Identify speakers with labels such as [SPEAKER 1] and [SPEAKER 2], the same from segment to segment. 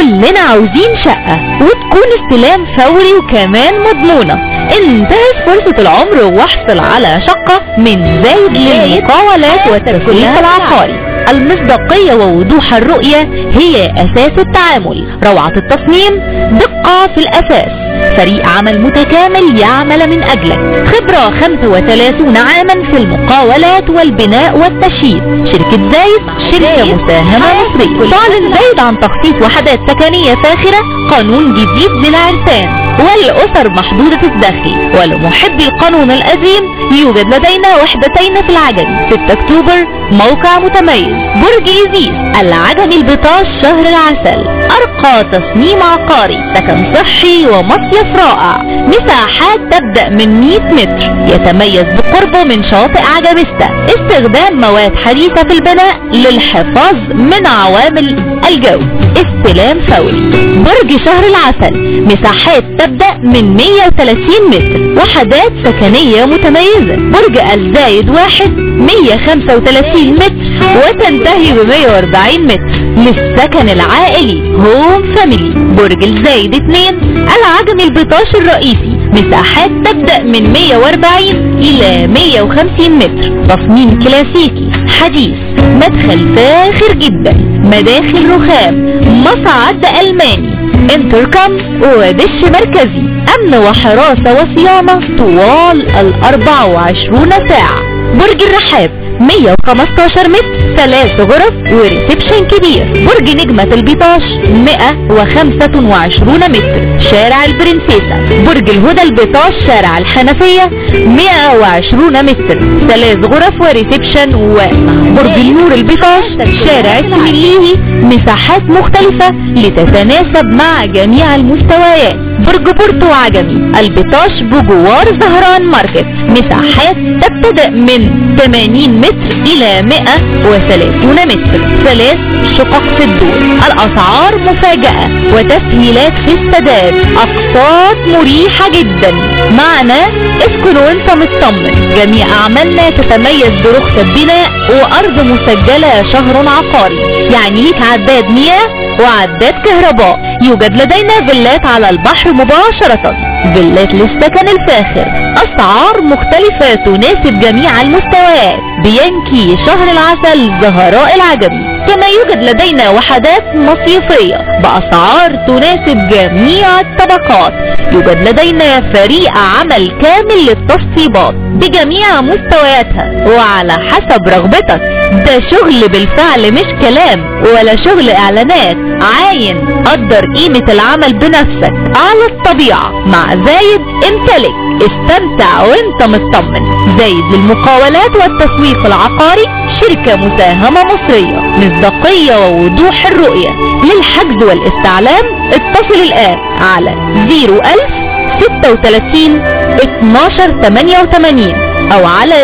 [SPEAKER 1] كلنا عاوزين شقة وتكون استلام فوري وكمان مضمونة انتهز فرصة العمر واحصل على شقة من زايد للمقاولات والتسويق العقاري المصداقية ووضوح الرؤية هي أساس التعامل روعة التصميم دقة في الأساس فريق عمل متكامل يعمل من أجلك خبرة 35 عاما في المقاولات والبناء والتشييد شركة زايد شركة مساهمة مصرية تعلن زايد عن تخصيص وحدات سكنية فاخرة قانون جديد للعرسان والأسر محدودة الدخل ولمحبي القانون القديم يوجد لدينا وحدتين في العجمي 6 أكتوبر موقع متميز برج إيزيز العجمي البطاش شهر العسل أرقى تصميم عقاري سكن صحي ومصيف رائع مساحات تبدأ من 100 متر يتميز بقربه من شاطئ عجميستا استخدام مواد حديثة في البناء للحفاظ من عوامل الجو استلام فوري برج شهر العسل مساحات تبدأ من 130 متر وحدات سكنية متميزة برج الزايد واحد 135 متر وتنتهي ب 140 متر للسكن العائلي هوم فاميلي برج الزايد 2 العجمي البطاش الرئيسي مساحات تبدأ من 140 إلى 150 متر تصميم كلاسيكي حديث مدخل فاخر جدا مداخل رخام مصعد ألماني انتركم ودش مركزي امن وحراسة وصيانة طوال ال 24 ساعة برج الرحاب 115 متر ثلاث غرف وريسبشن كبير برج نجمة البيطاش 125 متر شارع البرنسيسة برج الهدى البيطاش شارع الحنفية 120 متر ثلاث غرف وريسبشن وبرج النور البيطاش شارع السميليهي مساحات مختلفة لتتناسب مع جميع المستويات برج بورتو عجمي البيطاش بجوار زهران ماركت مساحات تبتدأ من 80 متر إلى 130 متر ثلاث شقق في الدور الأسعار مفاجأة وتسهيلات في السداد أقساط مريحة جدا معنا اسكن وانت مطمن جميع أعمالنا تتميز برخصة بناء وأرض مسجلة شهر عقاري يعني ليك عداد مياه وعداد كهرباء يوجد لدينا فيلات على البحر مباشرة فيلات للسكن الفاخر أسعار مختلفة تناسب جميع المستويات بينكي شهر العسل زهراء العجمي كما يوجد لدينا وحدات مصيفية بأسعار تناسب جميع الطبقات يوجد لدينا فريق عمل كامل للتصفيبات بجميع مستوياتها وعلى حسب رغبتك ده شغل بالفعل مش كلام ولا شغل اعلانات عاين قدر قيمة العمل بنفسك على الطبيعة مع زايد امتلك استمتع وانت مطمن زايد للمقاولات والتسويق العقاري شركة مساهمة مصرية مصداقية ووضوح الرؤية للحجز والاستعلام اتصل الآن على 01000 36 12 88 او على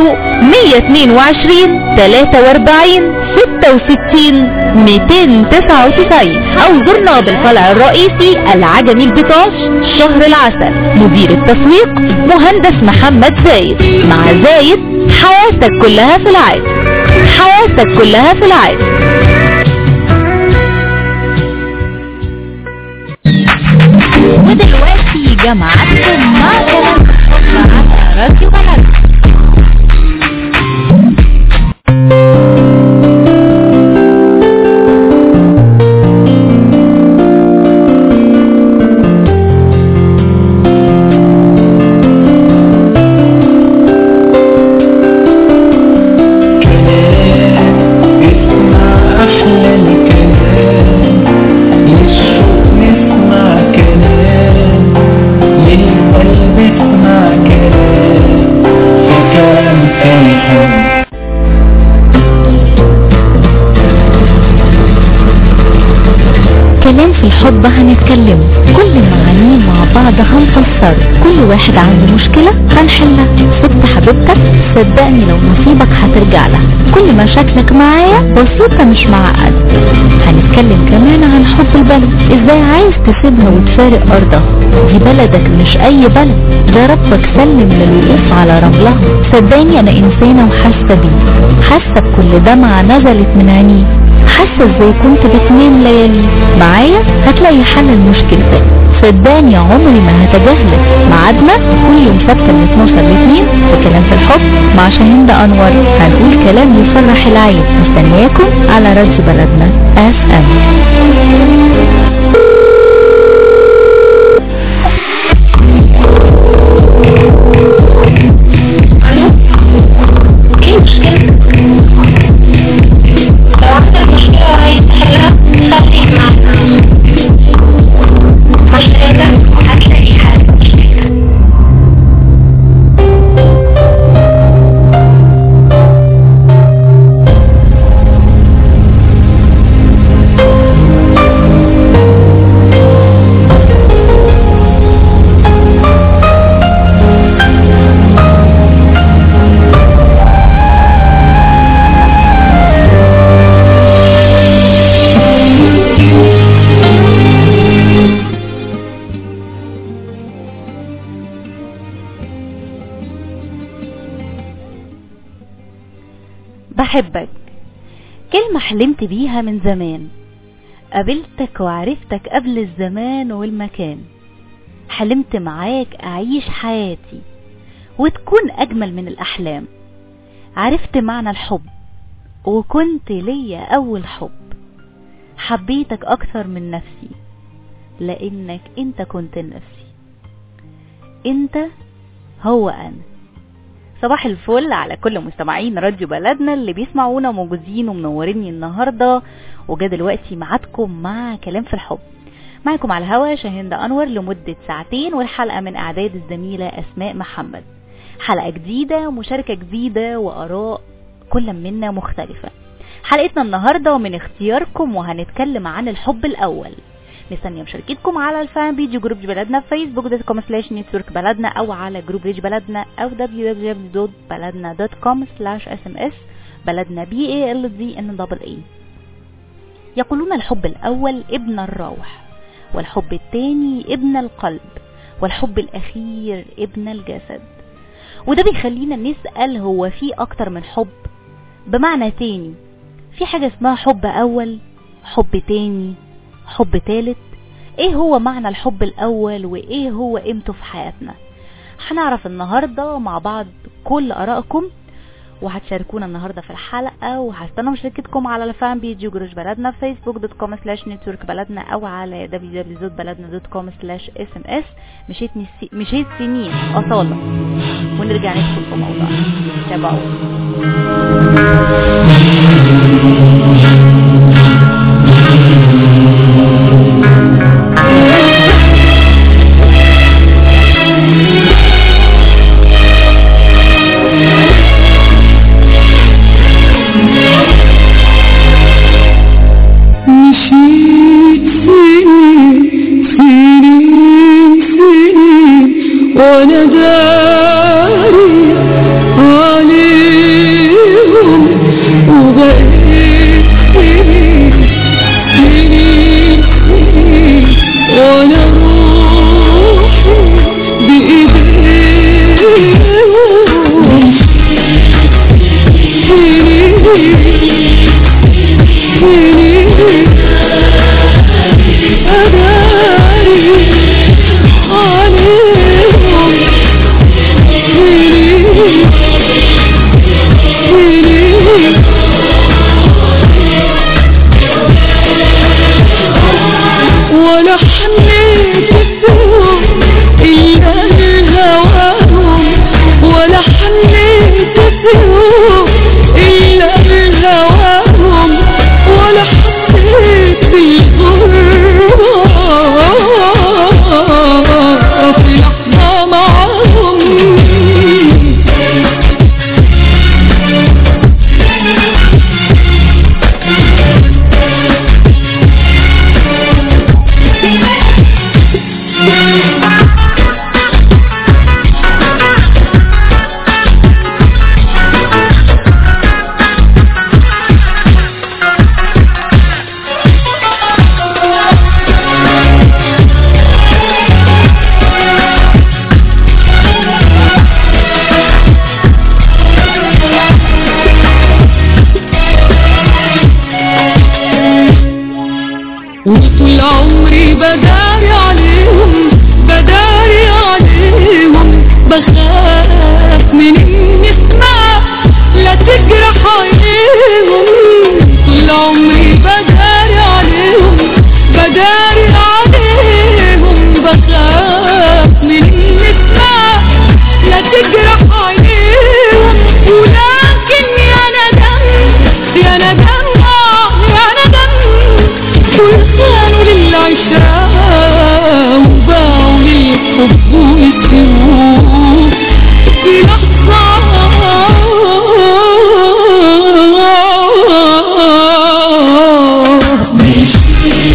[SPEAKER 1] 0122 43 66 299 او زرنا بالفرع الرئيسي العجمي البطاش شهر العسل مدير التسويق مهندس محمد زايد مع زايد حياتك كلها في العادي حياتك كلها في العادي ودلوقتي جمعتكم مع كلام على راديو بلد
[SPEAKER 2] اسمع أحلى الكلام للشوق نسمع كلام للقلب اسمع كلام في كلام في الحب
[SPEAKER 1] كلام في الحب هنتكلم كل معانيه مع بعض هنفسر كل واحد عنده مشكلة هنحلها ست حبيبتك صدقني لو نصيبك هترجع لها كل مشاكلك معايا بسيطة مش معقد هنتكلم كمان عن حب البلد ازاي عايز تسيبها وتفارق ارضها دي بلدك مش اي بلد ده ربك سلم للوقوف على رملها صدقني انا انسانة وحاسة بيه حاسة بكل دمعة نزلت من عينيه حاسة ازاي كنت بتنام ليالي معايا هتلاقي حل لمشكلتك صدقني عمري ما هتجاهلك ميعادنا كل يوم سبت من 12 ل 2 في كلام في الحب مع شاهين انور هنقول كلام يفرح العين مستنياكم على راديو بلدنا اف ام
[SPEAKER 3] ايه مشكلة؟ لو عندك مشكلة عايز تحلها خليك معنا مشكلتك هتلاقي حل مشكلتك
[SPEAKER 1] بحبك كلمة حلمت بيها من زمان قابلتك وعرفتك قبل الزمان والمكان حلمت معاك أعيش حياتي وتكون أجمل من الأحلام عرفت معنى الحب وكنت ليا أول حب حبيتك أكثر من نفسي لأنك أنت كنت نفسي أنت هو أنا صباح الفل على كل مستمعين راديو بلدنا اللي بيسمعونا وموجودين ومنوريني النهارده وجا دلوقتي ميعادكم مع كلام في الحب معكم على الهوا شاهين انور لمده ساعتين والحلقه من اعداد الزميله اسماء محمد حلقه جديده مشاركه جديده واراء كل منا مختلفه حلقتنا النهارده من اختياركم وهنتكلم عن الحب الاول مستنيه مشاركتكم على الفان بيج جروب بلدنا في فيسبوك دوت كوم سلاش نتورك بلدنا او على جروب ريج بلدنا او www.بلدنا.com سلاش اس ام اس بلدنا بي اي ال دي ان دبل اي يقولون الحب الاول ابن الروح والحب الثاني ابن القلب والحب الاخير ابن الجسد وده بيخلينا نسأل هو في اكتر من حب بمعنى تاني في حاجة اسمها حب اول حب تاني حب تالت ايه هو معنى الحب الاول وايه هو قيمته في حياتنا هنعرف النهاردة مع بعض كل ارائكم وهتشاركونا النهارده في الحلقه وهستنى مشاركتكم على الفان بيج جروج بلدنا في فيسبوك دوت كوم سلاش نتورك بلدنا او على www.بلدنا.com سلاش اس ام اس مشيت نسي... مشيت سنين اصاله ونرجع ندخل في موضوعنا تابعوا
[SPEAKER 2] مشيت سنين سنين سنين وانا داري عليهم وبقيت سنين سنين سنين وانا روحي بايديهم سنين سنين أداري عليهم سنين سنين ولا حنيت فيهم إلا لهواهم ولا حنيت فيهم إلا لهواهم ولا حسيت بالغربة في لحظة معاهم بداري عليهم بداري عليهم بخاف من اني اسمع لا تجرح عينيهم طول عمري بداري عليهم بداري عليهم بخاف من اني اسمع لا تجرح عينيهم ولكن يا ندم يا ندم آه يا ندم دول خانوا للعشرة وباعوا للحب والسيوف في لحظة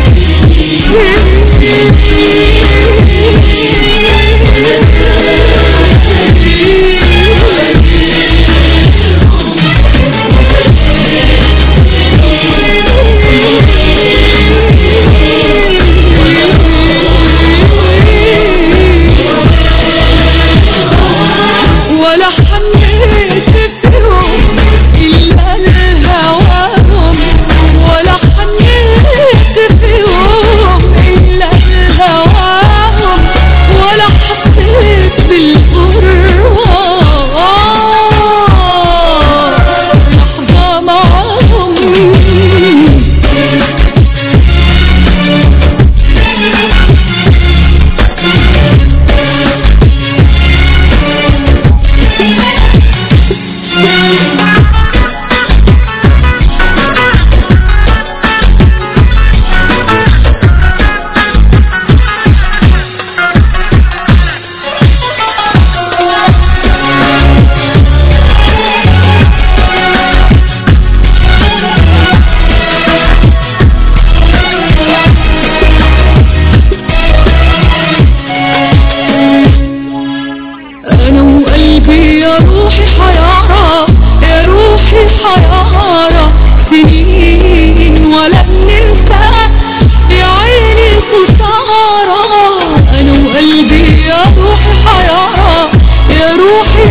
[SPEAKER 2] ولا حنيت فيهم إلا لهواهم ولا حنيت فيهم إلا لهواهم ولا حسيت بالغربة لحظة معاهم انا وقلبي يا روحي حيارى يا روحي حيارى سنين ولا بننسى يا عيني خسارة انا وقلبي يا روحي حيارى يا روحي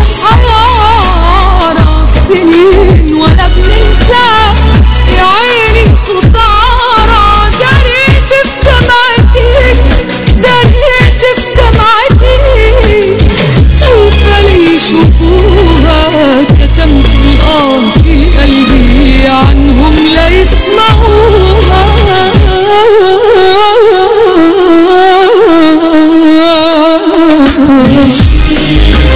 [SPEAKER 2] حيارى سنين ولا بننسى يا عيني خسارة جريت بدمعتي جريت بدمعتي سوف لي يشوفوها كتمت الآه في قلبي عنهم لا يسمعوها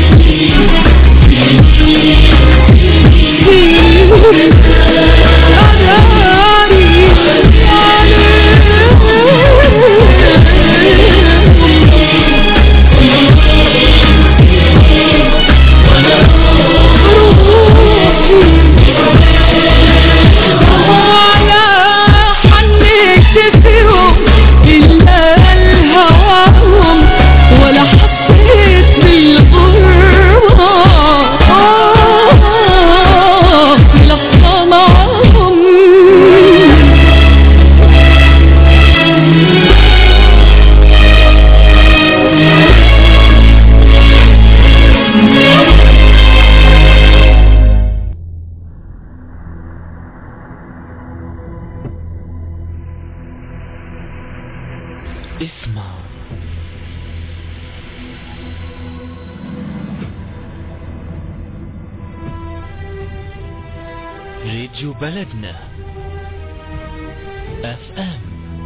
[SPEAKER 2] ولا حسيت بالغربة في لحظة معهم
[SPEAKER 4] اسمع راديو بلدنا اف ام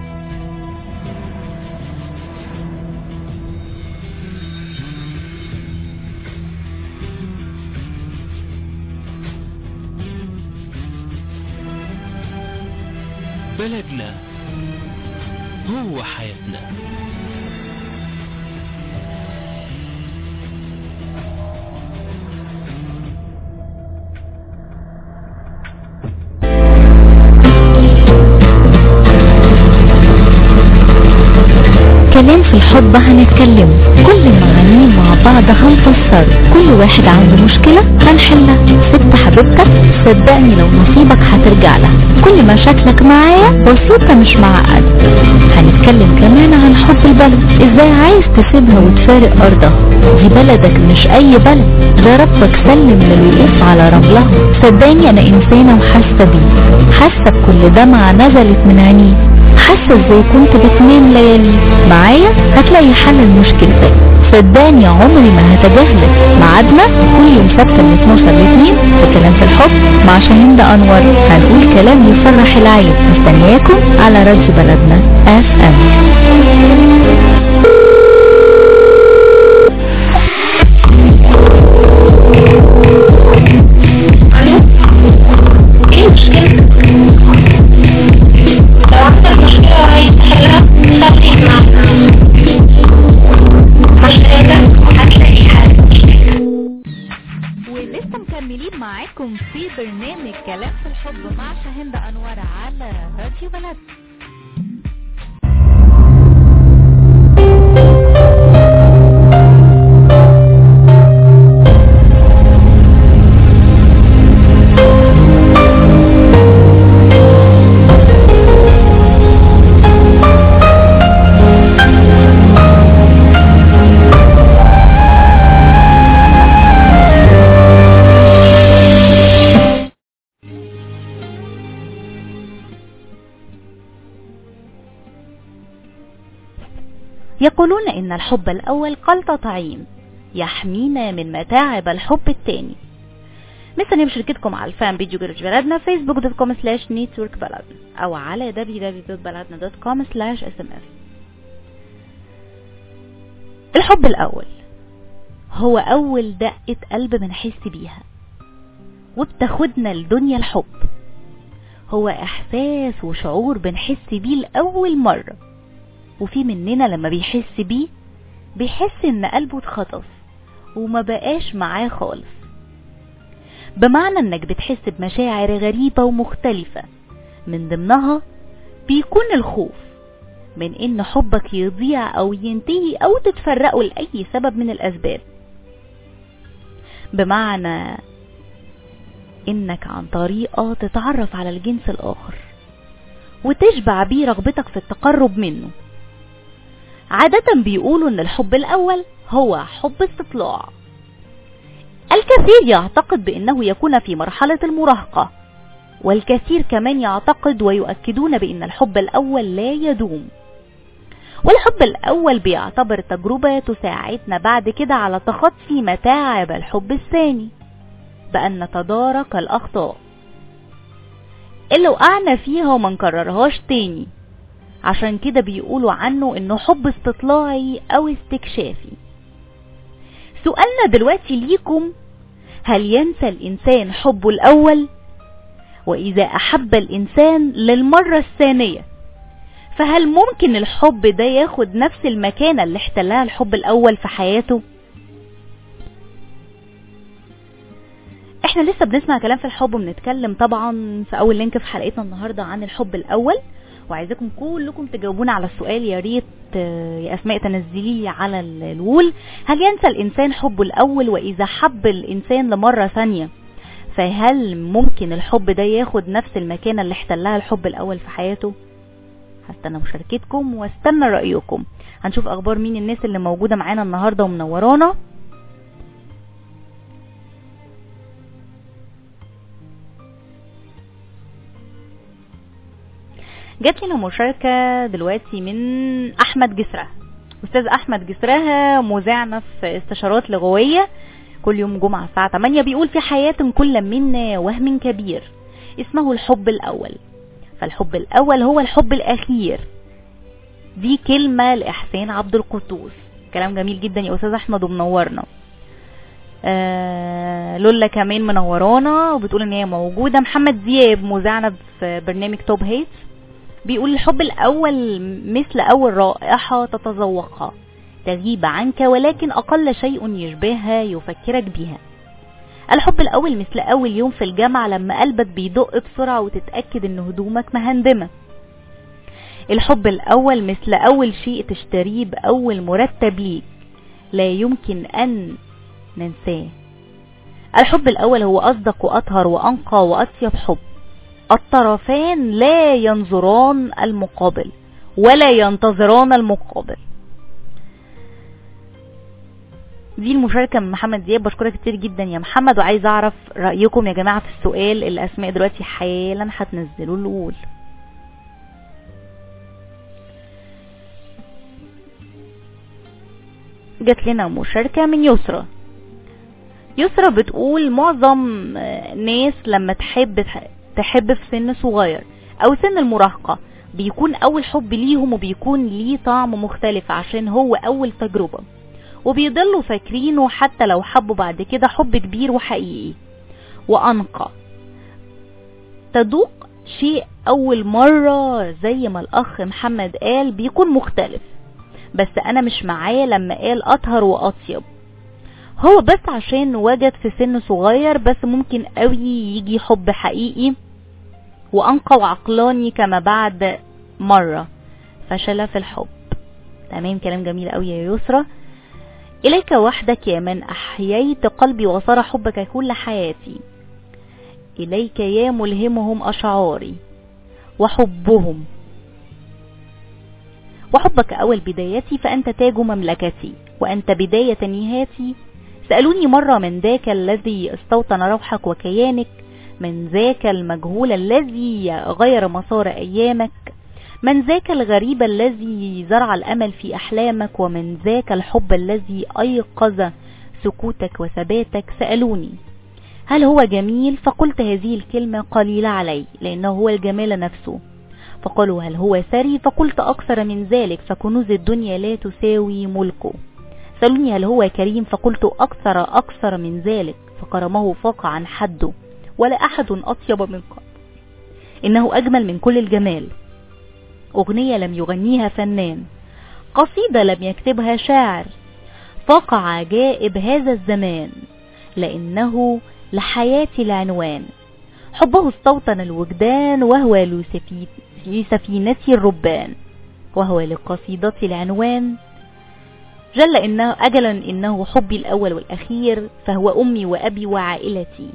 [SPEAKER 4] بلدنا هو حياتنا
[SPEAKER 1] كلام في الحب هنتكلم كل معانيه مع بعض هنفسر كل واحد عنده مشكلة هنحلها ست حبيبتك صدقني لو نصيبك هترجع لها كل مشاكلك معايا بسيطة مش معقد هنتكلم كمان عن حب البلد ازاي عايز تسيبها وتفارق ارضها دي بلدك مش اي بلد ده ربك سلم للوقوف على رملها صدقني انا انسانة وحاسة بيه حاسة بكل دمعة نزلت من عينيه حاسة ازاي كنت بتنام ليالي معايا هتلاقي حل لمشكلتك صدقني عمري ما هتجاهلك ميعادنا كل يوم سبت من 12 ل 2 في كلام في الحب مع شاهين انور هنقول كلام يفرح العين مستنياكم على راديو بلدنا اف ام
[SPEAKER 3] الو ايه مشكلتك لو عندك مشكلة عايز تحلها خليك معنا مشكلتك هتلاقي حل
[SPEAKER 1] ولسه مكملين معاكم في برنامج كلام في الحب مع شاهند انور على راديو بلد يقولون ان الحب الاول قلطة يحمينا من متاعب الحب الثاني مستنيه مشاركتكم على الفان بيج جورج بلدنا فيسبوك دوت كوم سلاش نيتورك بلدنا او على www.بلدنا.com سلاش اس ام اس الحب الاول هو اول دقة قلب بنحس بيها وبتاخدنا لدنيا الحب هو احساس وشعور بنحس بيه لاول مرة وفي مننا لما بيحس بيه بيحس ان قلبه اتخطف وما بقاش معاه خالص بمعنى انك بتحس بمشاعر غريبة ومختلفة من ضمنها بيكون الخوف من ان حبك يضيع او ينتهي او تتفرقوا لأي سبب من الاسباب بمعنى انك عن طريقة تتعرف على الجنس الاخر وتشبع بيه رغبتك في التقرب منه عادة بيقولوا ان الحب الاول هو حب استطلاع الكثير يعتقد بانه يكون في مرحلة المراهقة والكثير كمان يعتقد ويؤكدون بان الحب الاول لا يدوم والحب الاول بيعتبر تجربة تساعدنا بعد كده على تخطي متاعب الحب الثاني بان نتدارك الاخطاء اللي وقعنا فيها وما نكررهاش تاني عشان كده بيقولوا عنه انه حب استطلاعي او استكشافي سؤالنا دلوقتي ليكم هل ينسى الانسان حبه الاول واذا احب الانسان للمرة الثانية فهل ممكن الحب ده ياخد نفس المكانة اللي احتلها الحب الاول في حياته احنا لسه بنسمع كلام في الحب وبنتكلم طبعا في اول لينك في حلقتنا النهارده عن الحب الاول وعايزاكم كلكم تجاوبونا على السؤال يا ريت آه، يا اسماء تنزليه على ال- الوول هل ينسى الانسان حبه الاول واذا حب الانسان لمره ثانيه فهل ممكن الحب ده ياخد نفس المكانه اللي احتلها الحب الاول في حياته هستنى مشاركتكم واستنى رايكم هنشوف اخبار مين الناس اللي موجوده معانا النهارده ومنورانا جات لنا مشاركة دلوقتي من أحمد جسرة أستاذ أحمد جسرة مذيعنا في استشارات لغوية كل يوم جمعة الساعة 8 بيقول في حياة كل منا وهم كبير اسمه الحب الأول فالحب الأول هو الحب الأخير دي كلمة لإحسان عبد القدوس كلام جميل جدا يا أستاذ أحمد ومنورنا آه لولا كمان منورانا وبتقول ان هي موجودة محمد دياب مذيعنا في برنامج توب هيت بيقول الحب الأول مثل أول رائحة تتذوقها تغيب عنك ولكن أقل شيء يشبهها يفكرك بها الحب الأول مثل أول يوم في الجامعة لما قلبك بيدق بسرعة وتتأكد إن هدومك مهندمة الحب الأول مثل أول شيء تشتريه بأول مرتب ليك لا يمكن أن ننساه الحب الأول هو أصدق وأطهر وأنقى وأطيب حب الطرفان لا ينظران المقابل ولا ينتظران المقابل دي المشاركة من محمد دياب بشكرك كتير جدا يا محمد وعايز اعرف رأيكم يا جماعة في السؤال اللي اسماء دلوقتي حالا هتنزلوا الاول جات لنا مشاركة من يسرى يسرى بتقول معظم آه، ناس لما تحب تحب في سن صغير او سن المراهقة بيكون اول حب ليهم وبيكون ليه طعم مختلف عشان هو اول تجربة وبيضلوا فاكرينه حتى لو حبوا بعد كده حب كبير وحقيقي وانقى تذوق شيء اول مرة زي ما الاخ محمد قال بيكون مختلف بس انا مش معاه لما قال اطهر واطيب هو بس عشان وجد في سن صغير بس ممكن قوي يجي حب حقيقي وانقى وعقلاني كما بعد مرة فشل في الحب تمام كلام جميل قوي يا يسرى إليك وحدك يا من أحييت قلبي وصار حبك كل حياتي إليك يا ملهمهم أشعاري وحبهم وحبك أول بدايتي فأنت تاج مملكتي وأنت بداية نهايتي سألوني مرة من ذاك الذي استوطن روحك وكيانك من ذاك المجهول الذي غير مسار أيامك من ذاك الغريب الذي زرع الأمل في أحلامك ومن ذاك الحب الذي أيقظ سكوتك وثباتك سألوني هل هو جميل فقلت هذه الكلمة قليلة علي لأنه هو الجمال نفسه فقالوا هل هو ثري فقلت أكثر من ذلك فكنوز الدنيا لا تساوي ملكه سألوني هل هو كريم فقلت أكثر أكثر من ذلك فكرمه فاق عن حده ولا أحد أطيب من قبل إنه أجمل من كل الجمال أغنية لم يغنيها فنان قصيدة لم يكتبها شاعر فاق عجائب هذا الزمان لأنه لحياتي العنوان حبه استوطن الوجدان وهو لسفي- لسفينتي الربان وهو لقصيدتي العنوان جل إنه أجلا إنه حبي الأول والأخير فهو أمي وأبي وعائلتي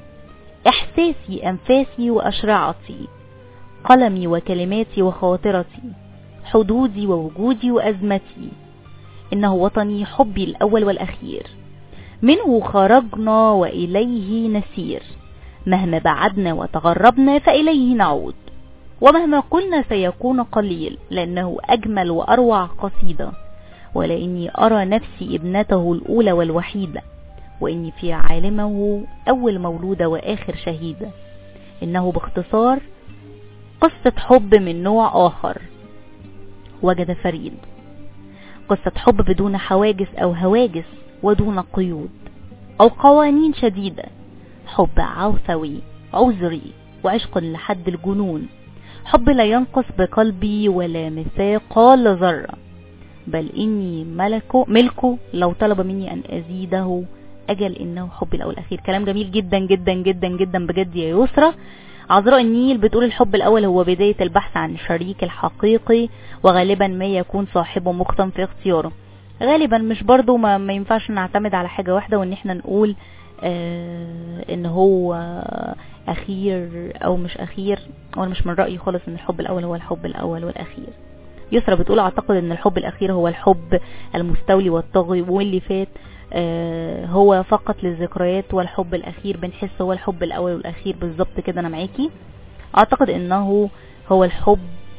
[SPEAKER 1] إحساسي أنفاسي وأشرعتي قلمي وكلماتي وخاطرتي حدودي ووجودي وأزمتي إنه وطني حبي الأول والأخير منه خرجنا وإليه نسير مهما بعدنا وتغربنا فإليه نعود ومهما قلنا سيكون قليل لأنه أجمل وأروع قصيدة ولإني أرى نفسي ابنته الأولى والوحيدة وإني في عالمه أول مولودة وآخر شهيدة إنه باختصار قصة حب من نوع آخر وجد فريد قصة حب بدون حواجز أو هواجس ودون قيود أو قوانين شديدة حب عوثوي عذري وعشق لحد الجنون حب لا ينقص بقلبي ولا مثاقال ذرة بل إني ملكه ملكه لو طلب مني أن أزيده أجل إنه حبي الأول الأخير كلام جميل جدا جدا جدا جدا بجد يا يسرى عذراء النيل بتقول الحب الأول هو بداية البحث عن الشريك الحقيقي وغالبا ما يكون صاحبه مختم في اختياره غالبا مش برضو ما, ما ينفعش نعتمد على حاجة واحدة وان احنا نقول آه ان هو اخير او مش اخير وانا مش من رأيي خالص ان الحب الاول هو الحب الاول والاخير يسرى بتقول اعتقد ان الحب الاخير هو الحب المستولي والطاغي واللي فات آه هو فقط للذكريات والحب الاخير بنحس هو الحب الاول والاخير بالظبط كده انا معاكي اعتقد انه هو الحب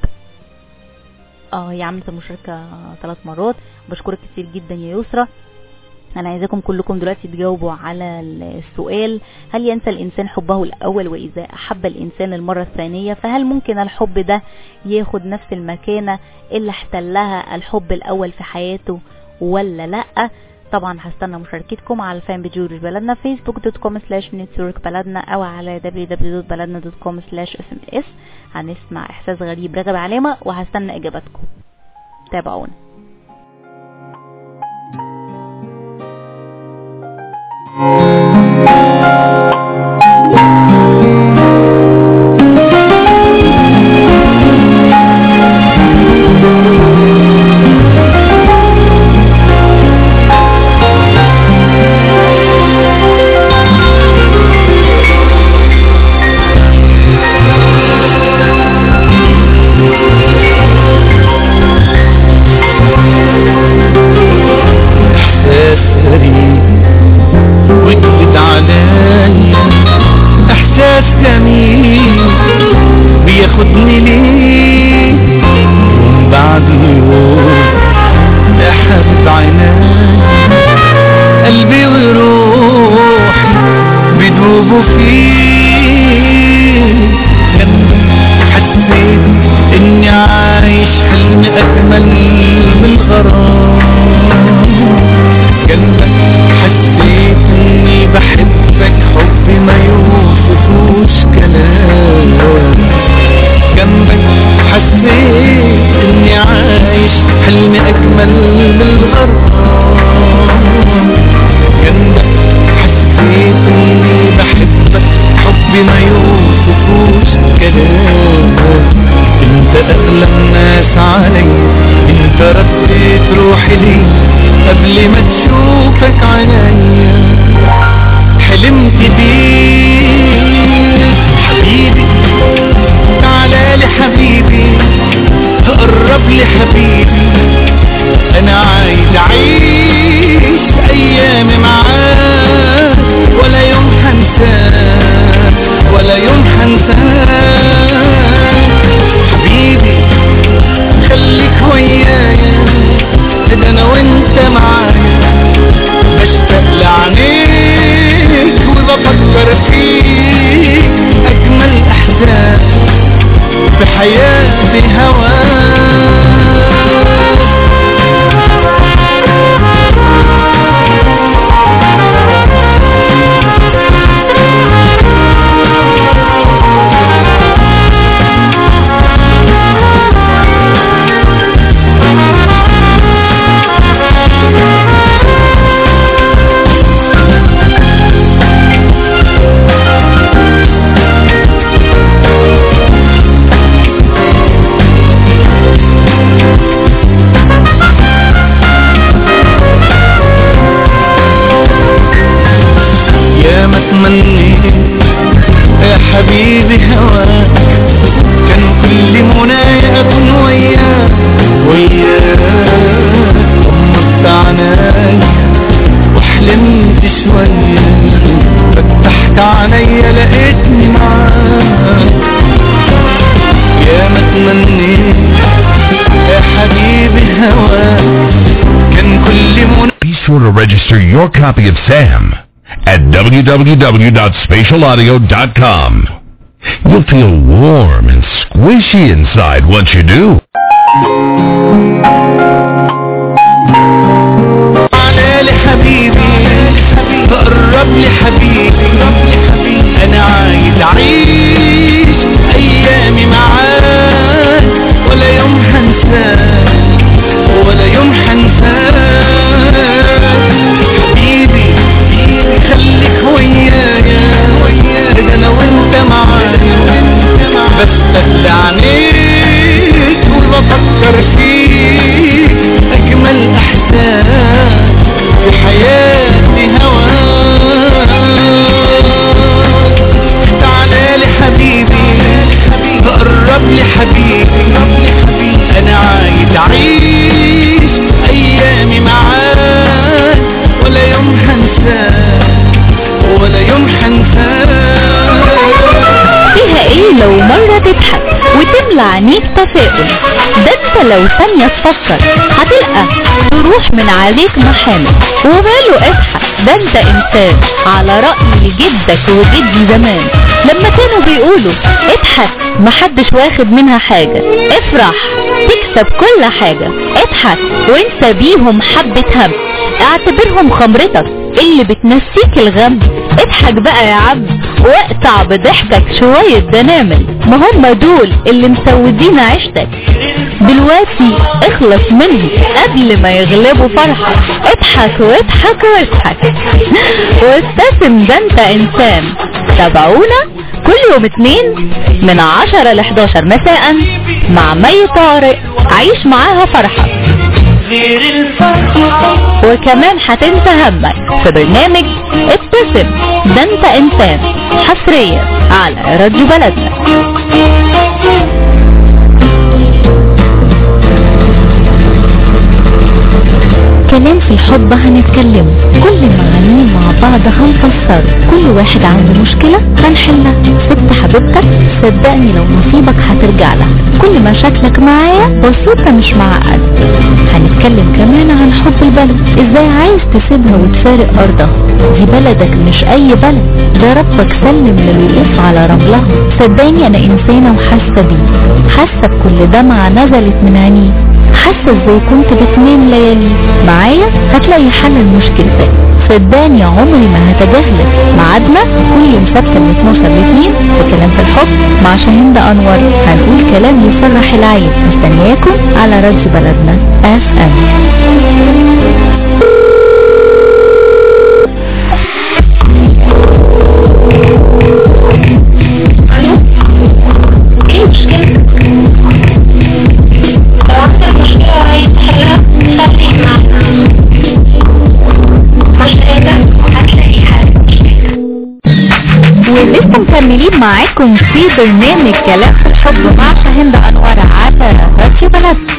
[SPEAKER 1] اه هي عملت المشاركة ثلاث مرات بشكرك كتير جدا يا يسرى انا عايزاكم كلكم دلوقتي تجاوبوا على السؤال هل ينسى الانسان حبه الاول واذا احب الانسان المرة الثانية فهل ممكن الحب ده ياخد نفس المكانة اللي احتلها الحب الاول في حياته ولا لا طبعا هستنى مشاركتكم على الفان بيج جورج بلدنا فيسبوك دوت كوم سلاش نتورك بلدنا او على www.بلدنا.com سلاش اس ام اس هنسمع احساس غريب رغب علامة وهستنى اجاباتكم تابعونا
[SPEAKER 5] إحساس غريب قلبي وروحي بدوبوا فيه جنبك حسيت اني عايش حلم اجمل من الغرام جنبك حسيت اني بحبك حب ما يوصفوش كلام جنبك حسيت اني عايش حلم اجمل من الغرام جنبك حسيت اني بحبك حب ما يوصفوش كلام انت اغلى الناس علي انت رديت روحي لي قبل ما تشوفك عينيا حلمت بيك حبيبي تعالى لي حبيبي تقرب لي حبيبي انا عايز اعيش ايامي معاك ولا يوم هنساك ولا يوم هنساك حبيبي خليك ويايا ده انا وانت معايا بشتاق لعينيك وبفكر فيك اجمل احساس بحياتي هواك يا ما تمنيت يا حبيبي هواك كان كل منايا اكون وياك وياك غمضت عناي وحلمت شوية فتحت عينيا لقيتني معاك يا ما تمنيت يا حبيبي هواك كان كل منايا
[SPEAKER 6] Be sure to register your copy of Sam at www.spatialaudio.com. You'll feel warm and squishy inside once you do.
[SPEAKER 5] تعالى لي حبيبي تقرب لي حبيبي انا عايز اعيش ايامي معاك ولا يوم هنساك ولا يوم هنساك حبيبي خليك ويايا ده انا وانت معايا بستقل عينيك وبفكر فيك اجمل احساس في حياتي هواك تعالى لي حبيبي تقرب لي حبيبي انا عايز اعيش ايامي معاك ولا يوم هنساك ولا يوم هنساك
[SPEAKER 1] فيها ايه لو مرة تضحك وتملى عينيك تفاؤل ده انت لو ثانية تفكر هتلقى تروح من عليك محامل وماله اضحك ده انت انسان على رأي جدك وجدي زمان لما كانوا بيقولوا اضحك محدش واخد منها حاجة افرح تكسب كل حاجة اضحك وانسى بيهم حبة هم اعتبرهم خمرتك اللي بتنسيك الغم اضحك بقى يا عم واقطع بضحكك شوية دنامل ما هم دول اللي مسودين عيشتك دلوقتي اخلص منهم قبل ما يغلبوا فرحك اضحك واضحك واضحك وابتسم ده انت انسان تابعونا كل يوم اتنين من عشرة ل 11 مساء مع مي طارق عيش معاها فرحة
[SPEAKER 5] غير الفرحة
[SPEAKER 1] وكمان هتنسى همك في برنامج ابتسم ده انت انسان حصريا على راديو بلدنا كلام في الحب هنتكلم كل معانيه مع بعض هنفسر كل واحد عنده مشكلة هنحلها ست حبيبتك صدقني لو نصيبك هترجع لها كل مشاكلك معايا بسيطة مش معقدة هنتكلم كمان عن حب البلد ازاي عايز تسيبها وتفارق ارضها دي بلدك مش اي بلد ده ربك سلم للوقوف على رملها صدقني انا انسانة وحاسة بيه حاسة بكل دمعة نزلت من عينيه حاسة ازاي كنت بتنام ليالي معايا هتلاقي حل لمشكلتك صدقني عمري ما هتجاهلك ميعادنا كل يوم سبت من 12 ل 2 في كلام في الحب مع شاهين انور هنقول كلام يفرح العين مستنياكم على راديو بلدنا اف ام
[SPEAKER 3] ايه مشكلة لو عندك مشكلة عايز تحلها خليك معنا مش قادر هتلاقي حل
[SPEAKER 1] ولسه مكملين معاكم في برنامج كلام في الحب مع شاهين انور على راديو بلدنا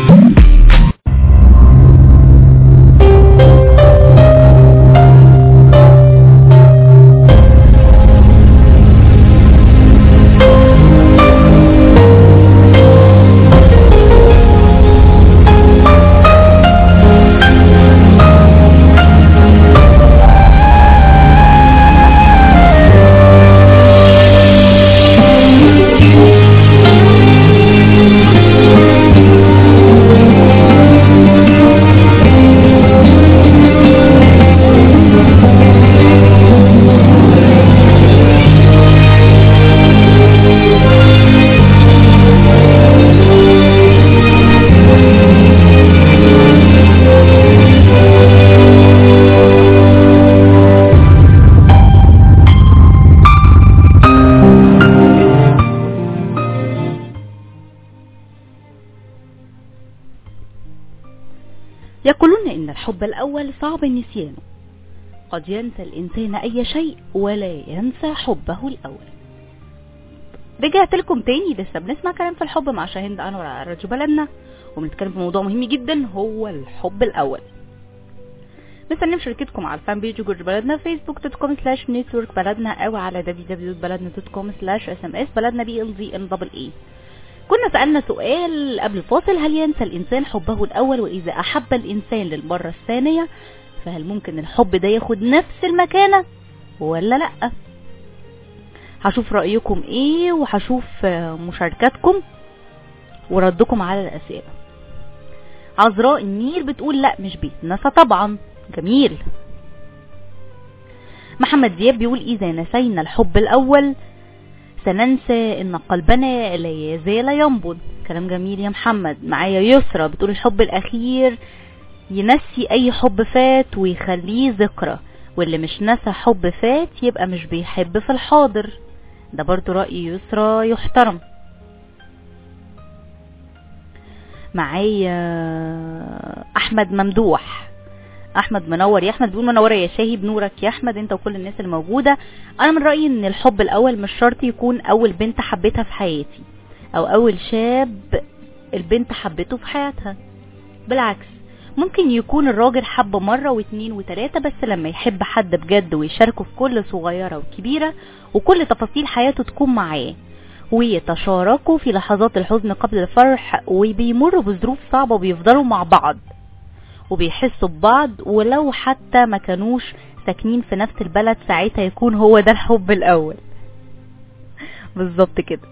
[SPEAKER 7] يقولون إن الحب الأول صعب النسيان قد ينسى الإنسان أي شيء ولا ينسى حبه الأول رجعت لكم تاني لسه بنسمع كلام في الحب مع شاهين أنور على راديو بلدنا وبنتكلم في موضوع مهم جدا هو الحب الأول مستنيين مشاركتكم على الفان بيج جورج بلدنا فيسبوك دوت كوم سلاش نتورك بلدنا او على www.بلدنا دوت كوم سلاش اس ام اس بلدنا بي ال دي ان دبل اي كنا سألنا سؤال قبل الفاصل هل ينسى الإنسان حبه الأول وإذا أحب الإنسان للمرة الثانية فهل ممكن الحب ده ياخد نفس المكانة ولا لأ هشوف رأيكم ايه وهشوف آه، مشاركاتكم وردكم على الأسئلة عذراء النيل بتقول لا مش بيتنسى طبعا جميل محمد دياب بيقول إذا نسينا الحب الأول سننسى ان قلبنا لا يزال ينبض كلام جميل يا محمد معايا يسرى بتقول الحب الاخير ينسي اي حب فات ويخليه ذكرى واللي مش نسى حب فات يبقى مش بيحب في الحاضر ده برضو رأي يسرى يحترم معايا احمد ممدوح احمد منور يا احمد بيقول منوره يا شاهي بنورك يا احمد انت وكل الناس اللي موجوده انا من رايي ان الحب الاول مش شرط يكون اول بنت حبيتها في حياتي او اول شاب البنت حبته في حياتها بالعكس ممكن يكون الراجل حب مرة واتنين وتلاتة بس لما يحب حد بجد ويشاركه في كل صغيرة وكبيرة وكل تفاصيل حياته تكون معاه ويتشاركوا في لحظات الحزن قبل الفرح وبيمروا بظروف صعبة وبيفضلوا مع بعض وبيحسوا ببعض ولو حتى ما كانوش ساكنين في نفس البلد ساعتها يكون هو ده الحب الأول بالظبط كده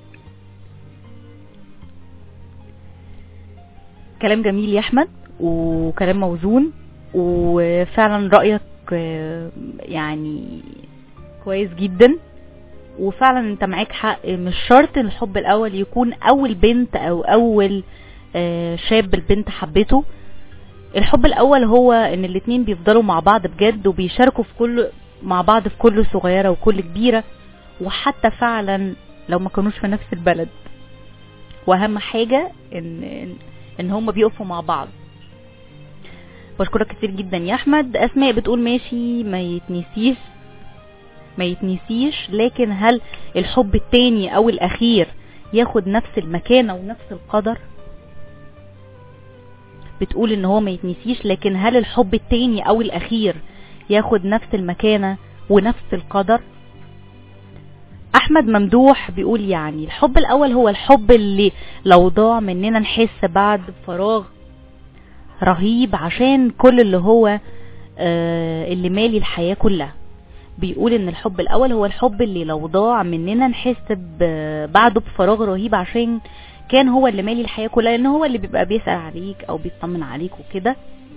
[SPEAKER 7] كلام جميل يا أحمد وكلام موزون وفعلا رأيك آه، يعني كويس جدا وفعلا انت معاك حق مش شرط الحب الاول يكون اول بنت او اول آه، شاب البنت حبته الحب الاول هو ان الاتنين بيفضلوا مع بعض بجد وبيشاركوا في كل مع بعض في كل صغيرة وكل كبيرة وحتى فعلا لو ما كانوش في نفس البلد واهم حاجة ان ان, إن هما بيقفوا مع بعض بشكرك كتير جدا يا احمد اسماء بتقول ماشي ما يتنسيش ما يتنسيش لكن هل الحب التاني او الاخير ياخد نفس المكانة ونفس القدر بتقول ان هو ما يتنسيش لكن هل الحب التاني او الاخير ياخد نفس المكانة ونفس القدر احمد ممدوح بيقول يعني الحب الاول هو الحب اللي لو ضاع مننا نحس بعد بفراغ رهيب عشان كل اللي هو آه، اللي مالي الحياة كلها بيقول ان الحب الاول هو الحب اللي لو ضاع مننا نحس ب- بعده بفراغ رهيب عشان كان هو اللي مالي الحياة كلها لان هو اللي بيبقى بيسأل عليك او بيطمن عليك وكده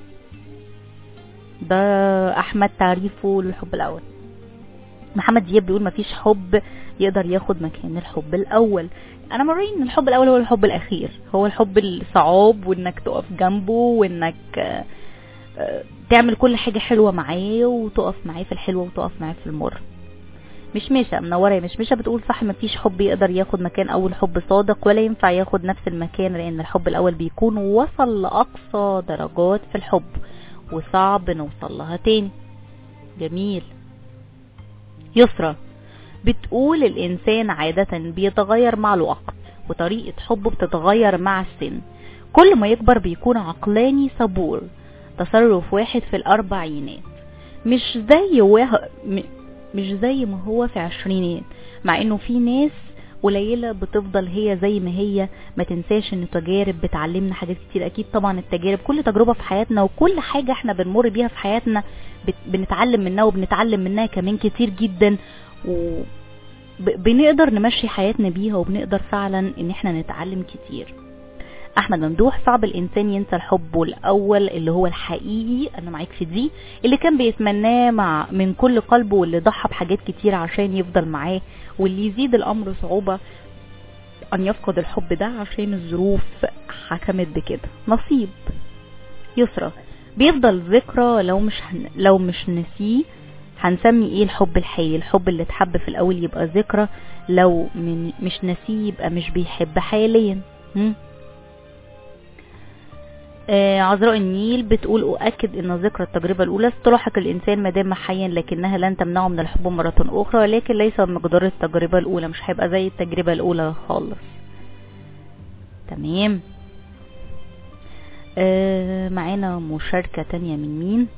[SPEAKER 7] ده احمد تعريفه للحب الاول محمد دياب بيقول مفيش حب يقدر ياخد مكان الحب الاول انا مرين ان الحب الاول هو الحب الاخير هو الحب الصعاب وانك تقف جنبه وانك آه، آه، تعمل كل حاجة حلوة معاه وتقف معاه في الحلوة وتقف معاه في المر مشمشة منورة يا مشمشة بتقول صح مفيش حب يقدر ياخد مكان أول حب صادق ولا ينفع ياخد نفس المكان لأن الحب الأول بيكون وصل لأقصى درجات في الحب وصعب نوصل لها تاني جميل يسرى بتقول الإنسان عادة بيتغير مع الوقت وطريقة حبه بتتغير مع السن كل ما يكبر بيكون عقلاني صبور تصرف واحد في الأربعينات مش زي واه... م... مش زي ما هو في عشرينات مع انه في ناس قليلة بتفضل هي زي ما هي ما تنساش ان التجارب بتعلمنا حاجات كتير اكيد طبعا التجارب كل تجربة في حياتنا وكل حاجة احنا بنمر بيها في حياتنا بت... بنتعلم منها وبنتعلم منها كمان كتير جدا و ب... بنقدر نمشي حياتنا بيها وبنقدر فعلا ان احنا نتعلم كتير احمد ممدوح صعب الانسان ينسى الحب الاول اللي هو الحقيقي انا معاك في دي اللي كان بيتمناه مع من كل قلبه واللي ضحى بحاجات كتير عشان يفضل معاه واللي يزيد الامر صعوبة ان يفقد الحب ده عشان الظروف حكمت بكده نصيب يسرى بيفضل ذكرى لو مش هن... لو مش نسيه هنسمي ايه الحب الحقيقي الحب اللي اتحب في الاول يبقى ذكرى لو من مش نسيه يبقى مش بيحب حاليا هم؟ آه عذراء النيل بتقول أؤكد أن ذكرى التجربة الأولى ستلاحق الإنسان ما دام حيا لكنها لن تمنعه من الحب مرة أخرى ولكن ليس بمقدار التجربة الأولى مش هيبقى زي التجربة الأولى خالص تمام آه معانا مشاركة تانية من مين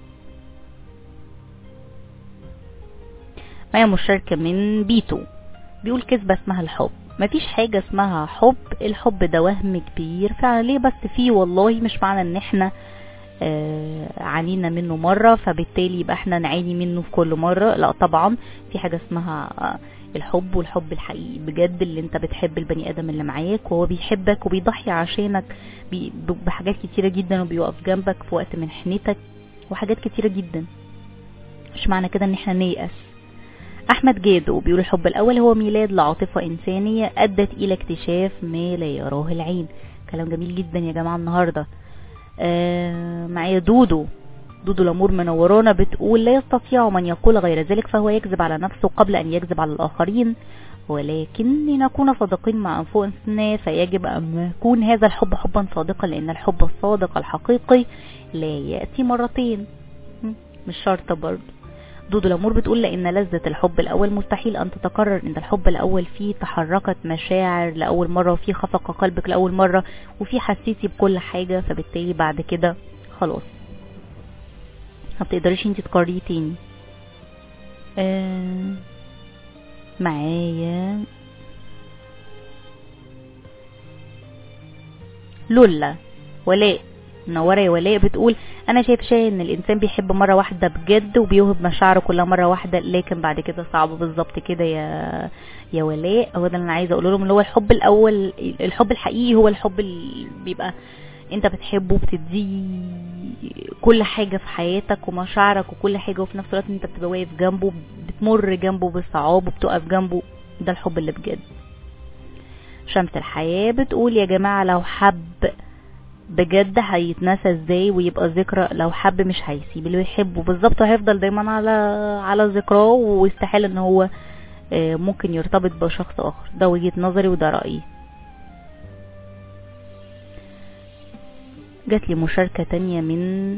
[SPEAKER 7] معايا مشاركة من بيتو بيقول كذبة اسمها الحب مفيش حاجة اسمها حب الحب ده وهم كبير فعلا ليه بس فيه والله مش معنى ان احنا آه عانينا منه مرة فبالتالي يبقى احنا نعاني منه في كل مرة لا طبعا في حاجة اسمها آه الحب والحب الحقيقي بجد اللي انت بتحب البني ادم اللي معاك وهو بيحبك وبيضحي عشانك بي بحاجات كتيرة جدا وبيقف جنبك في وقت من حنتك وحاجات كتيرة جدا مش معنى كده ان احنا نيأس احمد جادو بيقول الحب الاول هو ميلاد لعاطفة انسانية ادت الى اكتشاف ما لا يراه العين كلام جميل جدا يا جماعة النهاردة آه معايا دودو دودو الامور منورانا بتقول لا يستطيع من يقول غير ذلك فهو يكذب على نفسه قبل ان يكذب على الاخرين ولكن لنكون صادقين مع انفسنا فيجب ان يكون هذا الحب حبا صادقا لان الحب الصادق الحقيقي لا يأتي مرتين مش شرط برضه دودو الامور بتقول لان لذة الحب الاول مستحيل ان تتكرر ان الحب الاول فيه تحركت مشاعر لاول مرة وفيه خفق قلبك لاول مرة وفيه حسيتي بكل حاجة فبالتالي بعد كده خلاص ما بتقدريش انت تكرريه تاني آه معايا لولا ولاء منوره يا ولاء بتقول انا شايف شاي ان الانسان بيحب مره واحده بجد وبيوهب مشاعره كلها مره واحده لكن بعد كده صعب بالظبط كده يا يا ولاء هو ده اللي انا عايزه اقول لهم اللي هو الحب الاول الحب الحقيقي هو الحب اللي بيبقى انت بتحبه بتديه كل حاجة في حياتك ومشاعرك وكل حاجة وفي نفس الوقت انت بتبقى واقف جنبه بتمر جنبه بالصعاب وبتقف جنبه ده الحب اللي بجد شمس الحياة بتقول يا جماعة لو حب بجد هيتنسى ازاي ويبقى ذكرى لو حب مش هيسيب اللي بيحبه بالظبط هيفضل دايما على على ذكراه واستحيل ان هو ممكن يرتبط بشخص اخر ده وجهة نظري وده رأيي جات لي مشاركة تانية من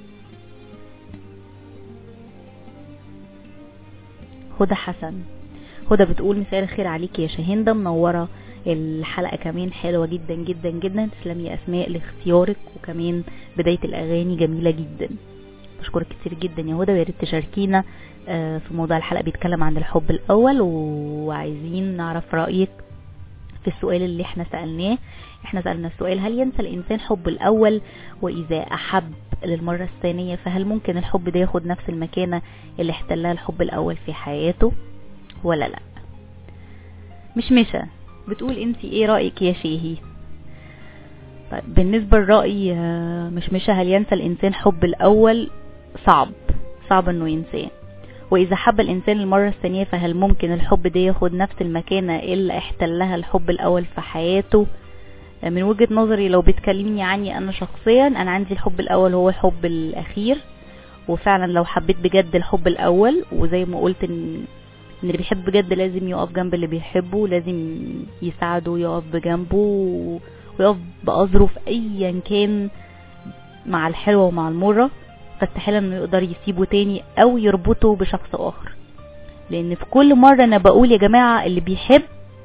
[SPEAKER 7] هدى حسن هدى بتقول مساء الخير عليك يا شاهندة منورة الحلقة كمان حلوة جدا جدا جدا تسلمي يا أسماء لاختيارك وكمان بداية الأغاني جميلة جدا بشكرك كتير جدا يا هدى ويا ريت تشاركينا آه، في موضوع الحلقه بيتكلم عن الحب الاول وعايزين نعرف رايك في السؤال اللي احنا سالناه احنا سالنا السؤال هل ينسى الانسان حبه الاول واذا احب للمره الثانيه فهل ممكن الحب ده ياخد نفس المكانه اللي احتلها الحب الاول في حياته ولا لا مش مشى بتقول انت ايه رايك يا شيهي طيب بالنسبة لرأي آه، مش مش هل ينسى الإنسان حب الأول صعب صعب إنه ينساه وإذا حب الإنسان المرة الثانية فهل ممكن الحب ده ياخد نفس المكانة اللي احتلها الحب الأول في حياته آه، من وجهة نظري لو بتكلمني عني أنا شخصيا أنا عندي الحب الأول هو الحب الأخير وفعلا لو حبيت بجد الحب الأول وزي ما قلت إن إن اللي بيحب بجد لازم يقف جنب اللي بيحبه لازم يساعده يقف بجنبه ويقف بأظرف أيا كان مع الحلوة ومع المرة فاستحيل انه يقدر يسيبه تاني او يربطه بشخص اخر لان في كل مرة انا بقول يا جماعة اللي بيحب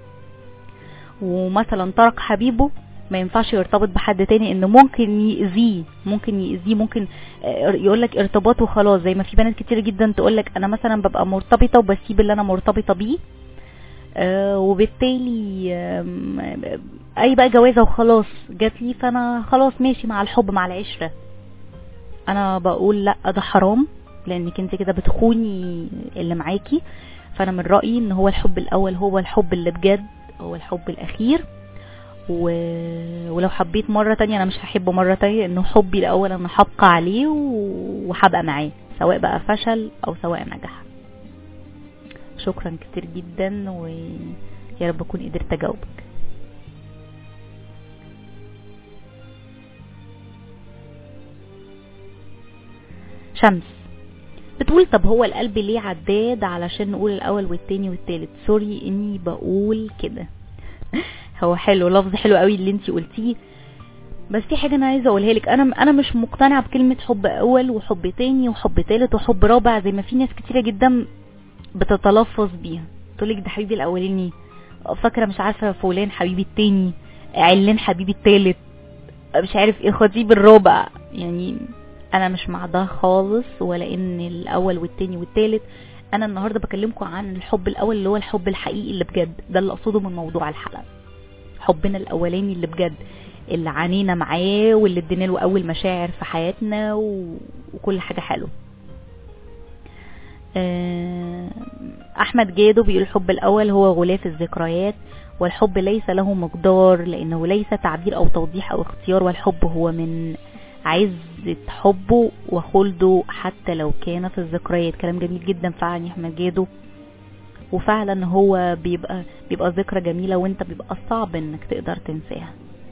[SPEAKER 7] ومثلا ترك حبيبه ما ينفعش يرتبط بحد تاني انه ممكن يأذيه ممكن يأذيه ممكن يقول لك ارتباط وخلاص زي ما في بنات كتير جدا تقول لك انا مثلا ببقى مرتبطة وبسيب اللي انا مرتبطة بيه آه، وبالتالي آم، اي بقى جوازه وخلاص جات لي فانا خلاص ماشي مع الحب مع العشره انا بقول لا ده حرام لانك انت كده بتخوني اللي معاكي فانا من رايي ان هو الحب الاول هو الحب اللي بجد هو الحب الاخير و... ولو حبيت مرة تانية انا مش هحبه مرة تانية انه حبي الاول انا هبقى عليه و... وهبقى معاه سواء بقى فشل او سواء نجح شكرا كتير جدا ويا رب اكون قدرت اجاوبك شمس بتقول طب هو القلب ليه عداد علشان نقول الاول والتاني والتالت سوري اني بقول كده هو حلو لفظ حلو قوي اللي انتي قلتيه بس في حاجه انا عايزه اقولها لك انا انا مش مقتنعه بكلمه حب اول وحب تاني وحب تالت وحب رابع زي ما في ناس كتيره جدا بتتلفظ بيها تقول لك ده حبيبي الاولاني فاكره مش عارفه فلان حبيبي التاني علان حبيبي التالت مش عارف ايه خطيب الرابع يعني انا مش مع ده خالص ولا ان الاول والتاني والتالت انا النهارده بكلمكم عن الحب الاول اللي هو الحب الحقيقي اللي بجد ده اللي اقصده من موضوع الحلقه حبنا الاولاني اللي بجد اللي عانينا معاه واللي ادينا له اول مشاعر في حياتنا و... وكل حاجه حلوه آه، احمد جادو بيقول الحب الاول هو غلاف الذكريات والحب ليس له مقدار لانه ليس تعبير او توضيح او اختيار والحب هو من عزة حبه وخلده حتى لو كان في الذكريات كلام جميل جدا فعلا يا احمد جادو وفعلا هو بيبقى بيبقى ذكرى جميلة وانت بيبقى صعب انك تقدر تنساها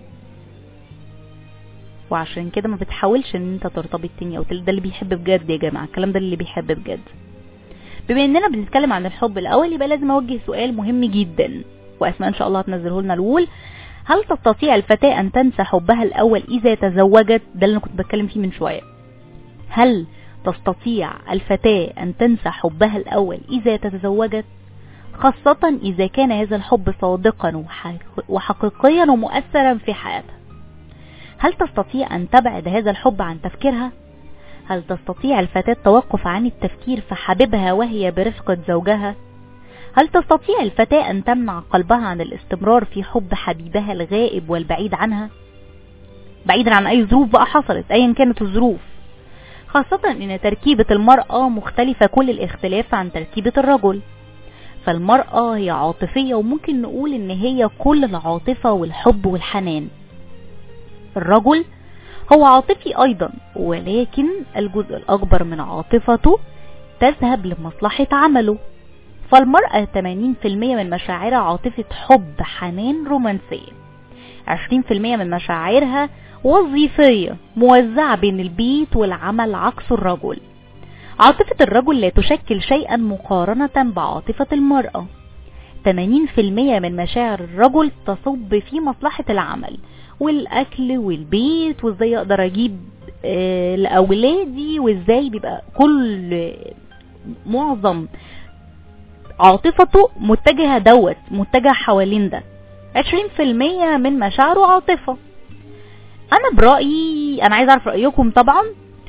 [SPEAKER 7] وعشان كده ما بتحاولش ان انت ترتبط تاني او تل- ده اللي بيحب بجد يا جماعة الكلام ده اللي بيحب بجد بما اننا بنتكلم عن الحب الاول يبقى لازم اوجه سؤال مهم جدا واسماء ان شاء الله هتنزله لنا الاول هل تستطيع الفتاة ان تنسى حبها الاول اذا تزوجت ده اللي انا كنت بتكلم فيه من شوية هل تستطيع الفتاة ان تنسى حبها الاول اذا تزوجت خاصة اذا كان هذا الحب صادقا وحق- وحقيقيا ومؤثرا في حياتها هل تستطيع ان تبعد هذا الحب عن تفكيرها هل تستطيع الفتاة التوقف عن التفكير في حبيبها وهي برفقة زوجها؟ هل تستطيع الفتاة أن تمنع قلبها عن الاستمرار في حب حبيبها الغائب والبعيد عنها؟ بعيدا عن أي ظروف بقى حصلت أيا كانت الظروف خاصة أن تركيبة المرأة مختلفة كل الاختلاف عن تركيبة الرجل فالمرأة هي عاطفية وممكن نقول ان هي كل العاطفة والحب والحنان الرجل هو عاطفي ايضا ولكن الجزء الاكبر من عاطفته تذهب لمصلحة عمله فالمرأة 80% من مشاعرها عاطفة حب حنان رومانسية 20% من مشاعرها وظيفية موزعة بين البيت والعمل عكس الرجل عاطفة الرجل لا تشكل شيئا مقارنة بعاطفة المرأة 80% من مشاعر الرجل تصب في مصلحة العمل والأكل والبيت وازاي أقدر أجيب آه لأولادي وازاي بيبقى كل معظم عاطفته متجهة دوت متجه حوالين ده 20% من مشاعره عاطفة أنا برأيي أنا عايز أعرف رأيكم طبعا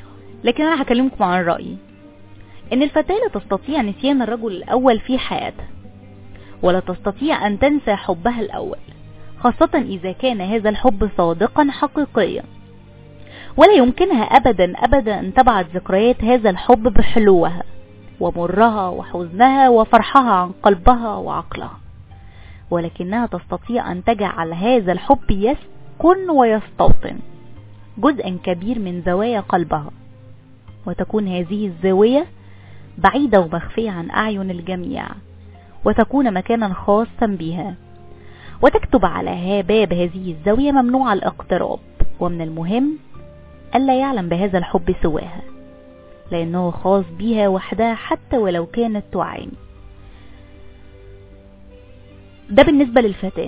[SPEAKER 7] لكن انا هكلمكم عن رأيي ان الفتاة لا تستطيع نسيان الرجل الاول في حياتها ولا تستطيع ان تنسى حبها الاول خاصة اذا كان هذا الحب صادقا حقيقيا ولا يمكنها ابدا ابدا ان تبعد ذكريات هذا الحب بحلوها ومرها وحزنها وفرحها عن قلبها وعقلها ولكنها تستطيع ان تجعل هذا الحب يسكن ويستوطن جزءا كبير من زوايا قلبها وتكون هذه الزاوية بعيدة ومخفية عن أعين الجميع وتكون مكانا خاصا بها وتكتب على باب هذه الزاوية ممنوع الاقتراب ومن المهم ألا يعلم بهذا الحب سواها لأنه خاص بها وحدها حتى ولو كانت تعاني ده بالنسبة للفتاة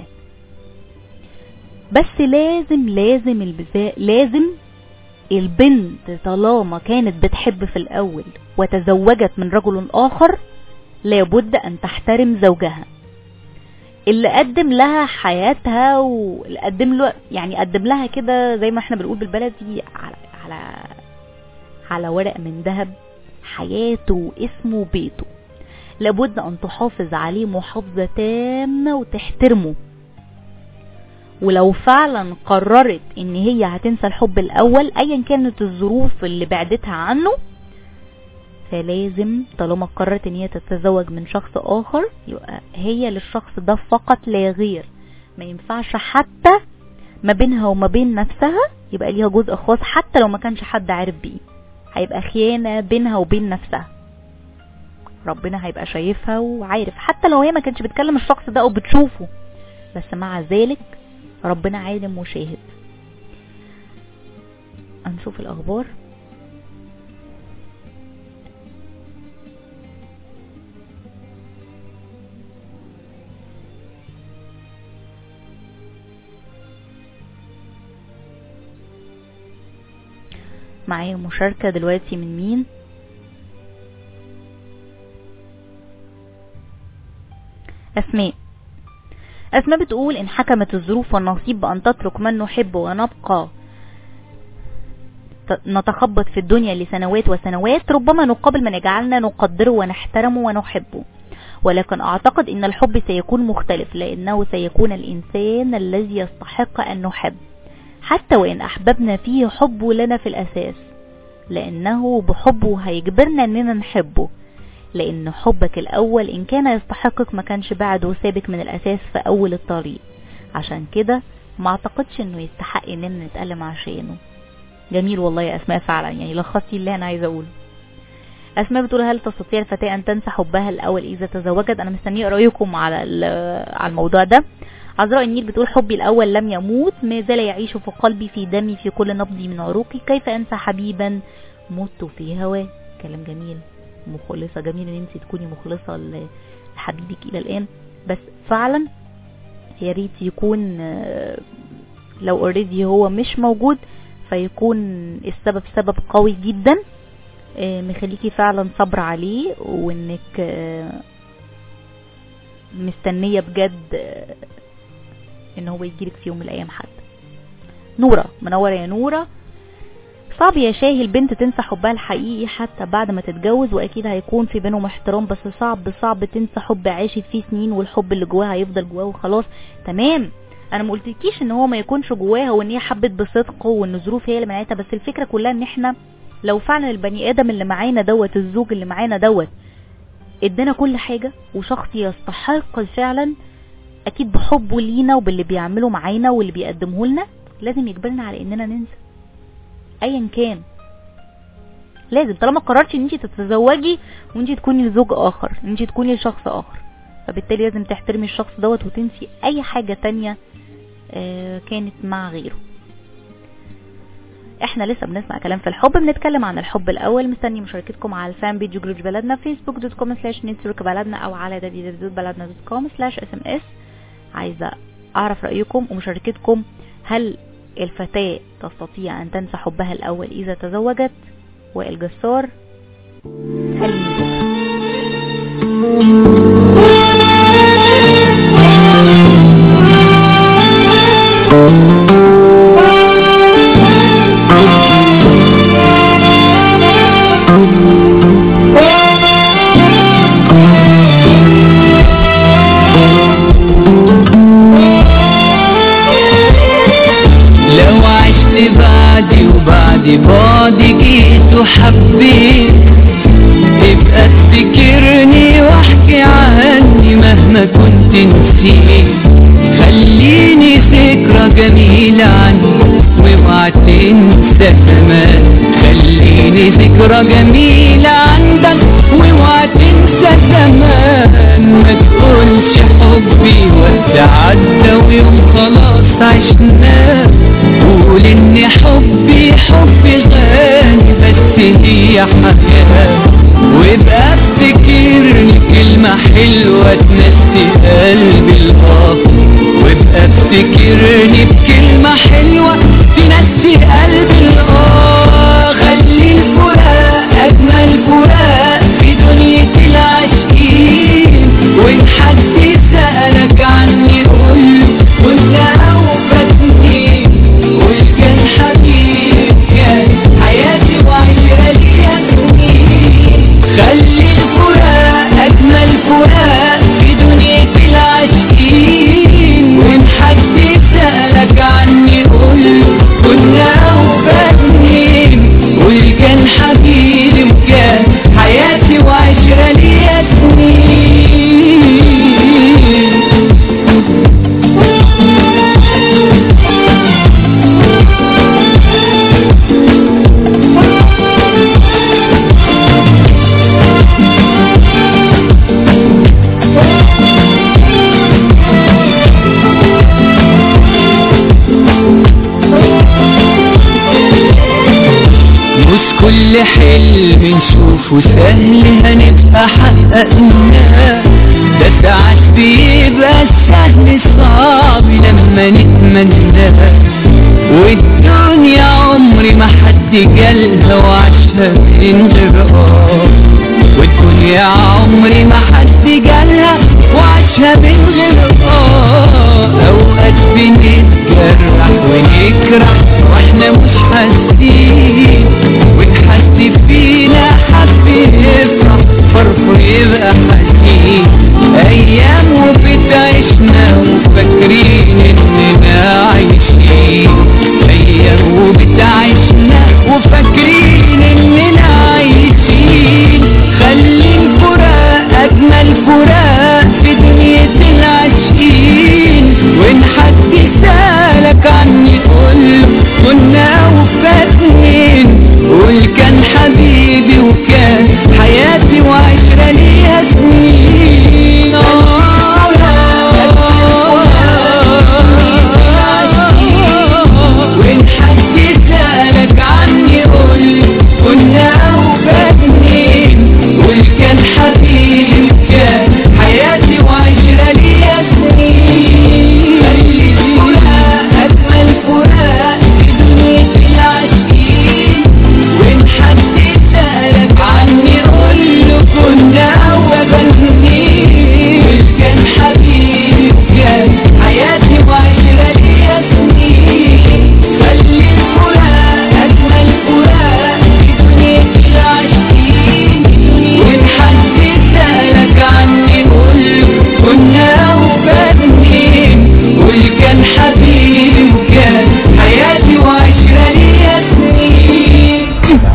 [SPEAKER 7] بس لازم لازم البزا... لازم البنت طالما كانت بتحب في الأول وتزوجت من رجل آخر لابد أن تحترم زوجها اللي قدم لها حياتها واللي قدم له يعني قدم لها كده زي ما احنا بنقول بالبلدي على على على ورق من ذهب حياته واسمه وبيته لابد ان تحافظ عليه محافظة تامة وتحترمه ولو فعلا قررت ان هي هتنسى الحب الاول ايا كانت الظروف اللي بعدتها عنه فلازم طالما قررت ان هي تتزوج من شخص اخر يبقى هي للشخص ده فقط لا غير ما ينفعش حتى ما بينها وما بين نفسها يبقى ليها جزء خاص حتى لو ما كانش حد عارف بيه هيبقى خيانة بينها وبين نفسها ربنا هيبقى شايفها وعارف حتى لو هي ما كانتش بتكلم الشخص ده او بتشوفه بس مع ذلك ربنا عالم وشاهد هنشوف الاخبار معايا مشاركة دلوقتي من مين أسماء أسماء بتقول إن حكمت الظروف والنصيب بأن تترك من نحب ونبقى نتخبط في الدنيا لسنوات وسنوات ربما نقابل من يجعلنا نقدره ونحترمه ونحبه ولكن أعتقد أن الحب سيكون مختلف لأنه سيكون الإنسان الذي يستحق أن نحب حتى وإن أحببنا فيه حبه لنا في الأساس لأنه بحبه هيجبرنا أننا نحبه لأن حبك الأول إن كان يستحقك ما كانش بعده سابك من الأساس في أول الطريق عشان كده ما أعتقدش أنه يستحق أننا نتألم عشانه جميل والله يا أسماء فعلا يعني لخصتي اللي أنا عايزة أقوله أسماء بتقول هل تستطيع الفتاة أن تنسى حبها الأول إذا تزوجت أنا مستنية رأيكم على على الموضوع ده عذراء النيل بتقول حبي الأول لم يموت ما زال يعيش في قلبي في دمي في كل نبض من عروقي كيف أنسى حبيبا مت في هواه كلام جميل مخلصة جميل ان انت تكوني مخلصة لحبيبك الى الان بس فعلا يا ريت يكون لو اوريدي هو مش موجود فيكون السبب سبب قوي جدا مخليكي فعلا صبر عليه وانك مستنية بجد ان هو يجيلك في يوم من الايام حد نورة منورة يا نورة صعب يا شاهي البنت تنسى حبها الحقيقي حتى بعد ما تتجوز واكيد هيكون في بينهم احترام بس صعب صعب تنسى حب عاشت فيه سنين والحب اللي جواها هيفضل جواها وخلاص تمام انا ما قلتلكيش ان هو ما يكونش جواها وان هي حبت بصدق وان الظروف هي اللي منعتها بس الفكره كلها ان احنا لو فعلا البني ادم اللي معانا دوت الزوج اللي معانا دوت ادانا كل حاجه وشخص يستحق فعلا اكيد بحبه لينا وباللي بيعمله معانا واللي بيقدمه لنا لازم يجبرنا على اننا ننسى ايا كان لازم طالما قررتي ان انت تتزوجي وانت تكوني لزوج اخر ان انت تكوني لشخص اخر فبالتالي لازم تحترمي الشخص دوت وتنسي اي حاجة تانية آه كانت مع غيره احنا لسه بنسمع كلام في الحب بنتكلم عن الحب الاول مستني مشاركتكم على الفان بيج جروج بلدنا فيسبوك دوت كوم سلاش نتورك بلدنا او على www.بلدنا دوت كوم سلاش اس ام اس عايزة اعرف رأيكم ومشاركتكم هل الفتاة تستطيع ان تنسى حبها الاول اذا تزوجت وائل جسار هل
[SPEAKER 5] حبيت ابقى افتكرني واحكي عني مهما كنت نسيت خليني ذكرى جميلة عني واوعى تنسى زمان خليني ذكرى جميلة عندك واوعى تنسى زمان ما تقولش حبي وقت عدى ويوم خلاص عشناه قول ان حبي حبي غالي بس هي حياة وابقى افتكرني كلمة حلوة تنسي قلبي الآه وابقى افتكرني بكلمة حلوة تنسي قلبي الآه خلي الفراق أجمل فراق في دنيا العاشقين وإن حد سألك عني قول وانت أوفتني قول كان حبيب كان حياتي وعشرة ليا سنين خلي الفراق أجمل فراق في دنيا العاشقين وإن حد سألك عني قول كنا أوفتني قول كان حبيبي وكان حياتي وعشرة ليا سنين مش كل حلم نشوفه سهل هنبقى حققناه ده ساعات بيبقى السهل صعب لما نتمناه والدنيا عمري ما حد جالها وعاشها من غير اه والدنيا عمري ما حد جالها وعاشها من غير اه اوقات بنتجرح ونكره واحنا مش حاسين ونحس فينا حب يفرح فرحه يبقى حزين ايام وبتعيشنا وفاكرين اننا عايشين ايام وبتعيشنا وفاكرين اننا عايشين خلي الفراق اجمل فراق في دنيا العاشقين وان حد سالك عني قول كنا وفاتنين قول كان حبيبي وكان حياتي وعشرة ليها سنين وإن حد سألك عني قول كنا وفاتنين قول كان حبيبي وكان حياتي وعشرة ليا سنين خلي الفراق أجمل فراق في دنيا العاشقين وإن حد سألك عني قول له كنا وفاتنين كان حبيبي وكان حياتي وعشرة ليا سنين خلي الفراق أجمل فراق في دنيا العاشقين وإن حد سألك عني قول له كنا وفاتنين قول كان حبيبي وكان حياتي وعشرة ليا سنين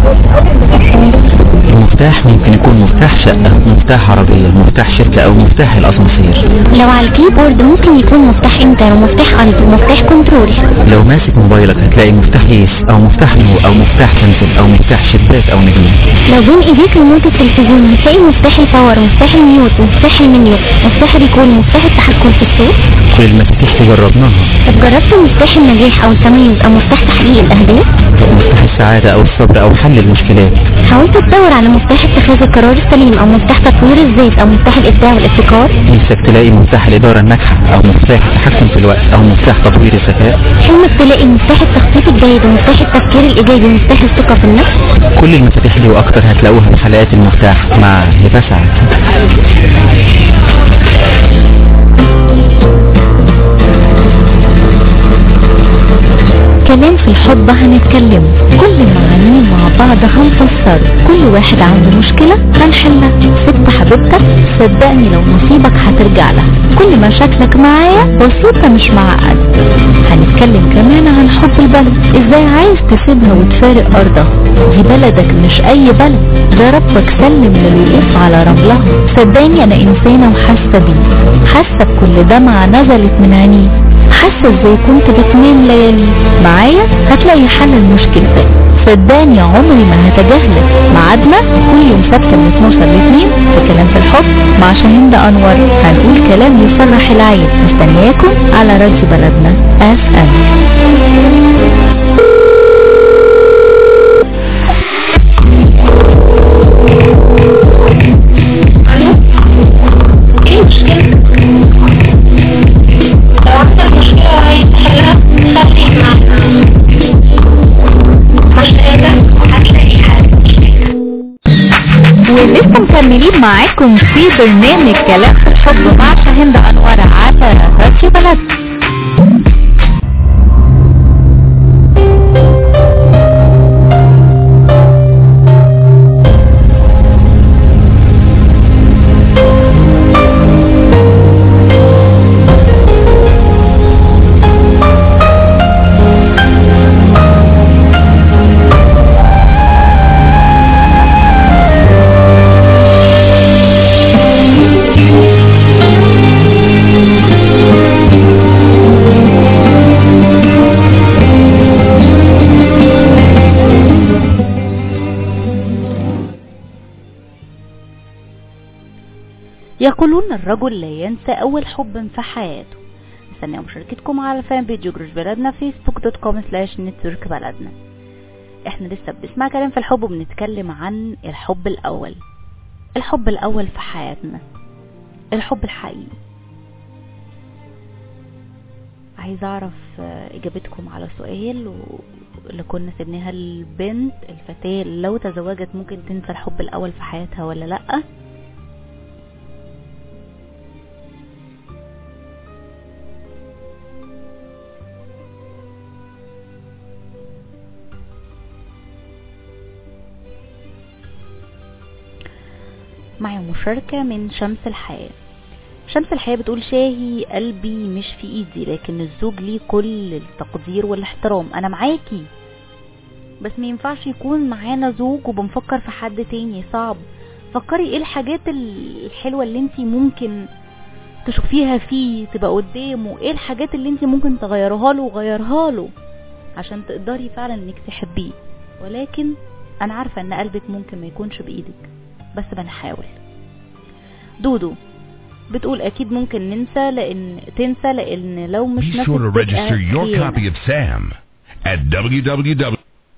[SPEAKER 8] المفتاح ممكن يكون مفتاح شقة مفتاح عربية مفتاح شركة او مفتاح الاسانسير
[SPEAKER 9] لو على الكيبورد ممكن يكون مفتاح انتر ومفتاح قلب ومفتاح كنترول
[SPEAKER 8] لو ماسك موبايلك هتلاقي مفتاح يس او مفتاح نو او مفتاح كنزل او مفتاح شباك او نجمة
[SPEAKER 9] لو بين ايديك ريموت التلفزيون هتلاقي مفتاح الباور ومفتاح الميوت ومفتاح المنيو مفتاح الريكول ومفتاح التحكم في الصوت
[SPEAKER 8] كل المفاتيح دي جربناها
[SPEAKER 9] طب جربت مفتاح النجاح او التميز او مفتاح تحقيق الاهداف
[SPEAKER 8] مفتاح السعادة او الصبر او حل المشكلات
[SPEAKER 9] حاولت تدور على مفتاح اتخاذ القرار السليم او مفتاح تطوير الذات او مفتاح الابداع والابتكار
[SPEAKER 8] نفسك تلاقي مفتاح الادارة الناجحة او مفتاح التحكم في الوقت او مفتاح تطوير الذكاء
[SPEAKER 9] حلمك تلاقي مفتاح التخطيط الجيد ومفتاح التفكير الايجابي ومفتاح الثقة في النفس
[SPEAKER 8] كل المفاتيح دي واكتر هتلاقوها في حلقات المفتاح مع هبة سعد
[SPEAKER 1] كمان في الحب هنتكلم كل معانيه مع بعض هنفسر كل واحد عنده مشكلة هنحلها ست حبيبتك صدقني لو نصيبك هترجع لها كل مشاكلك معايا بسيطة مش معقدة هنتكلم كمان عن حب البلد ازاي عايز تسيبها وتفارق ارضها دي بلدك مش اي بلد ده ربك سلم للوقوف على رملها صدقني انا انسانة وحاسة بيه حاسة بكل دمعة نزلت من عينيه حاسة ازاي كنت بتنام ليالي معايا هتلاقي حل لمشكلتك صدقني عمري ما هتجاهلك ميعادنا كل يوم سبت من 12 ل 2 في كلام في الحب مع شاهين ده انور هنقول كلام يفرح العين مستنياكم على راديو بلدنا اف ام
[SPEAKER 3] ايه المشكلة؟ لو عندك مشكلة عايز تحلها خليك معنا مش قادر هتلاقي حل
[SPEAKER 1] ولسه مكملين معاكم في برنامج كلام في الحب مع شاهين ده انور على راديو بلدنا يقولون الرجل لا ينسى أول حب في حياته مستنية مشاركتكم على الفان بيج جروش بلدنا فيسبوك دوت كوم سلاش نتورك بلدنا احنا لسه بنسمع كلام في الحب وبنتكلم عن الحب الأول الحب الأول في حياتنا الحب الحقيقي عايزة أعرف آه، إجابتكم على سؤال و- اللي كنا سيبناها البنت الفتاة لو تزوجت ممكن تنسى الحب الأول في حياتها ولا لأ معي مشاركة من شمس الحياة شمس الحياة بتقول شاهي قلبي مش في ايدي لكن الزوج ليه كل التقدير والاحترام انا معاكي بس ما ينفعش يكون معانا زوج وبنفكر في حد تاني صعب فكري ايه الحاجات الحلوة اللي انتي ممكن تشوفيها فيه تبقى قدامه ايه الحاجات اللي انتي ممكن تغيرها له وغيرها له عشان تقدري فعلا انك تحبيه ولكن انا عارفة ان قلبك ممكن ما يكونش بايدك بس بنحاول دودو بتقول اكيد ممكن ننسى لان تنسى لان لو مش
[SPEAKER 6] Be
[SPEAKER 1] نفس
[SPEAKER 6] sure to
[SPEAKER 1] تبقى
[SPEAKER 6] register your
[SPEAKER 1] خيانة.
[SPEAKER 6] copy of Sam at www.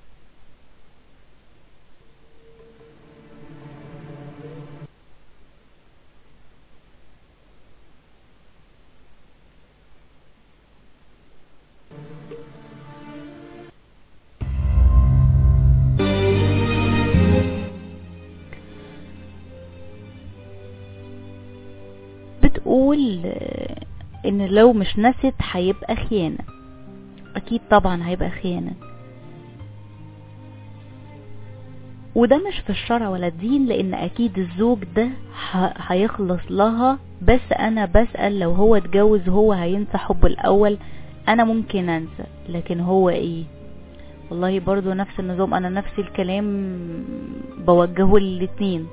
[SPEAKER 1] بتقول آه، ان لو مش نست هيبقى خيانة اكيد طبعا هيبقى خيانة وده مش في الشرع ولا الدين لان اكيد الزوج ده ه- هيخلص لها بس انا بسأل لو هو اتجوز هو هينسى حبه الاول انا ممكن انسى لكن هو ايه والله برضو نفس النظام انا نفس الكلام بوجهه للاتنين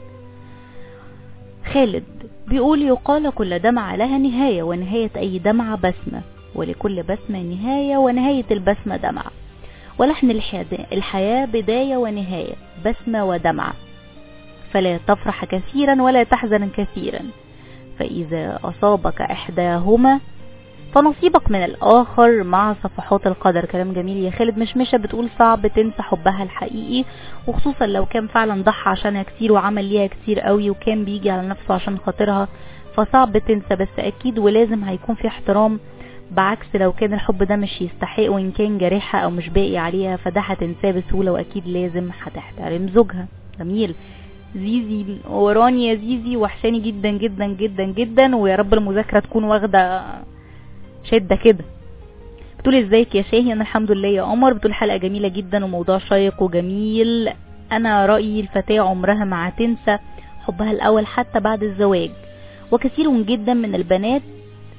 [SPEAKER 1] خالد بيقول يقال كل دمعة لها نهاية ونهاية أي دمعة بسمة ولكل بسمة نهاية ونهاية البسمة دمعة ولحن الحياة- الحياة بداية ونهاية بسمة ودمعة فلا تفرح كثيرا ولا تحزن كثيرا فإذا أصابك إحداهما فنصيبك من الآخر مع صفحات القدر كلام جميل يا خالد مشمشة بتقول صعب تنسى حبها الحقيقي وخصوصا لو كان فعلا ضحى عشانها كتير وعمل ليها كتير قوي وكان بيجي على نفسه عشان خاطرها فصعب تنسى بس اكيد ولازم هيكون في احترام بعكس لو كان الحب ده مش يستحق وان كان جارحها او مش باقي عليها فده هتنساه بسهولة واكيد لازم هتحترم زوجها جميل زيزي وراني يا زيزي وحشاني جدا جدا جدا جدا ويا رب المذاكرة تكون واخدة شدة كده بتقول ازيك يا شاهي انا الحمد لله يا قمر بتقول حلقة جميلة جدا وموضوع شيق وجميل انا رأيي الفتاة عمرها ما هتنسى حبها الاول حتى بعد الزواج وكثير جدا من البنات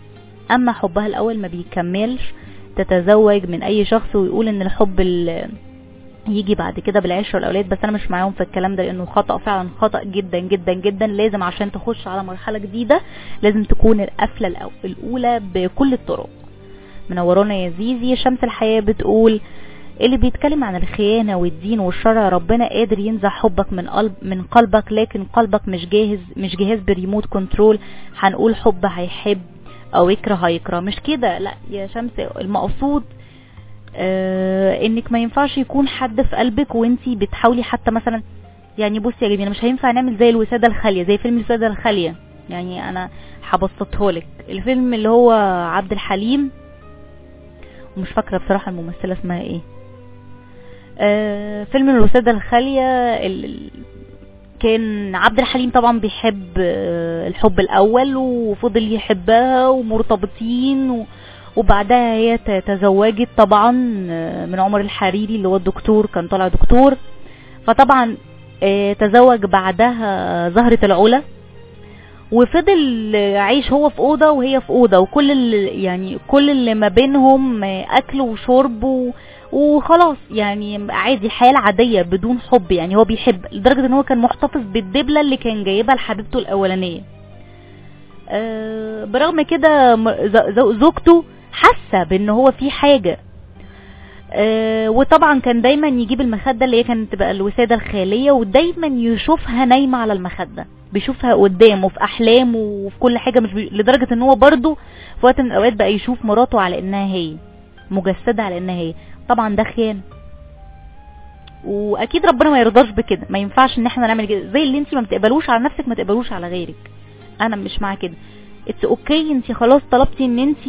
[SPEAKER 7] اما حبها الاول ما بيكملش تتزوج من اي شخص ويقول ان الحب ال- يجي بعد كده بالعشره والاولاد بس انا مش معاهم في الكلام ده لانه خطا فعلا خطا جدا جدا جدا لازم عشان تخش على مرحله جديده لازم تكون القفله الأو- الاولى بكل الطرق منورانا يا زيزي شمس الحياه بتقول اللي بيتكلم عن الخيانة والدين والشرع ربنا قادر ينزع حبك من قلب من قلبك لكن قلبك مش جاهز مش جاهز بريموت كنترول هنقول حب هيحب او يكره هيكره مش كده لا يا شمس المقصود آه انك ما ينفعش يكون حد في قلبك وانتي بتحاولي حتى مثلا يعني بصي يا جميله مش هينفع نعمل زي الوساده الخاليه زي فيلم الوساده الخاليه يعني انا هبسطه لك الفيلم اللي هو عبد الحليم ومش فاكره بصراحه الممثله اسمها ايه آه فيلم الوساده الخاليه ال- ال- كان عبد الحليم طبعا بيحب آه، الحب الاول وفضل يحبها ومرتبطين و... وبعدها هي ت- تزوجت طبعا آه، من عمر الحريري اللي هو الدكتور كان طالع دكتور فطبعا آه، تزوج بعدها زهرة العلا وفضل آه، عايش هو في اوضه وهي في اوضه وكل اللي يعني كل اللي ما بينهم آه، اكل وشرب و... وخلاص يعني عادي الحياه العاديه بدون حب يعني هو بيحب لدرجه ان هو كان محتفظ بالدبله اللي كان جايبها لحبيبته الاولانيه آه، برغم كده م- ز- ز- زوجته حاسه بان هو في حاجه آه، وطبعا كان دايما يجيب المخده اللي هي كانت تبقى الوساده الخاليه ودايما يشوفها نايمه على المخده بيشوفها قدامه في احلامه وفي كل حاجه مش بي... لدرجه ان هو برضه في وقت من الاوقات بقى يشوف مراته على انها هي مجسده على انها هي طبعا ده خيانه واكيد ربنا ما يرضاش بكده ما ينفعش ان احنا نعمل كده زي اللي انت ما بتقبلوش على نفسك ما تقبلوش على غيرك انا مش مع كده اتس اوكي انت خلاص طلبتي ان انت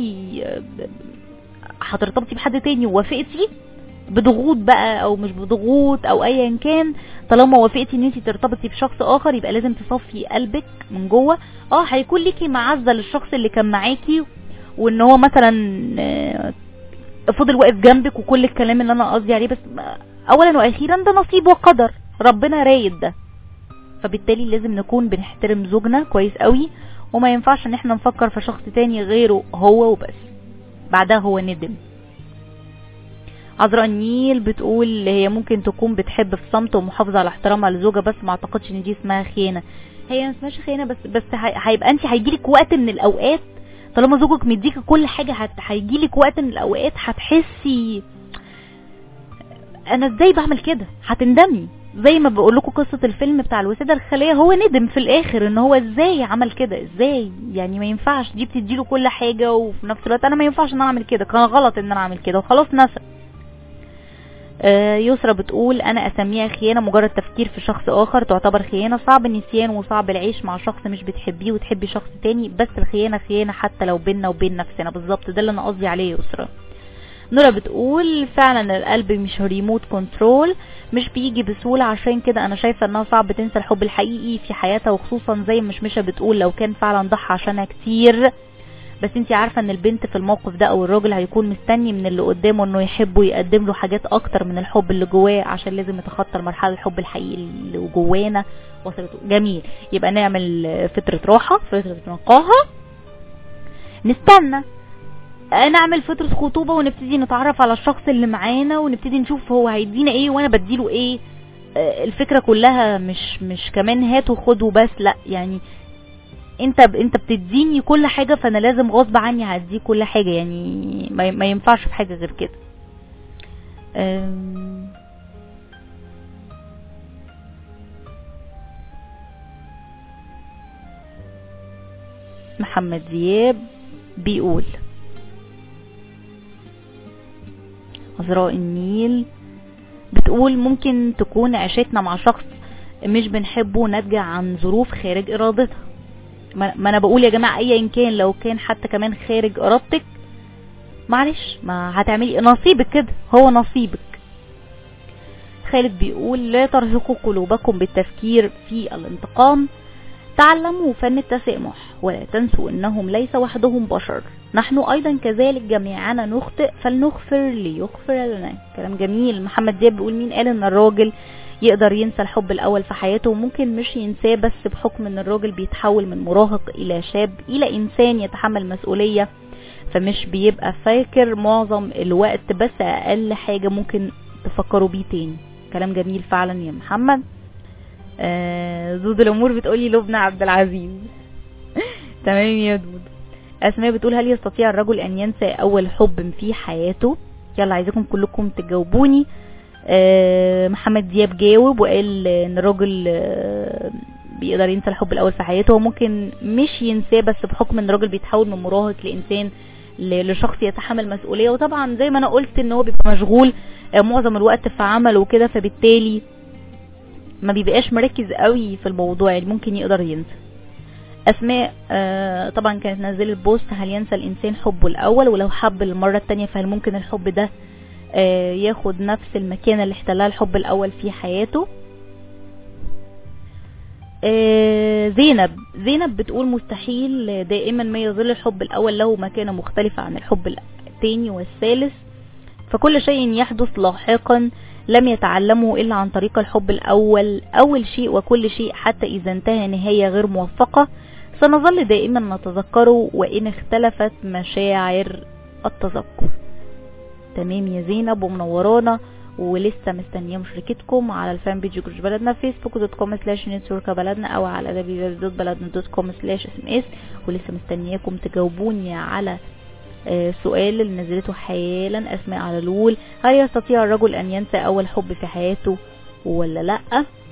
[SPEAKER 7] هترتبطي بحد تاني ووافقتي بضغوط بقى او مش بضغوط او ايا كان طالما وافقتي ان انت ترتبطي بشخص اخر يبقى لازم تصفي قلبك من جوه اه هيكون ليكي معزه للشخص اللي كان معاكي وان هو مثلا آه، فضل واقف جنبك وكل الكلام اللي انا قصدي عليه بس ما- اولا واخيرا ده نصيب وقدر ربنا رايد ده فبالتالي لازم نكون بنحترم زوجنا كويس قوي وما ينفعش ان احنا نفكر في شخص تاني غيره هو وبس بعدها هو ندم عذراء النيل بتقول هي ممكن تكون بتحب في صمت ومحافظه على احترامها لزوجها بس ما اعتقدش ان دي اسمها خيانه هي ما اسمهاش خيانه بس بس هي- هيبقى انت هيجيلك وقت من الاوقات طالما زوجك مديكي كل حاجه هت- هيجيلك وقت من الاوقات هتحسي انا ازاي بعمل كده هتندمي زي ما بقول لكم قصه الفيلم بتاع الوساده الخاليه هو ندم في الاخر ان هو ازاي عمل كده ازاي يعني ما ينفعش دي بتديله كل حاجه وفي نفس الوقت انا ما ينفعش ان انا اعمل كده كان غلط ان انا اعمل كده وخلاص نسى آه، يسرا بتقول انا اسميها خيانه مجرد تفكير في شخص اخر تعتبر خيانه صعب النسيان وصعب العيش مع شخص مش بتحبيه وتحبي شخص تاني بس الخيانه خيانه حتى لو بيننا وبين نفسنا بالظبط ده اللي انا قصدي عليه يا يسرا نورا بتقول فعلا القلب مش ريموت كنترول مش بيجي بسهولة عشان كده انا شايفة انها صعب تنسى الحب الحقيقي في حياتها وخصوصا زي مشمشة بتقول لو كان فعلا ضحى عشانها كتير بس انت عارفة ان البنت في الموقف ده او الراجل هيكون مستني من اللي قدامه انه يحبه ويقدم له حاجات اكتر من الحب اللي جواه عشان لازم يتخطى مرحلة الحب الحقيقي اللي جوانا وصلت جميل يبقى نعمل فترة راحة فترة نقاهة نستنى نعمل فترة خطوبة ونبتدي نتعرف على الشخص اللي معانا ونبتدي نشوف هو هيدينا ايه وانا بديله ايه آه، الفكرة كلها مش مش كمان هات وخد وبس لا يعني انت ب... انت بتديني كل حاجة فانا لازم غصب عني هديك كل حاجة يعني ما, ما ينفعش في حاجة غير كده أم... محمد دياب بيقول عذراء النيل بتقول ممكن تكون عيشتنا مع شخص مش بنحبه ناتجة عن ظروف خارج ارادتها ما ما انا بقول يا جماعة ايا كان لو كان حتى كمان خارج ارادتك معلش ما هتعملي نصيبك كده هو نصيبك خالد بيقول لا ترهقوا قلوبكم بالتفكير في الانتقام تعلموا فن التسامح ولا تنسوا انهم ليس وحدهم بشر نحن ايضا كذلك جميعنا نخطئ فلنغفر ليغفر لنا كلام جميل محمد دياب بيقول مين قال ان الراجل يقدر ينسى الحب الاول في حياته وممكن مش ينساه بس بحكم ان الراجل بيتحول من مراهق الى شاب الى انسان يتحمل مسؤولية فمش بيبقى فاكر معظم الوقت بس اقل حاجة ممكن تفكروا بيه تاني كلام جميل فعلا يا محمد آه زود الامور بتقولي لبنى عبد العزيز تمام يا دود اسماء بتقول هل يستطيع الرجل ان ينسى اول حب في حياته يلا عايزاكم كلكم تجاوبوني آه محمد دياب جاوب وقال ان الراجل آه بيقدر ينسى الحب الاول في حياته هو ممكن مش ينساه بس بحكم ان الراجل بيتحول من مراهق لانسان ل- لشخص يتحمل مسؤوليه وطبعا زي ما انا قلت ان هو بيبقى مشغول آه، معظم الوقت في عمله وكده فبالتالي ما بيبقاش مركز قوي في الموضوع يعني ممكن يقدر ينسى اسماء آه طبعا كانت نزلت بوست هل ينسى الانسان حبه الاول ولو حب المره التانية فهل ممكن الحب ده آه ياخد نفس المكانه اللي احتلها الحب الاول في حياته آه، زينب زينب بتقول مستحيل دائما ما يظل الحب الاول له مكانه مختلفه عن الحب الثاني والثالث فكل شيء يحدث لاحقا لم يتعلمه الا عن طريق الحب الاول اول شيء وكل شيء حتى اذا انتهى نهايه غير موفقه سنظل دائما نتذكره وان اختلفت مشاعر التذكر تمام يا زينب ومنورانا ولسه مستنيه مشاركتكم على الفان بيج جروج بلدنا فيسبوك دوت كوم سلاش نتورك بلدنا او على www.بلدنا دوت كوم سلاش اس ام اس ولسه مستنياكم تجاوبوني على آه، سؤال اللي نزلته حالا اسماء على الول هل يستطيع الرجل ان ينسى اول حب في حياته ولا لا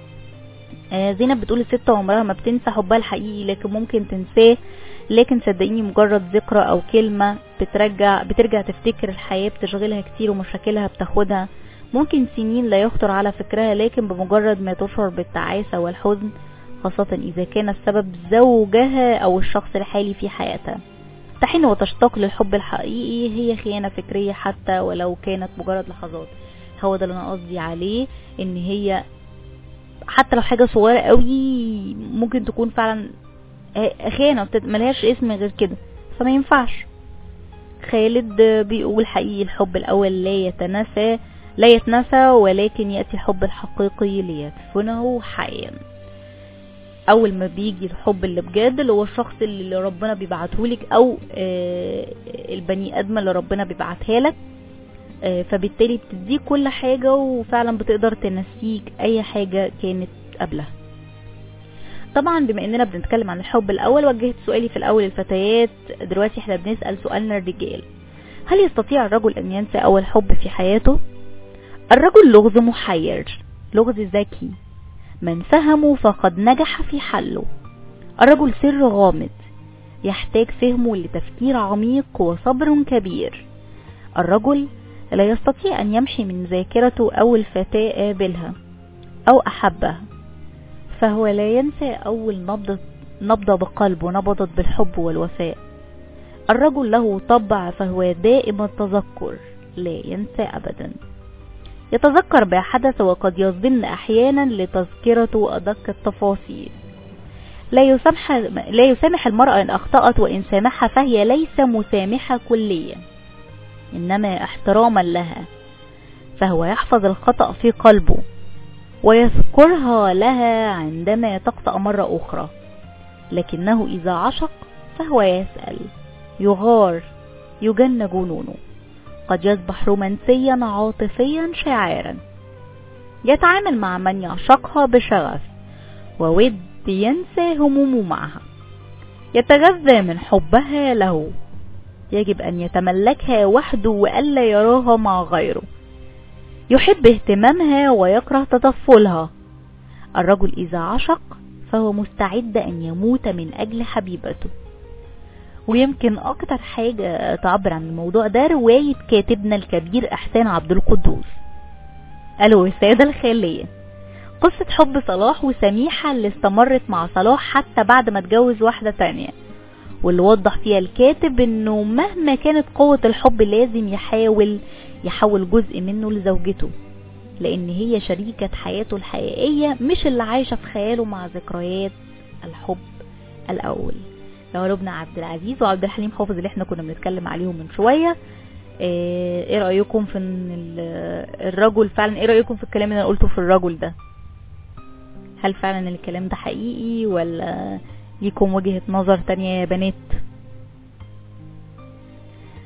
[SPEAKER 7] آه، زينب بتقول الست عمرها ما بتنسى حبها الحقيقي لكن ممكن تنساه لكن صدقيني مجرد ذكرى او كلمة بترجع بترجع تفتكر الحياة بتشغلها كتير ومشاكلها بتاخدها ممكن سنين لا يخطر على فكرها لكن بمجرد ما تشعر بالتعاسة والحزن خاصة إذا كان السبب زوجها أو الشخص الحالي في حياتها تحن وتشتاق للحب الحقيقي هي خيانة فكرية حتى ولو كانت مجرد لحظات هو ده اللي أنا قصدي عليه إن هي حتى لو حاجة صغيرة قوي ممكن تكون فعلا آه، خيانة بتد- ملهاش اسم غير كده فما ينفعش خالد بيقول حقيقي الحب الأول لا يتنسى لا يتنسى ولكن يأتي الحب الحقيقي ليدفنه حيا اول ما بيجي الحب اللي بجد اللي هو الشخص اللي ربنا بيبعته لك او آه، البني ادمه اللي ربنا بيبعتها لك آه، فبالتالي بتديك كل حاجه وفعلا بتقدر تنسيك اي حاجه كانت قبلها طبعا بما اننا بنتكلم عن الحب الاول وجهت سؤالي في الاول الفتيات دلوقتي احنا بنسال سؤالنا الرجال هل يستطيع الرجل ان ينسى اول حب في حياته الرجل لغز محير لغز ذكي من فهمه فقد نجح في حله الرجل سر غامض يحتاج فهمه لتفكير عميق وصبر كبير الرجل لا يستطيع أن يمحي من ذاكرته أول فتاة قابلها أو أحبها فهو لا ينسى أول نبضة نبضة بقلبه نبضت بالحب والوفاء الرجل له طبع فهو دائم التذكر لا ينسى أبدا يتذكر ما حدث وقد يظن أحيانا لتذكرته أدق التفاصيل لا يسامح لا يسامح المرأة إن أخطأت وإن سامحها فهي ليس مسامحة كليا إنما احتراما لها فهو يحفظ الخطأ في قلبه ويذكرها لها عندما تخطأ مرة أخرى لكنه إذا عشق فهو يسأل يغار يجن جنونه قد يصبح رومانسيا عاطفيا شاعرا يتعامل مع من يعشقها بشغف وود ينسى همومه معها يتغذى من حبها له يجب أن يتملكها وحده وألا يراها مع غيره يحب اهتمامها ويكره تطفلها الرجل إذا عشق فهو مستعد أن يموت من أجل حبيبته ويمكن أكتر حاجة تعبر عن الموضوع ده رواية كاتبنا الكبير إحسان عبد القدوس الوسادة الخالية قصة حب صلاح وسميحة اللي استمرت مع صلاح حتى بعد ما اتجوز واحدة تانية واللي وضح فيها الكاتب انه مهما كانت قوة الحب لازم يحاول يحول جزء منه لزوجته لان هي شريكة حياته الحقيقية مش اللي عايشة في خياله مع ذكريات الحب الاول لو لبنى عبد العزيز وعبد الحليم حافظ اللي احنا كنا بنتكلم عليهم من شوية ايه إيه رأيكم في ان ال- الرجل فعلا ايه رأيكم في الكلام اللي انا قلته في الرجل ده هل فعلا الكلام ده حقيقي ولا ليكم وجهة نظر تانية يا بنات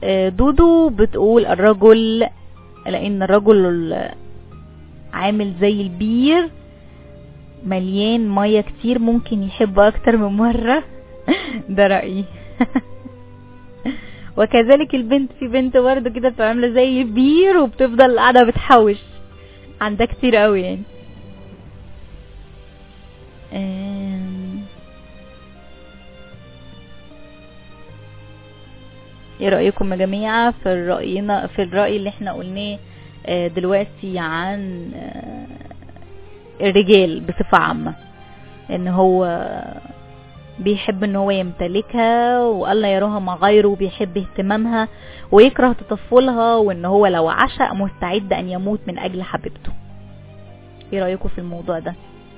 [SPEAKER 7] آه، دودو بتقول الرجل لان الرجل عامل زي البير مليان ميه كتير ممكن يحب اكتر من مرة ده رأيي وكذلك البنت في بنت برضه كده بتبقى عامله زي البير وبتفضل قاعده بتحوش عندها كتير قوي يعني آم. ايه رأيكم يا جماعة في الرأينا في الرأي اللي احنا قلناه آه، دلوقتي عن آه، الرجال بصفة عامة ان هو بيحب ان هو يمتلكها والا يراها مع غيره وبيحب اهتمامها ويكره تطفلها وان هو لو عشق مستعد ان يموت من اجل حبيبته ايه رأيكم في الموضوع ده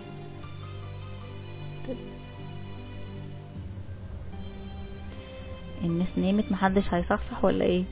[SPEAKER 7] الناس نامت محدش هيصحصح ولا ايه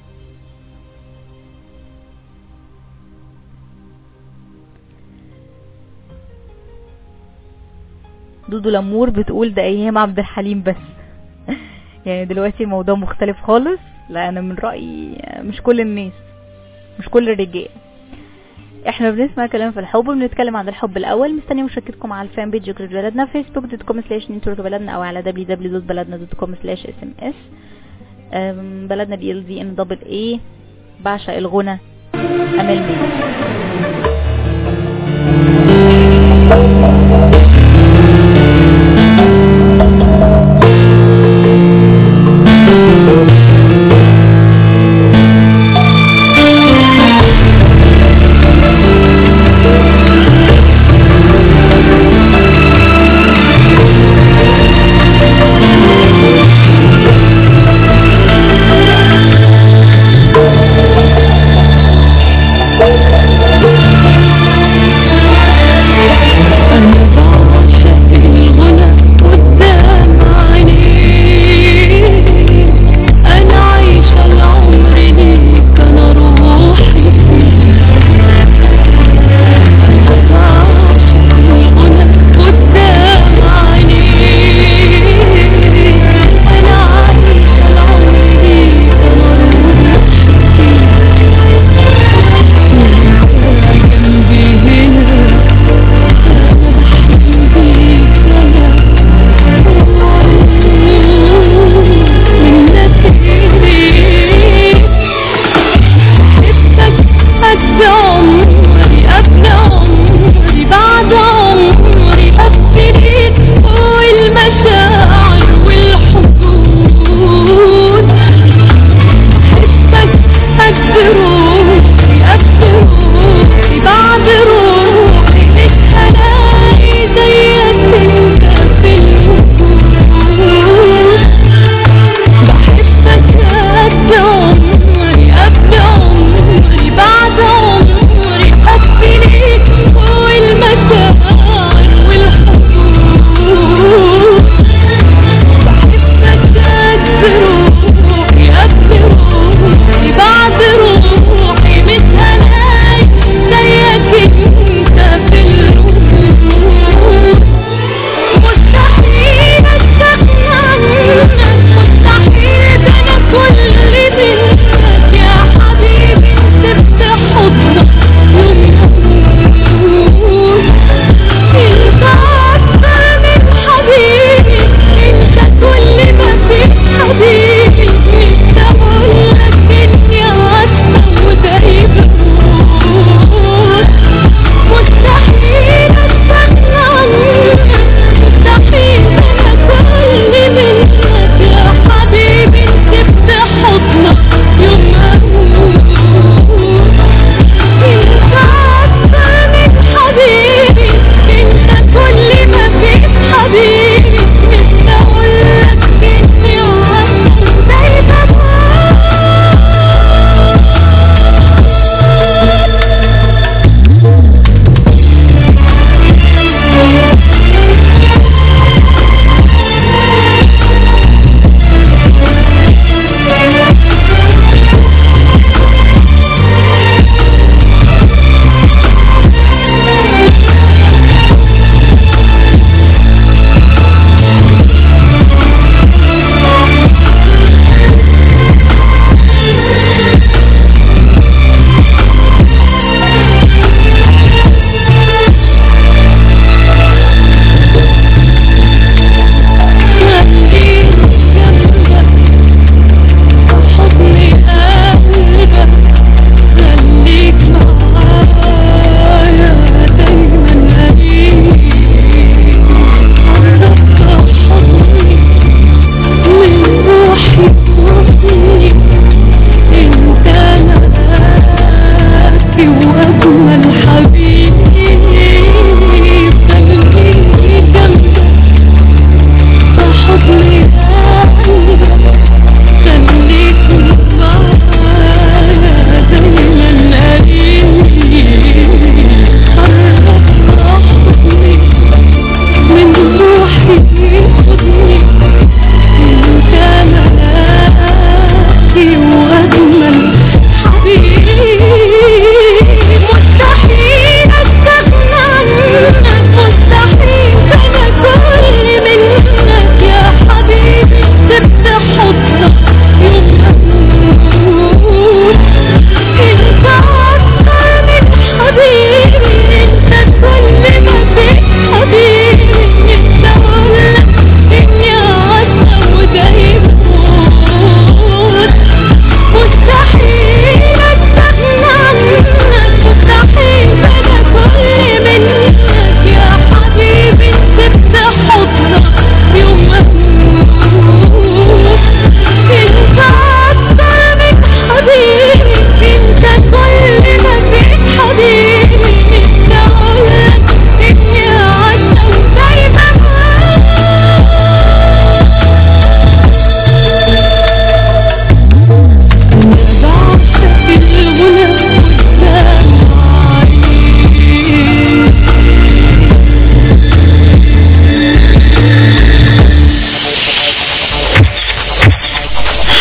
[SPEAKER 7] دودو لمور بتقول ده ايام عبد الحليم بس يعني دلوقتي الموضوع مختلف خالص لا انا من رأيي مش كل الناس مش كل الرجال احنا بنسمع كلام في الحب وبنتكلم عن الحب الاول مستني مشاركتكم على الفان بيج جروب بلدنا فيسبوك دوت كوم سلاش نتورك بلدنا او على www.بلدنا دوت كوم سلاش اس ام اس بلدنا بي ال دي ان دبل اي بعشق الغنى امال مين
[SPEAKER 10] Thank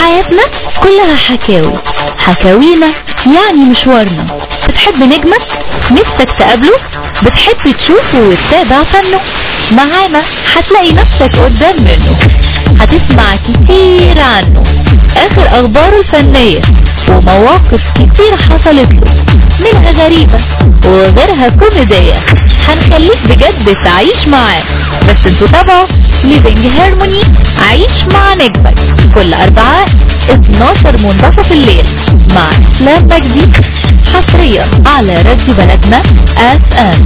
[SPEAKER 1] حياتنا كلها حكاوي حكاوينا يعني مشوارنا بتحب نجمك نفسك تقابله بتحب تشوفه وتتابع فنه معانا هتلاقي نفسك قدام منه هتسمع كتير عنه اخر اخباره الفنية ومواقف كتير حصلت له منها غريبة وغيرها كوميدية هنخليك بجد تعيش معاه بس انتوا تابعوا ليفينج هارموني عيش مع نجمك كل اربعاء 12 منتصف الليل مع اسلام مجدي حصريا على راديو بلدنا اف ام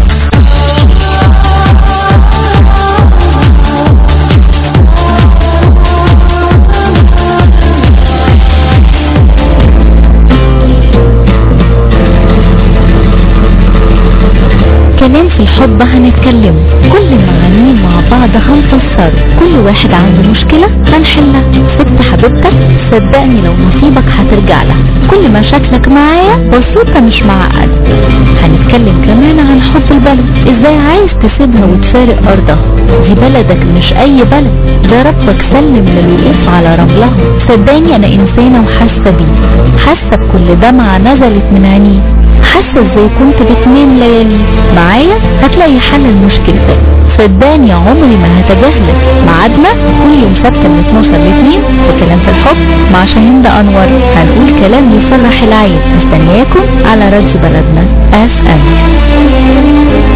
[SPEAKER 9] كلام في الحب هنتكلم كل معانيه مع بعض هنفسر كل واحد عنده مشكلة هنحلها ست حبيبتك صدقني لو نصيبك هترجع لها كل مشاكلك معايا بسيطة مش معقدة هنتكلم كمان عن حب البلد ازاي عايز تسيبها وتفارق ارضها دي بلدك مش اي بلد ده ربك سلم للوقوف على رملها صدقني انا انسانة وحاسة بيه حاسة بكل دمعة نزلت من عينيه حاسة ازاي كنت بتنام ليالي معايا هتلاقي حل لمشكلتك صدقني عمري ما هتجاهلك ميعادنا كل يوم سبت من 12 ل 2 في كلام في الحب مع شاهين ده انور هنقول كلام يفرح العين مستنياكم على راديو بلدنا اف ام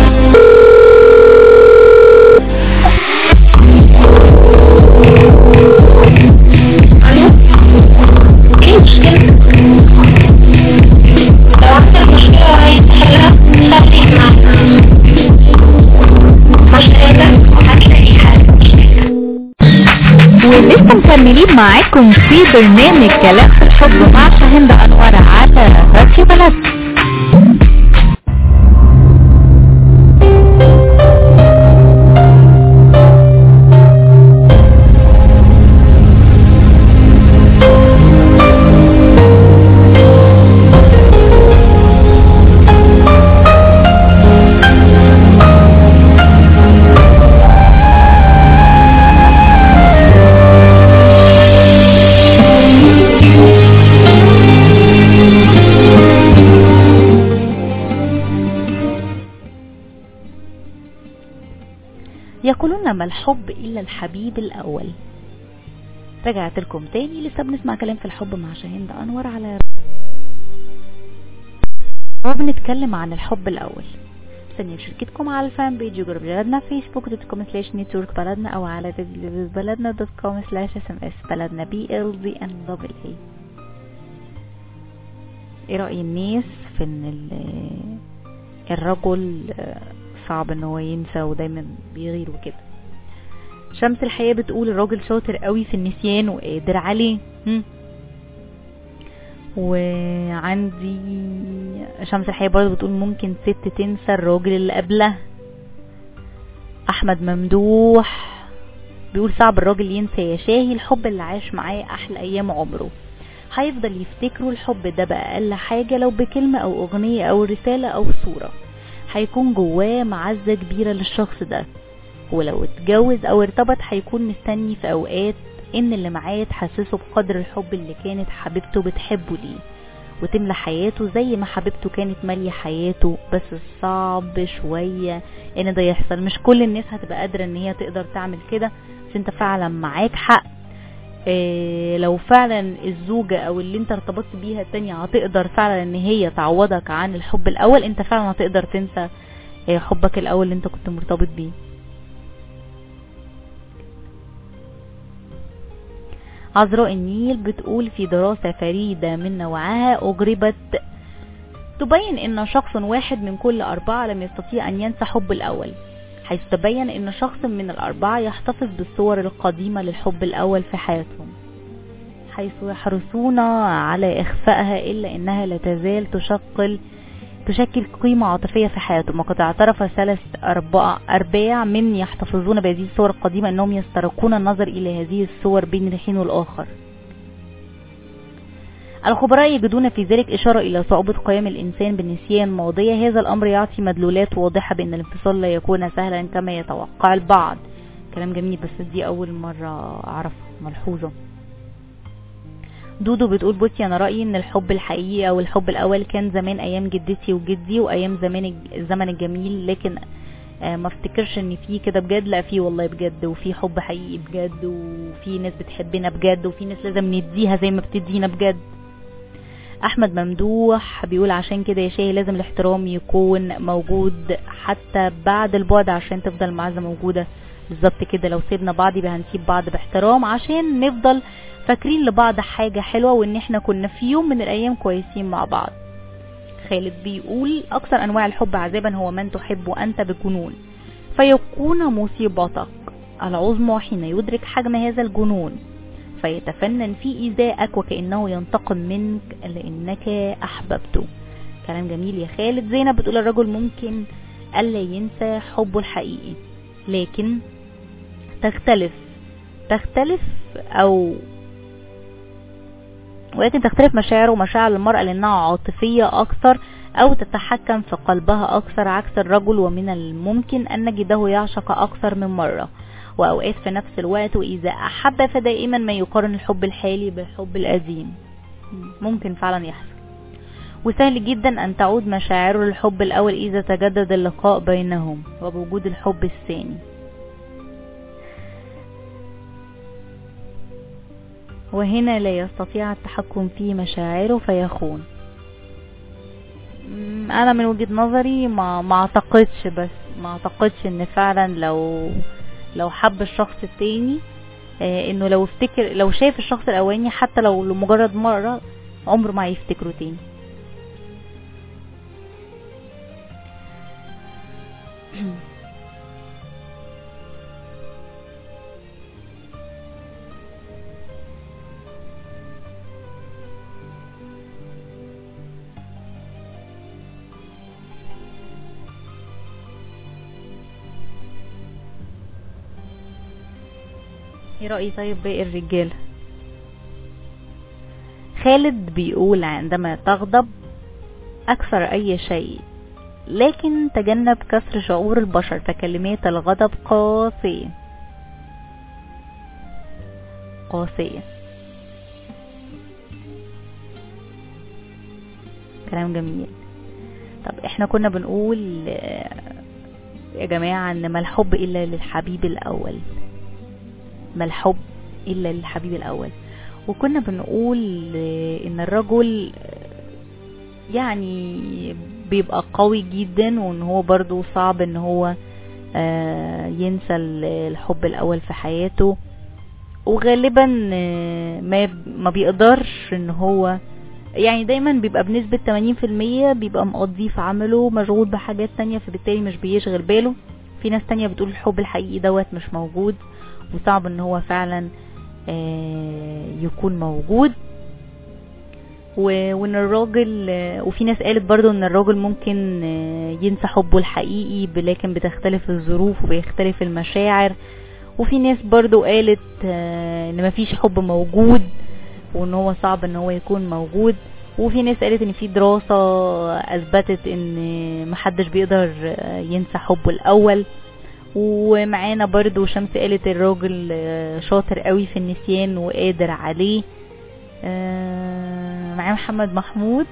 [SPEAKER 3] ايه مشكلتك؟ لو عندك مشكلة عايز تحلها خليك معانا مشكلتك وهتلاقي حل مشكلتك
[SPEAKER 1] ولسه مكملين معاكم في برنامج كلام في الحب مع شاهين ده انور على راديو بلدنا يقولون ما الحب إلا الحبيب الأول رجعت لكم تاني لسه بنسمع كلام في الحب مع شاهين ده أنور على وبنتكلم عن الحب الأول ثانية مشاركتكم على الفان بيج جروب بلدنا فيسبوك دوت كوم سلاش نتورك بلدنا أو على بلدنا دوت كوم سلاش اس ام اس بلدنا بي ال دي ان دبل اي ايه رأي الناس في ان ال- الرجل آه، صعب ان هو ينسى ودايما بيغير وكده شمس الحياة بتقول الراجل شاطر قوي في النسيان وقادر عليه هم. وعندي شمس الحياة برضه بتقول ممكن ست تنسى الراجل اللي قبلها احمد ممدوح بيقول صعب الراجل ينسى يا شاهي الحب اللي عاش معاه احلى ايام عمره هيفضل يفتكره الحب ده بأقل حاجة لو بكلمة او اغنية او رسالة او صورة هيكون جواه معزة كبيرة للشخص ده ولو اتجوز او ارتبط هيكون مستني في اوقات ان اللي معاه تحسسه بقدر الحب اللي كانت حبيبته بتحبه ليه وتملى حياته زي ما حبيبته كانت مالية حياته بس صعب شوية ان ده يحصل مش كل الناس هتبقى قادرة ان هي تقدر تعمل كده بس انت فعلا معاك حق إيه لو فعلا الزوجة او اللي انت ارتبطت بيها التانية هتقدر فعلا ان هي تعوضك عن الحب الاول انت فعلا هتقدر تنسى إيه حبك الاول اللي انت كنت مرتبط بيه عذراء النيل بتقول في دراسة فريدة من نوعها أجربت تبين ان شخص واحد من كل اربعة لم يستطيع ان ينسى حب الاول حيث تبين ان شخص من الاربعة يحتفظ بالصور القديمة للحب الاول في حياتهم حيث يحرصون على اخفائها الا انها لا تزال تشكل تشكل قيمة عاطفية في حياتهم وقد اعترف ثلاث أرباع, أرباع من يحتفظون بهذه الصور القديمة أنهم يسترقون النظر إلى هذه الصور بين الحين والآخر الخبراء يجدون في ذلك إشارة إلى صعوبة قيام الإنسان بالنسيان ماضية هذا الأمر يعطي مدلولات واضحة بأن الانفصال لا يكون سهلا كما يتوقع البعض كلام جميل بس دي أول مرة أعرف ملحوظة
[SPEAKER 7] دودو بتقول بصي انا رايي ان الحب الحقيقي او الحب الاول كان زمان ايام جدتي وجدي وايام زمان الج- الزمن الجميل لكن آه، ما افتكرش ان في كده بجد لا في والله بجد وفي حب حقيقي بجد وفي ناس بتحبنا بجد وفي ناس لازم نديها زي ما بتدينا بجد احمد ممدوح بيقول عشان كده يا شاي لازم الاحترام يكون موجود حتى بعد البعد عشان تفضل المعزه موجوده بالظبط كده لو سيبنا بعض يبقى هنسيب بعض باحترام عشان نفضل فاكرين لبعض حاجه حلوه وان احنا كنا في يوم من الايام كويسين مع بعض خالد بيقول اكثر انواع الحب عذابا هو من تحب انت بجنون فيكون مصيبتك العظمى حين يدرك حجم هذا الجنون فيتفنن في إيذائك وكأنه ينتقم منك لأنك أحببته كلام جميل يا خالد زينب بتقول الرجل ممكن ألا ينسى حبه الحقيقي لكن تختلف تختلف أو ولكن تختلف مشاعره ومشاعر المرأة لأنها عاطفية أكثر أو تتحكم في قلبها أكثر عكس الرجل ومن الممكن أن نجده يعشق أكثر من مرة وأوقات في نفس الوقت وإذا أحب فدائما ما يقارن الحب الحالي بالحب القديم ممكن فعلا يحصل وسهل جدا أن تعود مشاعره للحب الأول إذا تجدد اللقاء بينهم وبوجود الحب الثاني وهنا لا يستطيع التحكم في مشاعره فيخون مم، انا من وجهة نظري ما ما اعتقدش بس ما اعتقدش ان فعلا لو لو حب الشخص التاني آه، انه لو افتكر لو شاف الشخص الاولاني حتى لو لمجرد مرة عمره ما هيفتكره تاني ايه رأي طيب باقي الرجالة خالد بيقول عندما تغضب أكثر أي شيء لكن تجنب كسر شعور البشر فكلمات الغضب قاسية قاسية كلام جميل طب احنا كنا بنقول آه، يا جماعة ان ما الحب الا للحبيب الاول ما الحب الا للحبيب الاول وكنا بنقول آه، ان الرجل آه، يعني بيبقى قوي جدا وان هو برضو صعب ان هو آه، ينسى ال- الحب الاول في حياته وغالبا آه، ما ما بيقدرش ان هو يعني دايما بيبقى بنسبة 80% بيبقى مقضيه في عمله مشغول بحاجات تانية فبالتالي مش بيشغل باله في ناس تانية بتقول الحب الحقيقي دوت مش موجود وصعب ان هو فعلا آه، يكون موجود و- وان الراجل آه، وفي ناس قالت برضو ان الراجل ممكن آه، ينسى حبه الحقيقي ب- لكن بتختلف الظروف وبيختلف المشاعر وفي ناس برضو قالت آه، ان مفيش حب موجود وان هو صعب ان هو يكون موجود وفي ناس قالت ان في دراسة اثبتت ان محدش بيقدر آه، ينسى حبه الاول ومعانا برضو شمس قالت الراجل آه، شاطر قوي في النسيان وقادر عليه آه، معاه محمد محمود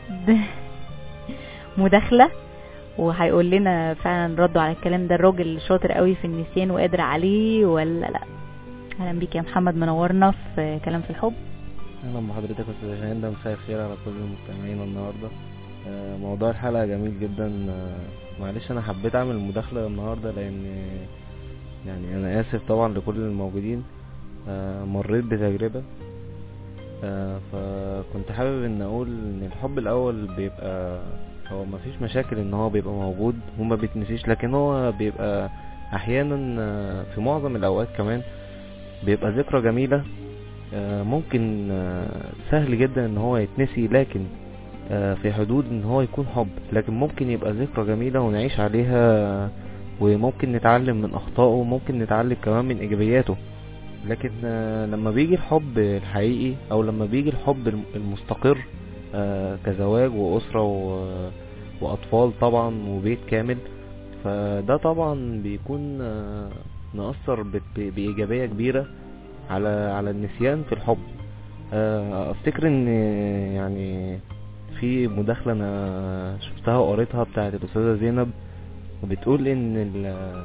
[SPEAKER 7] مداخلة وهيقول لنا فعلا ردوا على الكلام ده الراجل شاطر قوي في النسيان وقادر عليه ولا لا اهلا بيك يا محمد منورنا في كلام في الحب
[SPEAKER 10] اهلا بحضرتك يا استاذ شاهين ده مساء الخير على كل المستمعين النهارده آه، موضوع الحلقه جميل جدا آه، معلش انا حبيت اعمل المداخله النهارده لان يعني انا اسف طبعا لكل الموجودين آه، مريت بتجربه آه، فكنت حابب ان اقول ان الحب الاول بيبقى هو مفيش مشاكل ان هو بيبقى موجود وما بيتنسيش لكن هو بيبقى احيانا آه، في معظم الاوقات كمان بيبقى ذكرى جميله آه، ممكن آه، سهل جدا ان هو يتنسي لكن آه، في حدود ان هو يكون حب لكن ممكن يبقى ذكرى جميلة ونعيش عليها وممكن نتعلم من اخطائه وممكن نتعلم كمان من ايجابياته لكن آه، لما بيجي الحب الحقيقي او لما بيجي الحب الم- المستقر آه، كزواج واسرة و- واطفال طبعا وبيت كامل فده طبعا بيكون آه، نأثر ب- ب- بإيجابية كبيرة على على النسيان في الحب آه، افتكر ان يعني في مداخلة انا شفتها وقريتها بتاعت الاستاذة زينب وبتقول ان ال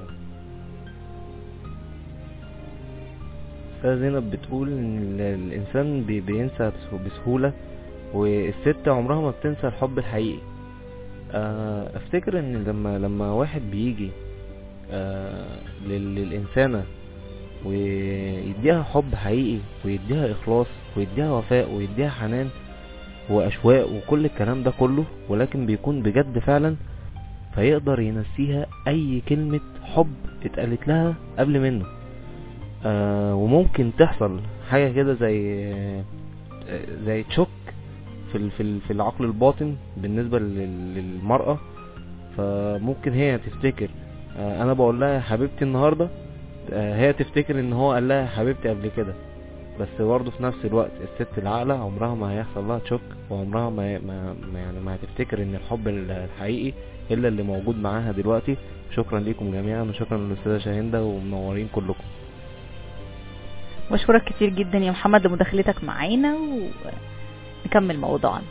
[SPEAKER 10] الاستاذة زينب بتقول ان ال- الانسان بي- بينسى بس- بسهولة والست عمرها ما بتنسى الحب الحقيقي آه، افتكر ان لما لما واحد بيجي آه، لل- للانسانة ويديها حب حقيقي ويديها اخلاص ويديها وفاء ويديها حنان واشواق وكل الكلام ده كله ولكن بيكون بجد فعلا فيقدر ينسيها اي كلمة حب اتقالت لها قبل منه آه وممكن تحصل حاجة كده زي آه، زي تشوك في ال- في ال- في العقل الباطن بالنسبة لل- للمرأة فممكن هي تفتكر آه انا بقول لها يا حبيبتي النهاردة آه هي تفتكر ان هو قال لها يا حبيبتي قبل كده بس برضه في نفس الوقت الست العاقلة عمرها ما هيحصل لها تشوك وعمرها ما, ما ما- يعني ما هتفتكر ان الحب ال- الحقيقي الا اللي موجود معاها دلوقتي شكرا ليكم جميعا وشكرا للاستاذة شاهندة ومنورين كلكم
[SPEAKER 7] بشكرك كتير جدا يا محمد لمداخلتك معانا ونكمل موضوعنا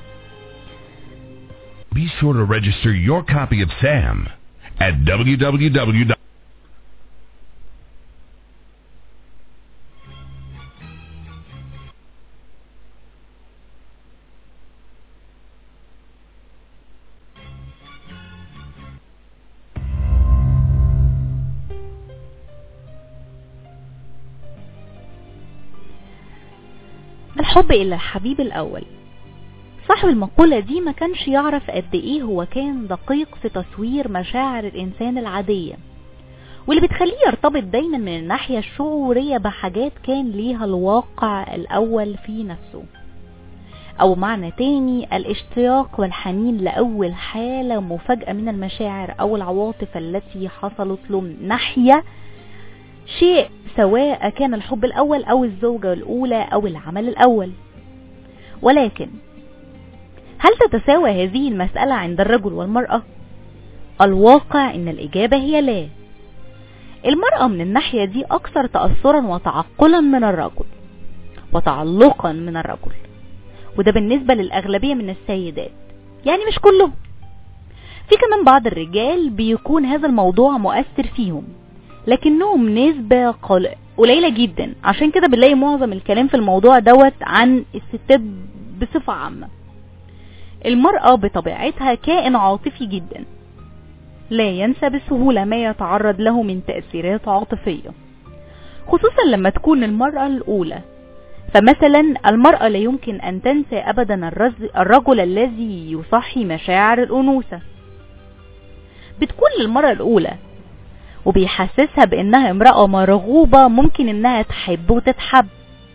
[SPEAKER 6] Be sure to register your copy of SAM at www.
[SPEAKER 7] الحب إلى الحبيب الأول صاحب المقولة دي ما كانش يعرف قد إيه هو كان دقيق في تصوير مشاعر الإنسان العادية واللي بتخليه يرتبط دايما من الناحية الشعورية بحاجات كان ليها الواقع الأول في نفسه أو معنى تاني الاشتياق والحنين لأول حالة مفاجأة من المشاعر أو العواطف التي حصلت له من ناحية شيء سواء كان الحب الأول أو الزوجة الأولى أو العمل الأول ولكن هل تتساوى هذه المسألة عند الرجل والمرأة؟ الواقع إن الإجابة هي لا المرأة من الناحية دي أكثر تأثرا وتعقلا من الرجل وتعلقا من الرجل وده بالنسبة للأغلبية من السيدات يعني مش كلهم في كمان بعض الرجال بيكون هذا الموضوع مؤثر فيهم لكنهم نسبة قل- قليلة جدا عشان كده بنلاقي معظم الكلام في الموضوع دوت عن الستات بصفة عامة المرأة بطبيعتها كائن عاطفي جدا لا ينسى بسهولة ما يتعرض له من تأثيرات عاطفية خصوصا لما تكون المرأة الأولى فمثلا المرأة لا يمكن أن تنسى أبدا الرز- الرجل الذي يصحي مشاعر الأنوثة بتكون للمرأة الأولى وبيحسسها بأنها امرأة مرغوبة ممكن أنها تحب وتتحب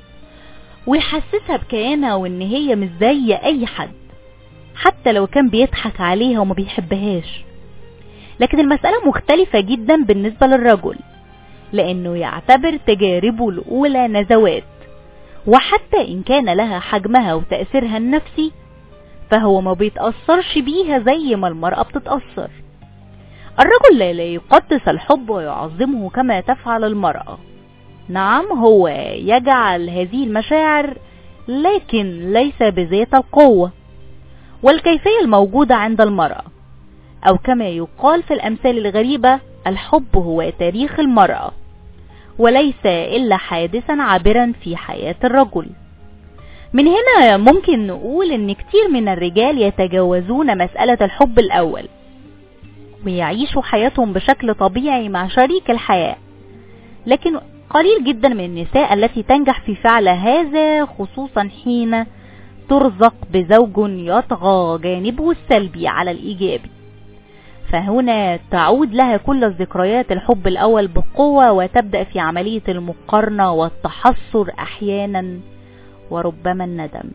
[SPEAKER 7] ويحسسها بكيانها وأن هي مش زي أي حد حتى لو كان بيضحك عليها وما بيحبهاش لكن المسألة مختلفة جدا بالنسبة للرجل لأنه يعتبر تجاربه الأولى نزوات وحتى إن كان لها حجمها وتأثيرها النفسي فهو ما بيتأثرش بيها زي ما المرأة بتتأثر الرجل لا لا يقدس الحب ويعظمه كما تفعل المرأة نعم هو يجعل هذه المشاعر لكن ليس بذات القوة والكيفية الموجودة عند المرأة أو كما يقال في الأمثال الغريبة الحب هو تاريخ المرأة وليس إلا حادثا عابرا في حياة الرجل من هنا ممكن نقول ان كتير من الرجال يتجاوزون مسألة الحب الأول ويعيشوا حياتهم بشكل طبيعي مع شريك الحياة لكن قليل جدا من النساء التي تنجح في فعل هذا خصوصا حين ترزق بزوج يطغى جانبه السلبي على الإيجابي فهنا تعود لها كل الذكريات الحب الأول بقوة وتبدأ في عملية المقارنة والتحسر أحيانا وربما الندم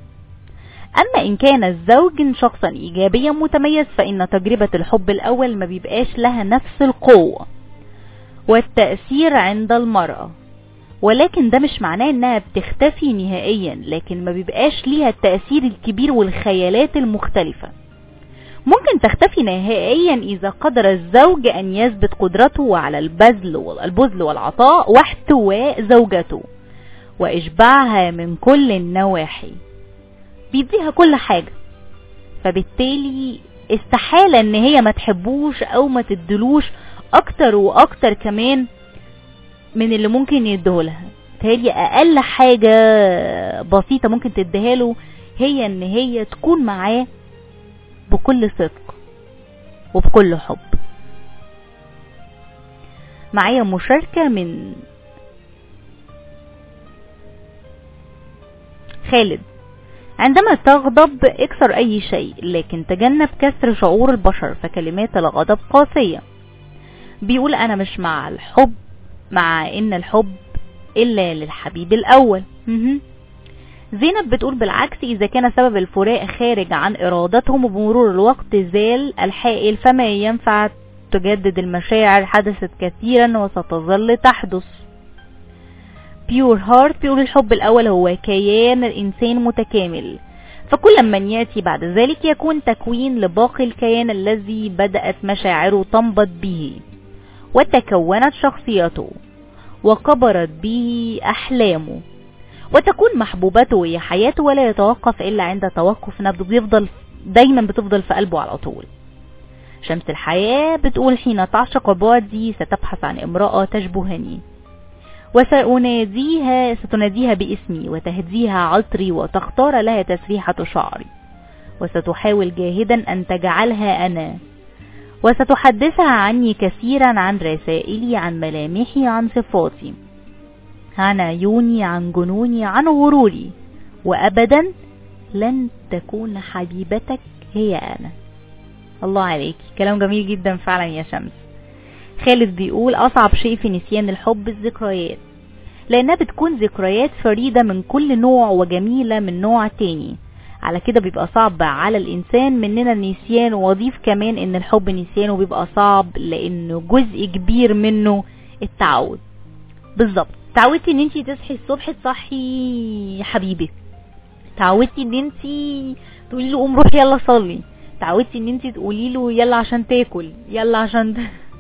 [SPEAKER 7] أما إن كان الزوج شخصا إيجابيا متميز فإن تجربة الحب الأول ما بيبقاش لها نفس القوة والتأثير عند المرأة ولكن ده مش معناه انها بتختفي نهائيا لكن ما بيبقاش ليها التأثير الكبير والخيالات المختلفة ممكن تختفي نهائيا اذا قدر الزوج ان يثبت قدرته على البذل والبذل والعطاء واحتواء زوجته وإشباعها من كل النواحي بيديها كل حاجة فبالتالي استحالة ان هي ما تحبوش او ما تدلوش اكتر واكتر كمان من اللي ممكن يديهولها تهيألي اقل حاجة بسيطة ممكن تديها له هي ان هي تكون معاه بكل صدق وبكل حب معايا مشاركة من خالد عندما تغضب اكسر اي شيء لكن تجنب كسر شعور البشر فكلمات الغضب قاسية بيقول انا مش مع الحب مع ان الحب الا للحبيب الاول مهم. زينب بتقول بالعكس اذا كان سبب الفراق خارج عن ارادتهم وبمرور الوقت زال الحائل فما ينفع تجدد المشاعر حدثت كثيرا وستظل تحدث بيور هارت بيقول الحب الأول هو كيان الإنسان متكامل فكل من يأتي بعد ذلك يكون تكوين لباقي الكيان الذي بدأت مشاعره تنبض به وتكونت شخصيته وكبرت به أحلامه وتكون محبوبته هي حياته ولا يتوقف إلا عند توقف نبضه بيفضل دايما بتفضل في قلبه على طول شمس الحياة بتقول حين تعشق بعدي ستبحث عن امرأة تشبهني وسأناديها ستناديها باسمي وتهديها عطري وتختار لها تسريحة شعري وستحاول جاهدا أن تجعلها أنا وستحدثها عني كثيرا عن رسائلي عن ملامحي عن صفاتي عن عيوني عن جنوني عن غروري وأبدا لن تكون حبيبتك هي أنا الله عليك كلام جميل جدا فعلا يا شمس خالد بيقول أصعب شيء في نسيان الحب الذكريات لأنها بتكون ذكريات فريدة من كل نوع وجميلة من نوع تاني على كده بيبقى صعب على الإنسان مننا النسيان وأضيف كمان إن الحب نسيانه بيبقى صعب لأنه جزء كبير منه التعود بالظبط تعودتي ان انتي تصحي الصبح تصحي حبيبك تعودتي ان انتي تقولي له قوم روح يلا صلي تعودتي ان انتي تقولي له يلا عشان تاكل يلا عشان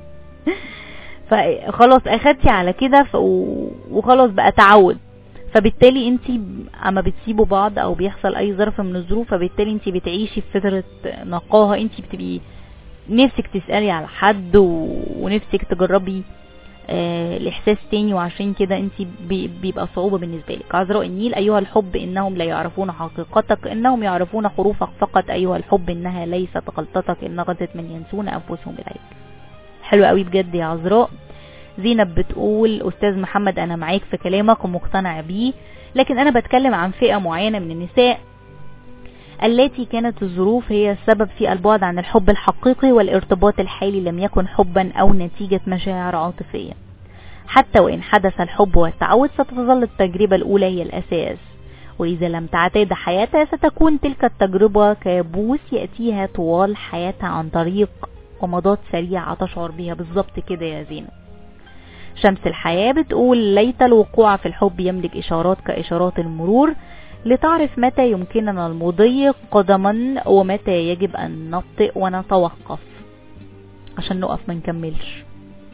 [SPEAKER 7] فخلاص اخدتي على كده ف... وخلاص بقى تعود فبالتالي انت اما بتسيبوا بعض او بيحصل اي ظرف من الظروف فبالتالي انت بتعيشي في فترة نقاهة انت بتبقي نفسك تسألي على حد و... ونفسك تجربي آه الاحساس تاني وعشان كده انت بي... بيبقى صعوبة بالنسبة لك عذراء النيل ايها الحب انهم لا يعرفون حقيقتك انهم يعرفون حروفك فقط ايها الحب انها ليست غلطتك ان غزت من ينسون انفسهم اليك حلو قوي بجد يا عذراء زينب بتقول استاذ محمد انا معاك في كلامك ومقتنع بيه لكن انا بتكلم عن فئة معينة من النساء التي كانت الظروف هي السبب في البعد عن الحب الحقيقي والارتباط الحالي لم يكن حبا او نتيجة مشاعر عاطفية حتى وان حدث الحب والتعود ستظل التجربة الاولى هي الاساس واذا لم تعتاد حياتها ستكون تلك التجربة كابوس يأتيها طوال حياتها عن طريق ومضات سريعة تشعر بها بالظبط كده يا زينب شمس الحياة بتقول ليت الوقوع في الحب يملك إشارات كإشارات المرور لتعرف متى يمكننا المضي قدما ومتى يجب أن نبطئ ونتوقف عشان نقف ما نكملش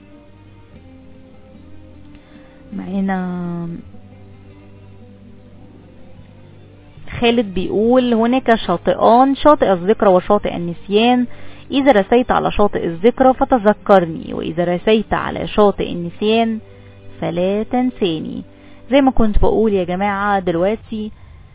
[SPEAKER 7] معنا خالد بيقول هناك شاطئان شاطئ الذكرى وشاطئ النسيان إذا رسيت على شاطئ الذكرى فتذكرني وإذا رسيت على شاطئ النسيان فلا تنساني زي ما كنت بقول يا جماعة دلوقتي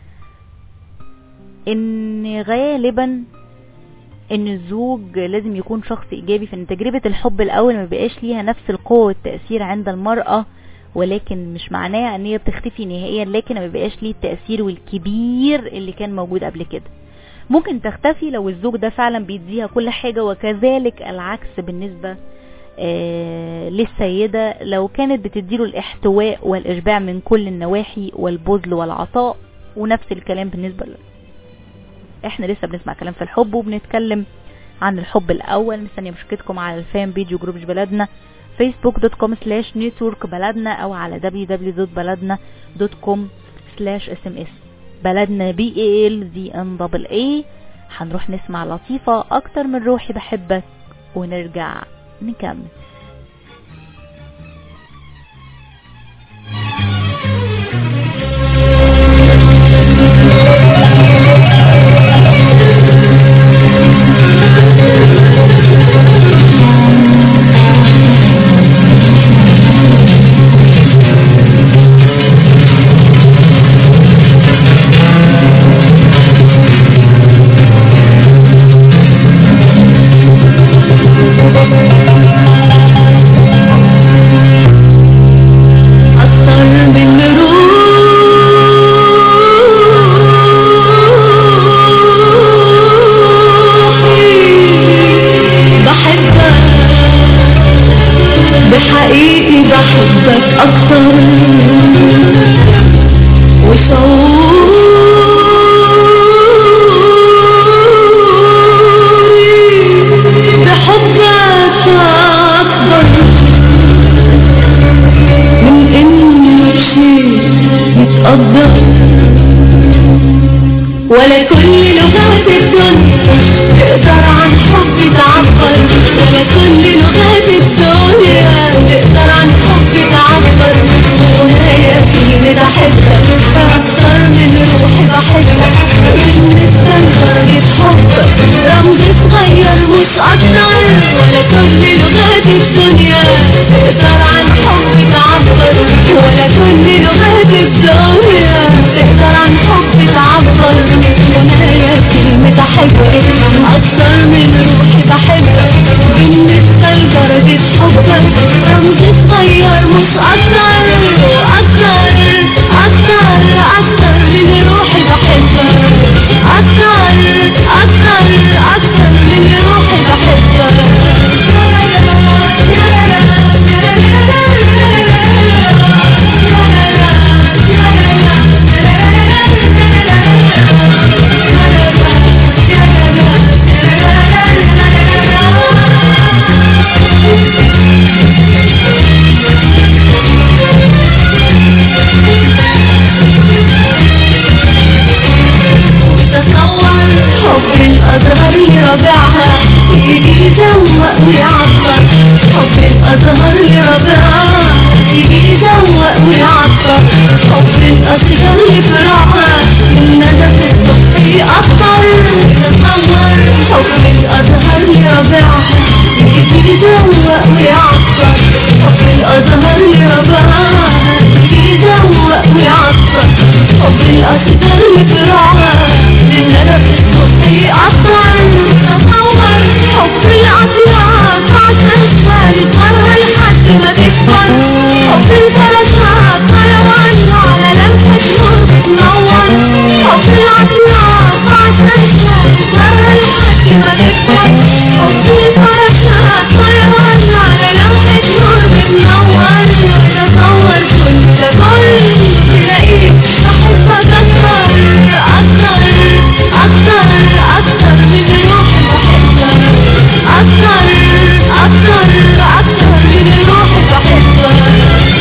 [SPEAKER 7] ان غالبا ان الزوج لازم يكون شخص ايجابي فان تجربة الحب الاول ما بقاش ليها نفس القوة والتأثير عند المرأة ولكن مش معناه ان هي بتختفي نهائيا لكن ما بقاش ليه التأثير والكبير اللي كان موجود قبل كده ممكن تختفي لو الزوج ده فعلا بيديها كل حاجة وكذلك العكس بالنسبة آه للسيدة لو كانت بتديله الاحتواء والإشباع من كل النواحي والبذل والعطاء ونفس الكلام بالنسبة له احنا لسه بنسمع كلام في الحب وبنتكلم عن الحب الأول مستنية مشاركتكم على الفان بيج وجروب بلدنا فيسبوك دوت كوم سلاش نتورك بلدنا أو على www.بلدنا.com سلاش اس ام اس بلدنا بي اي ال دي ان دبل اي هنروح نسمع لطيفة اكتر من روحي بحبك ونرجع نكمل
[SPEAKER 2] ولا كل لغات الدنيا تقدر عن حبي تعبر ولا كل لغات الدنيا تقدر عن حبي تعبر وهي كلمة أحبك أكتر من روحي بحبك بالنسبة لدرجة حبك رمز صغير مش أكتر ولا كل لغات الدنيا تقدر عن حبي تعبر ولا كل لغات الدنيا تقدر عن حبي تعبر وهي كلمة أحبك أكتر من روحي بحبك بالنسبة لدرجة حبك رمز صغير مش أكتر أكتر أكتر أكتر من روحي بحبك أكتر أكتر أكتر من روحي تصور حب الأزهر يربعها يجي يزوق ويعطر حب الأزهر يربعها يجي يزوق ويعطر حب الأشجار يفرعها الندى في الصبح يقطر تصور حب الأزهر يربعها يجي يزوق ويعطر حب الأزهر يربعها يجي يزوق ويعطر حب الأشجار يفرعها الندى في الصبح يقطر تصور حب الأطلال عشان الثالث مرة لحد ما تكبر حب الفراشات حيوان على لمحة نور بتنور حب الأطلال عشان الثالث مرة لحد ما تكبر حب الفراشات حيوان على لمحة نور بتنور تصور كنت كل تلاقيك بحبك أكتر أكتر أكتر أكتر من روحي بحبك أكتر أكتر أكتر من روحي بحبك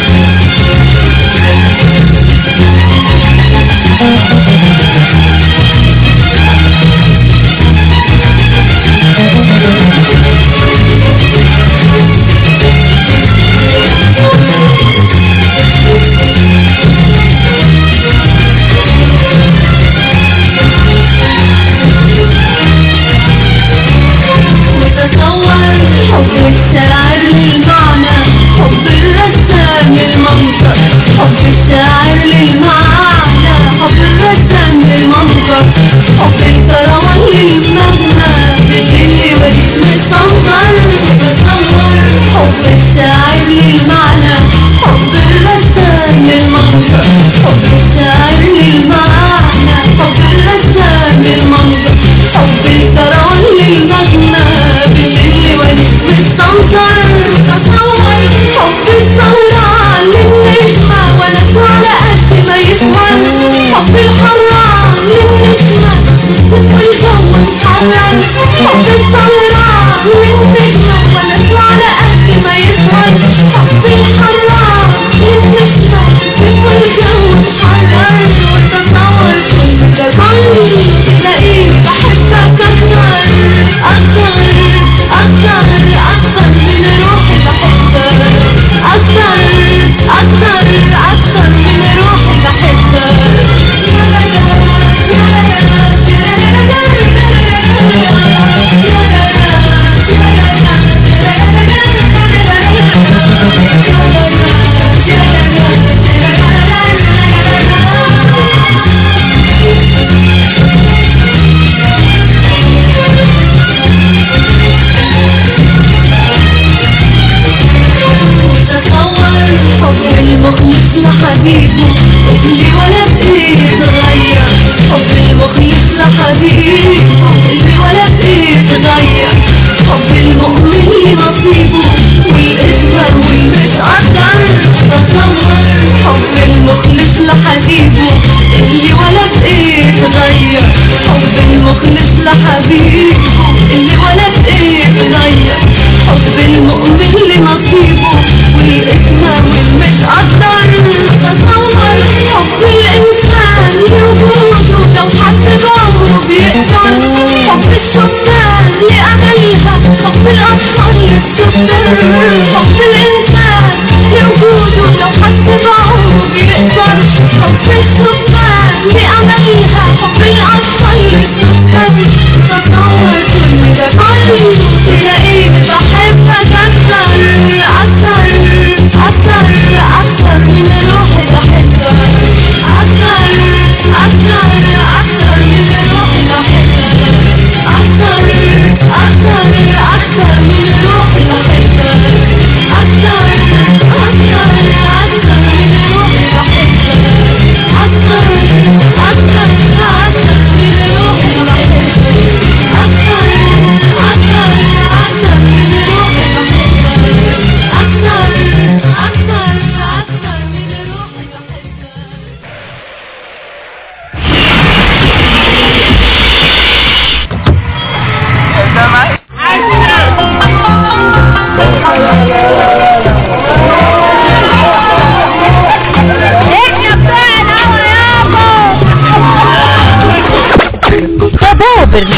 [SPEAKER 2] وتصور حب الشاعر للمعنى حب الرسام للمنظر حب الشاعر للمعنى حب الرسام للمنظر حب الكروان للمغنى بالليل والاسم صنظر وتصور حب الشاعر للمعنى حب الرسام للمنظر حب الشاعر للمعنى حب الرسام للمنظر حب الكروان للمغنى بالليل والاسم صنظر تصور حب الثوران للنجمة ونسوى على قد ما يسمر حب الحرام للنجمة وكل جو محرر حب الثوران للنجمة ونسوى على قد ما يسمر حب الحرام للنجمة وكل جو محرر وتصور كنت كل تلاقيك بحبك أكتر أكتر أكتر أكتر من روحي بحبك أكتر أكتر أكتر من روحي تصور حب المخلص لحبيبه اللي ولا بإيه تغير حب المخلص لحبيبه اللي ولا بإيه تغير حب المؤمن لنصيبه والإسمر والمتقدر تصور حب المخلص لحبيبه اللي ولا بإيه تغير حب المخلص لحبيبه اللي ولا بإيه تغير حب المؤمن لنصيبه والإسمر والمتقدر تصور حب الإنسان لوجوده لو حس بعده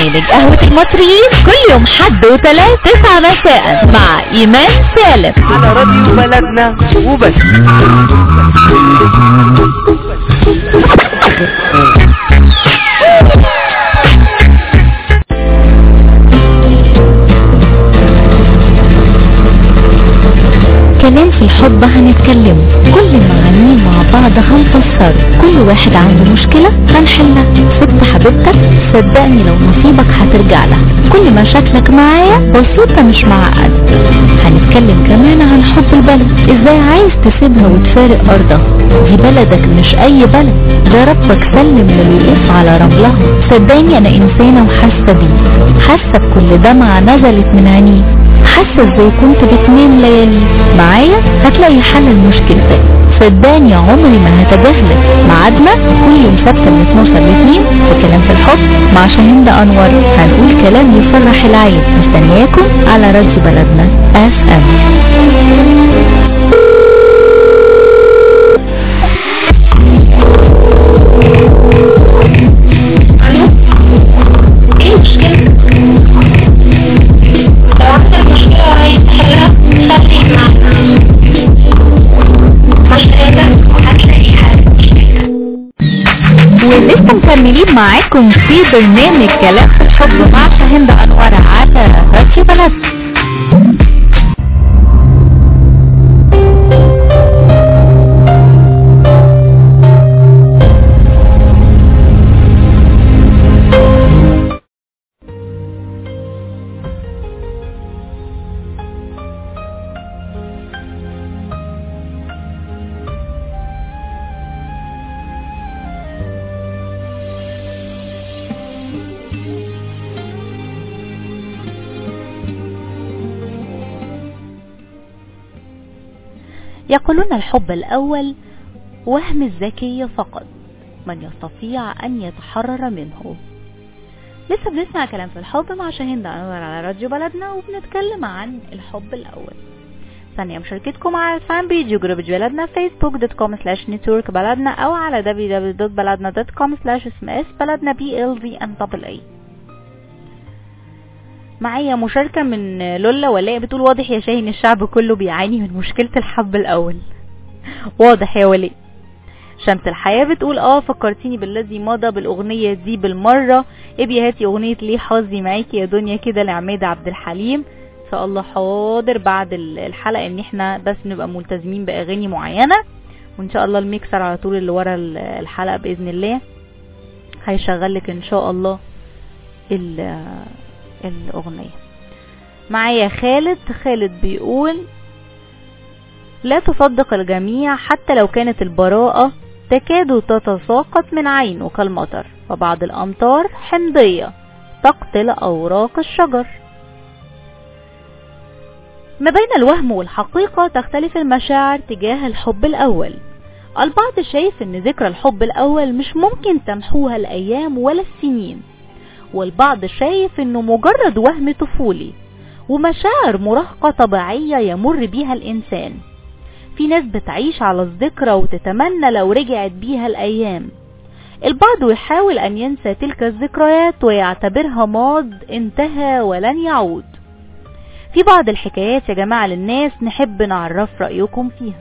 [SPEAKER 1] برنامج قهوة المصريين كل يوم حد وثلاث تسعة مساء مع ايمان سالم
[SPEAKER 5] على راديو بلدنا وبس
[SPEAKER 9] كلام في الحب هنتكلم كل معانيه مع بعض هنفسر كل واحد عنده مشكلة هنحلها ست حبيبتك صدقني لو نصيبك هترجع لها كل مشاكلك معايا بسيطة مش معقدة هنتكلم كمان عن حب البلد ازاي عايز تسيبها وتفارق ارضها دي بلدك مش اي بلد ده ربك سلم للوقوف على رملها صدقني انا انسانة وحاسة بيه حاسة بكل دمعة نزلت من عينيه حاسة ازاي كنت بتنام ليالي معايا هتلاقي حل لمشكلتك صدقني عمري ما هتجاهلك ميعادنا كل يوم سبت من 12 ل 2 في كلام في الحب مع شاهين انور هنقول كلام يفرح العين مستنياكم على راديو بلدنا اف ام
[SPEAKER 3] ايه المشكلة؟ لو عندك مشكلة عايز تحلها خليك معنا مشكلتك هتلاقي حل
[SPEAKER 1] ولسه مكملين معاكم في برنامج كلام في الحب مع شاهين انور على راديو بلدنا يقولون الحب الأول وهم الذكي فقط من يستطيع أن يتحرر منه لسه بنسمع كلام في الحب مع شاهين أنور على راديو بلدنا وبنتكلم عن الحب الأول ثانية مشاركتكم على الفان بيج وجروب بلدنا فيسبوك دوت كوم سلاش نتورك بلدنا أو على www.بلدنا.com سلاش اسم اس بلدنا بي ال دي ان دبل اي معايا مشاركة من لولا ولاء بتقول واضح يا شاهين الشعب كله بيعاني من مشكلة الحب الأول واضح يا ولاء شمس الحياة بتقول اه فكرتيني بالذي مضى بالأغنية دي بالمرة ابي هاتي أغنية ليه حظي معاكي يا دنيا كده لعماد عبد الحليم ان شاء الله حاضر بعد ال- الحلقة ان احنا بس نبقى ملتزمين بأغاني معينة وان شاء الله الميكسر على طول اللي ورا ال- الحلقة بإذن الله هيشغل لك ان شاء الله ال- الأغنية معايا خالد خالد بيقول لا تصدق الجميع حتى لو كانت البراءة تكاد تتساقط من عينه كالمطر وبعض الأمطار حمضية تقتل أوراق الشجر ما بين الوهم والحقيقة تختلف المشاعر تجاه الحب الأول البعض شايف ان ذكرى الحب الأول مش ممكن تمحوها الأيام ولا السنين والبعض شايف انه مجرد وهم طفولي ومشاعر مراهقة طبيعية يمر بيها الإنسان في ناس بتعيش على الذكرى وتتمنى لو رجعت بيها الأيام البعض يحاول أن ينسى تلك الذكريات ويعتبرها ماض انتهى ولن يعود في بعض الحكايات يا جماعة للناس نحب نعرف رأيكم فيها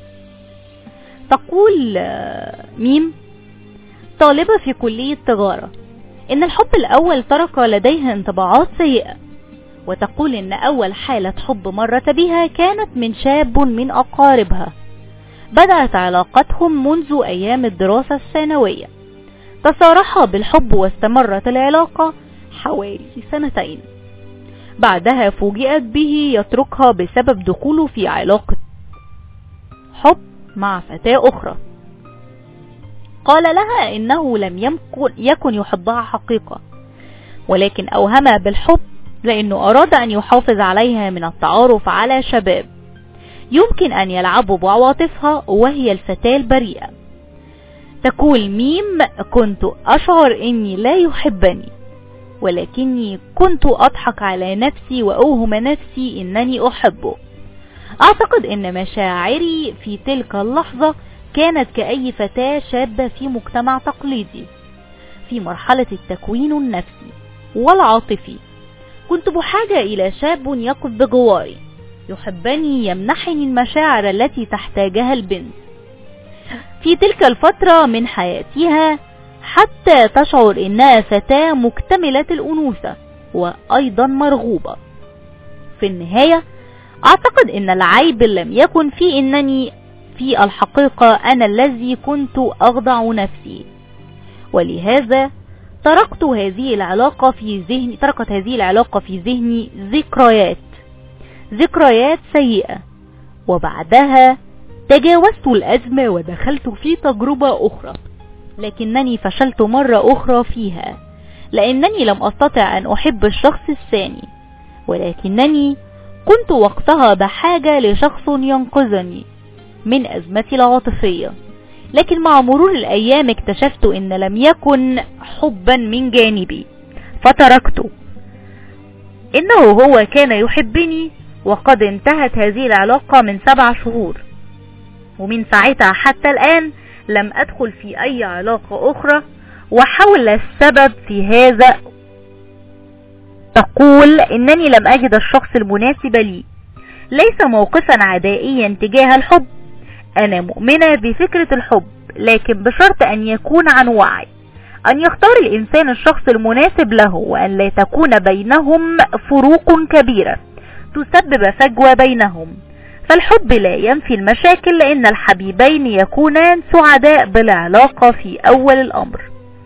[SPEAKER 1] تقول آه، ميم طالبة في كلية تجارة إن الحب الأول ترك لديها انطباعات سيئة وتقول إن أول حالة حب مرت بها كانت من شاب من أقاربها بدأت علاقتهم منذ أيام الدراسة الثانوية تصارحا بالحب واستمرت العلاقة حوالي سنتين بعدها فوجئت به يتركها بسبب دخوله في علاقة حب مع فتاة أخرى قال لها إنه لم يمكن يكن يحبها حقيقة ولكن أوهمها بالحب لأنه أراد أن يحافظ عليها من التعارف على شباب يمكن أن يلعبوا بعواطفها وهي الفتاة البريئة تقول ميم كنت أشعر إني لا يحبني ولكني كنت أضحك على نفسي وأوهم نفسي إنني أحبه أعتقد أن مشاعري في تلك اللحظة كانت كأي فتاة شابة في مجتمع تقليدي في مرحلة التكوين النفسي
[SPEAKER 7] والعاطفي كنت بحاجة إلى شاب يقف بجواري يحبني يمنحني المشاعر التي تحتاجها البنت في تلك الفترة من حياتها حتى تشعر إنها فتاة مكتملة الأنوثة وأيضا مرغوبة في النهاية أعتقد إن العيب لم يكن في إنني في الحقيقة أنا الذي كنت أخضع نفسي ولهذا تركت هذه العلاقة في ذهني تركت هذه العلاقة في ذهني ذكريات ذكريات سيئة وبعدها تجاوزت الأزمة ودخلت في تجربة أخرى لكنني فشلت مرة أخرى فيها لأنني لم أستطع أن أحب الشخص الثاني ولكنني كنت وقتها بحاجة لشخص ينقذني من أزمتي العاطفية لكن مع مرور الأيام اكتشفت أن لم يكن حبا من جانبي فتركته إنه هو كان يحبني وقد انتهت هذه العلاقة من سبع شهور ومن ساعتها حتى الآن لم أدخل في أي علاقة أخرى وحول السبب في هذا تقول إنني لم أجد الشخص المناسب لي ليس موقفا عدائيا تجاه الحب أنا مؤمنة بفكرة الحب لكن بشرط أن يكون عن وعي أن يختار الإنسان الشخص المناسب له وأن لا تكون بينهم فروق كبيرة تسبب فجوة بينهم فالحب لا ينفي المشاكل لأن الحبيبين يكونان سعداء بالعلاقة في أول الأمر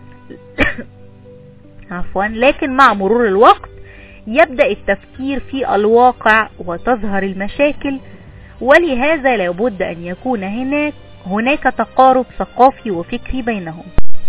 [SPEAKER 7] عفوا لكن مع مرور الوقت يبدأ التفكير في الواقع وتظهر المشاكل ولهذا لابد أن يكون هناك هناك تقارب ثقافي وفكري بينهم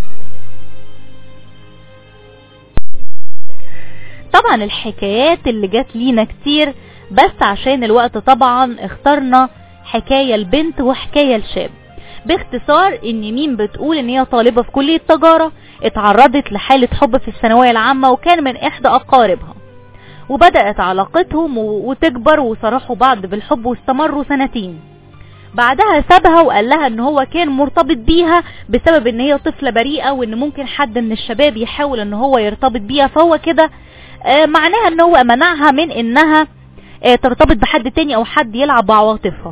[SPEAKER 7] طبعا الحكايات اللي جات لينا كتير بس عشان الوقت طبعا اخترنا حكاية البنت وحكاية الشاب باختصار ان مين بتقول ان هي طالبة في كلية تجارة اتعرضت لحالة حب في الثانوية العامة وكان من احدى اقاربها وبدأت علاقتهم وتكبر وصرحوا بعض بالحب واستمروا سنتين بعدها سابها وقال لها ان هو كان مرتبط بيها بسبب ان هي طفلة بريئة وان ممكن حد من الشباب يحاول ان هو يرتبط بيها فهو كده آه معناها ان هو منعها من انها آه ترتبط بحد تاني او حد يلعب بعواطفها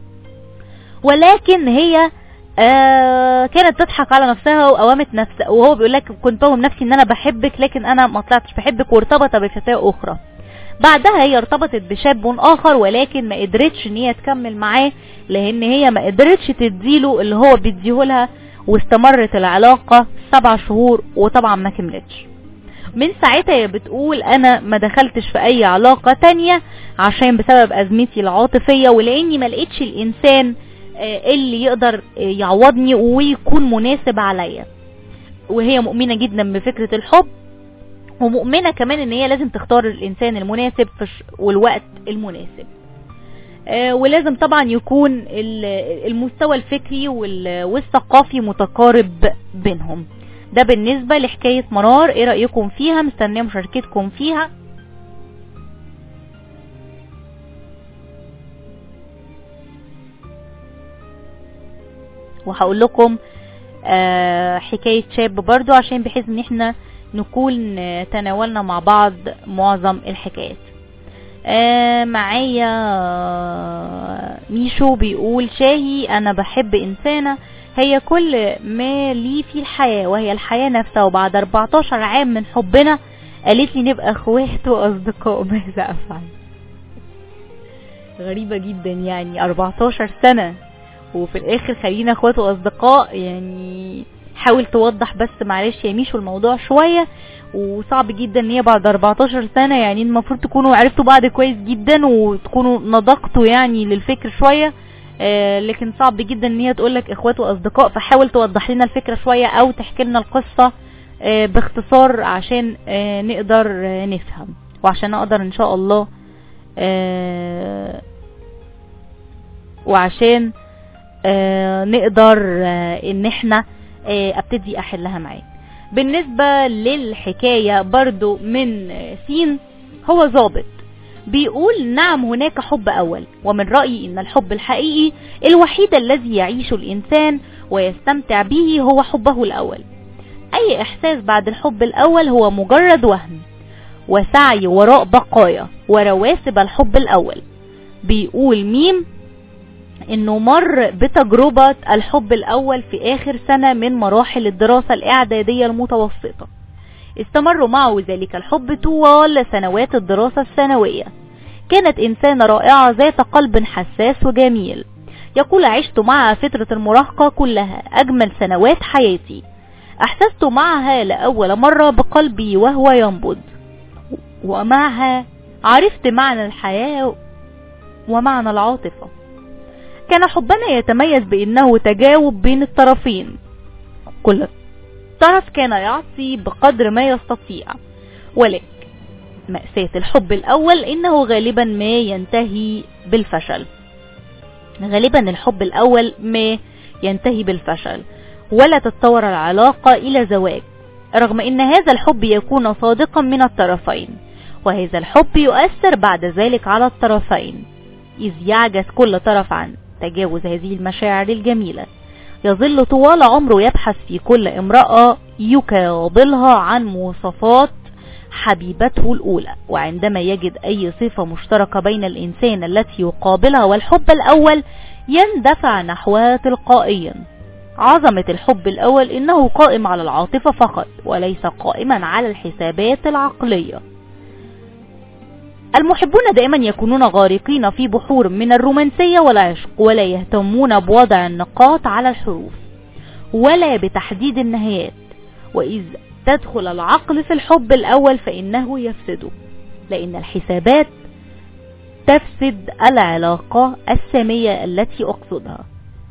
[SPEAKER 7] ولكن هي آه كانت تضحك على نفسها وقوامت نفسها وهو بيقول لك كنت بوهم نفسي ان انا بحبك لكن انا ما طلعتش بحبك وارتبط بفتاة اخرى بعدها هي ارتبطت بشاب اخر ولكن ما قدرتش ان هي تكمل معاه لان هي ما قدرتش تديله اللي هو بيديهولها واستمرت العلاقة سبع شهور وطبعا ما كملتش من ساعتها هي بتقول انا ما دخلتش في اي علاقة تانية عشان بسبب ازمتي العاطفية ولاني ما لقيتش الانسان اللي يقدر يعوضني ويكون مناسب عليا وهي مؤمنة جدا بفكرة الحب ومؤمنة كمان ان هي لازم تختار الانسان المناسب والوقت المناسب ولازم طبعا يكون المستوى الفكري والثقافي متقارب بينهم ده بالنسبة لحكاية منار ايه رأيكم فيها مستنية مشاركتكم فيها وهقول لكم آه حكاية شاب برضو عشان بحيث ان احنا نكون تناولنا مع بعض معظم الحكايات آه معايا ميشو بيقول شاهي انا بحب انسانة هي كل ما لي في الحياة وهي الحياة نفسها وبعد 14 عام من حبنا قالت لي نبقى اخوات واصدقاء ماذا افعل غريبة جدا يعني 14 سنة وفي الاخر خلينا اخوات واصدقاء يعني حاول توضح بس معلش يا ميشو الموضوع شوية وصعب جدا ان هي بعد 14 سنة يعني المفروض تكونوا عرفتوا بعض كويس جدا وتكونوا نضقتوا يعني للفكر شوية آه لكن صعب جدا ان هي تقولك اخوات واصدقاء فحاول توضح لنا الفكرة شوية او تحكي لنا القصة آه باختصار عشان آه نقدر نفهم وعشان اقدر ان شاء الله وعشان نقدر ان احنا ابتدي احلها معاك بالنسبة للحكاية برضو من سين هو ظابط بيقول نعم هناك حب اول ومن رأيي ان الحب الحقيقي الوحيد الذي يعيش الانسان ويستمتع به هو حبه الاول اي احساس بعد الحب الاول هو مجرد وهم وسعي وراء بقايا ورواسب الحب الأول بيقول ميم انه مر بتجربة الحب الاول في اخر سنة من مراحل الدراسة الاعدادية المتوسطة استمروا معه ذلك الحب طوال سنوات الدراسة الثانوية كانت انسانة رائعة ذات قلب حساس وجميل يقول عشت معها فترة المراهقة كلها اجمل سنوات حياتي احسست معها لأول مرة بقلبي وهو ينبض ومعها عرفت معنى الحياة ومعنى العاطفة كان حبنا يتميز بأنه تجاوب بين الطرفين كل طرف كان يعطي بقدر ما يستطيع ولكن مأساة الحب الأول إنه غالبا ما ينتهي بالفشل غالبا الحب الأول ما ينتهي بالفشل ولا تتطور العلاقة إلى زواج رغم إن هذا الحب يكون صادقا من الطرفين وهذا الحب يؤثر بعد ذلك على الطرفين إذ يعجز كل طرف عن تجاوز هذه المشاعر الجميلة يظل طوال عمره يبحث في كل امرأة يقابلها عن مواصفات حبيبته الأولى وعندما يجد أي صفة مشتركة بين الإنسان التي يقابلها والحب الأول يندفع نحوها تلقائيا عظمة الحب الأول إنه قائم على العاطفة فقط وليس قائما على الحسابات العقلية المحبون دائما يكونون غارقين في بحور من الرومانسية والعشق ولا يهتمون بوضع النقاط على الحروف ولا بتحديد النهايات وإذ تدخل العقل في الحب الأول فإنه يفسده لأن الحسابات تفسد العلاقة السامية التي أقصدها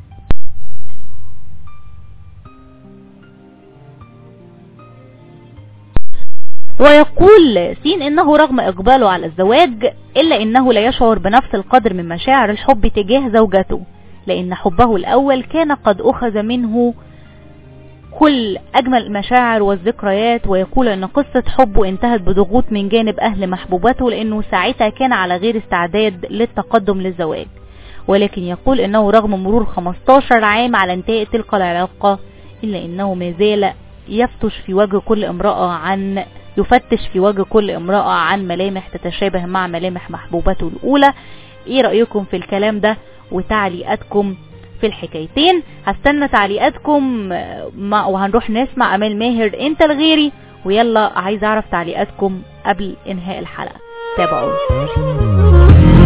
[SPEAKER 7] ويقول سين انه رغم اقباله على الزواج الا انه لا يشعر بنفس القدر من مشاعر الحب تجاه زوجته لان حبه الاول كان قد اخذ منه كل اجمل المشاعر والذكريات ويقول ان قصة حبه انتهت بضغوط من جانب اهل محبوبته لانه ساعتها كان على غير استعداد للتقدم للزواج ولكن يقول انه رغم مرور 15 عام على انتهاء تلك العلاقة الا انه ما زال يفتش في وجه كل امرأة عن يفتش في وجه كل امرأة عن ملامح تتشابه مع ملامح محبوبته الأولى ايه رأيكم في الكلام ده وتعليقاتكم في الحكايتين هستنى تعليقاتكم مع وهنروح نسمع امال ماهر انت الغيري ويلا عايز اعرف تعليقاتكم قبل انهاء الحلقة تابعوا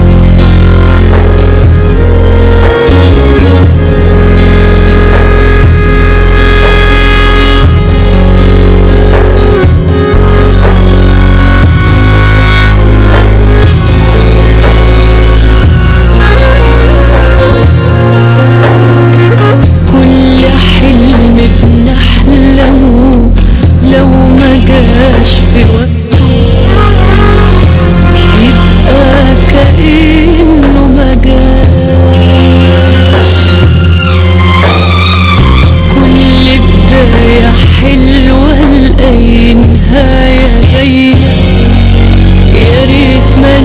[SPEAKER 2] كل حلم بنحلمه لو ما جاش في وقته يبقى كأنه ما جاش كل بداية حلوة لأي نهاية جاية يا ريت ما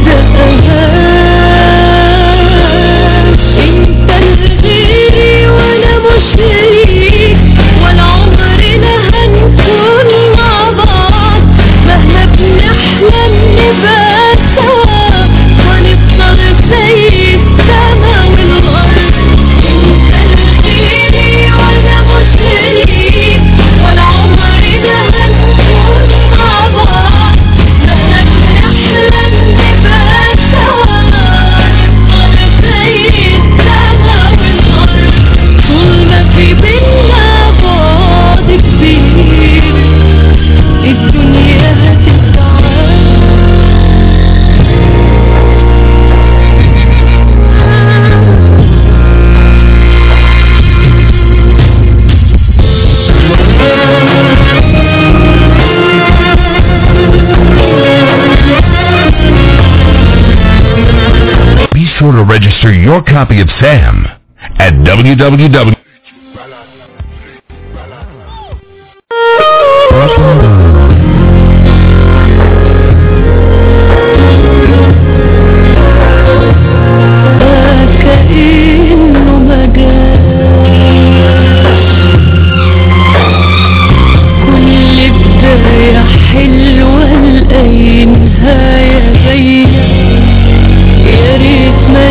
[SPEAKER 2] نبدأهاش انت الغيري وانا مش ليك ولا عمرنا هنكون مع بعض مهما بنحلم نبقى سوا ونفضل زي السما والارض انت الغيري وانا مش ليك ولا عمرنا هنكون مع بعض مهما بنحلم نبقى سوا ونفضل زي السما والارض طول ما في بينا بعد كبير الدنيا هتتعب
[SPEAKER 6] Be sure to register your copy of SAM at www.
[SPEAKER 2] كأنه ما جاش كل بداية حلوة زي نهاية باينة يا ريت ما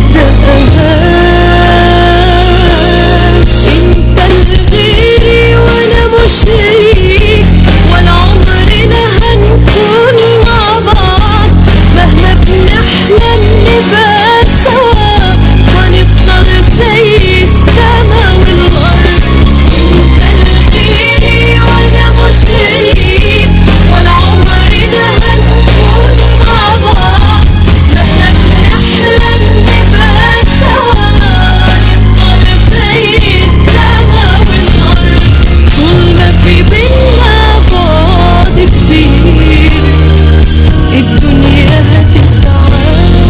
[SPEAKER 2] نبدأهاش انت الغيري وانا مش ليك ولا عمرنا هنكون مع بعض مهما بنحلم نبقى سوا هنفضل زي السما والارض انت الغيري وانا مش ليك ولا عمرنا هنكون مع بعض مهما بنحلم نبقى سوا هنفضل زي السما والارض طول ما في بينا بعد كتير الدنيا هتتعب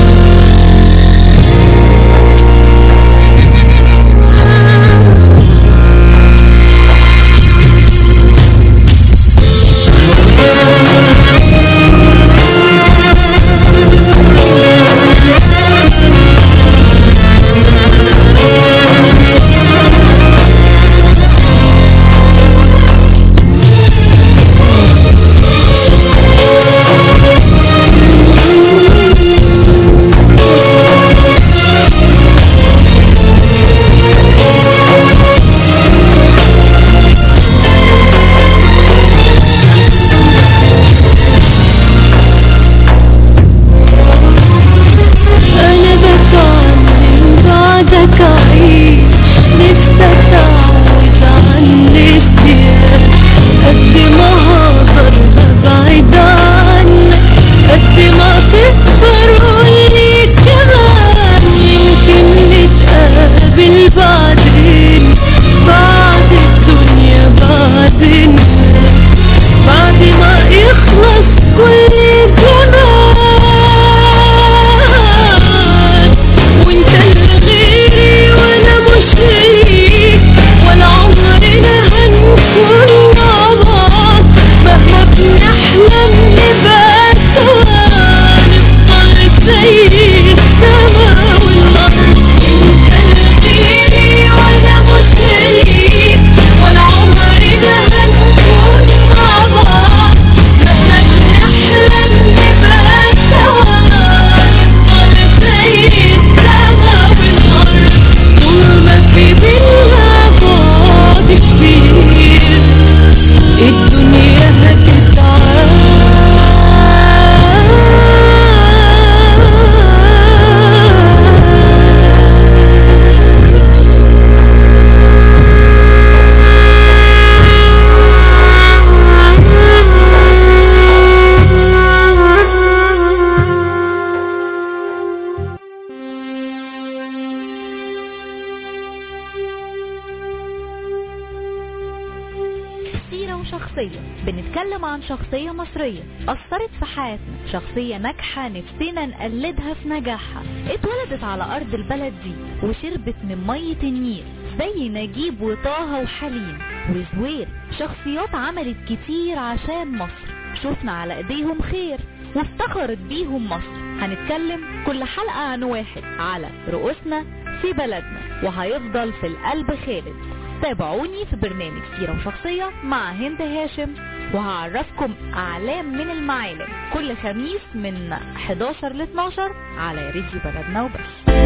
[SPEAKER 2] أنا بتعلم بعدك أعيش نفسي أتعود عن النسيان قد ما هقدر أبعد عنك قد ما تقدر قولي كمان يمكن نتقابل بعدين بعد الدنيا بعدين بعد ما يخلص كل زمان وانت الغيري وانا مش ليك ولا عمرنا هنكون مع بعض مهما بنحلم نبقى سوا نفضل زي السما والارض انت الغيري وانا مش ليك ولا عمرنا هنكون مع بعض مهما بنحلم نبقى سوا نفضل زي السما والارض طول ما في بينا بعد كبير الدنيا هتتعب
[SPEAKER 1] سيرة وشخصية بنتكلم عن شخصية مصرية أثرت في حياتنا شخصية ناجحة نفسنا نقلدها في نجاحها اتولدت على أرض البلد دي وشربت من مية النيل زي نجيب وطه وحليم وزوير شخصيات عملت كتير عشان مصر شفنا على ايديهم خير وافتخرت بيهم مصر هنتكلم كل حلقة عن واحد على رؤوسنا في بلدنا وهيفضل في القلب خالد تابعوني في برنامج سيرة وشخصية مع هند هاشم وهعرفكم أعلام من المعالم كل خميس من 11 ل 12 على راديو بلدنا وبس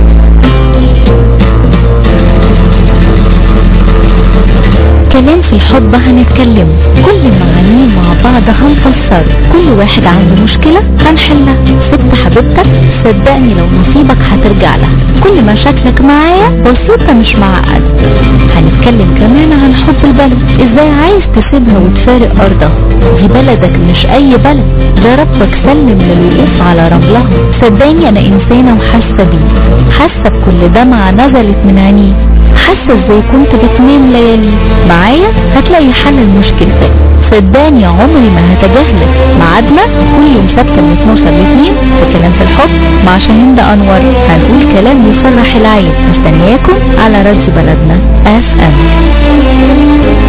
[SPEAKER 9] كلام في الحب هنتكلم كل معانيه مع بعض هنفسر كل واحد عنده مشكلة هنحلها ست حبيبتك صدقني لو نصيبك هترجع لها كل مشاكلك معايا بسيطة مش معقدة هنتكلم كمان عن حب البلد ازاي عايز تسيبها وتفارق ارضها دي بلدك مش اي بلد ده ربك سلم للوقوف على رملها صدقني انا انسانة وحاسة بيه حاسة بكل دمعة نزلت من عينيه حاسة ازاي كنت بتنام ليالي معايا هتلاقي حل لمشكلتك صدقني عمري ما هتجاهلك ميعادنا كل يوم سبت من 12 ل 2 في كلام في الحب مع شاهين انور هنقول كلام يفرح العين مستنياكم على راديو بلدنا اف ام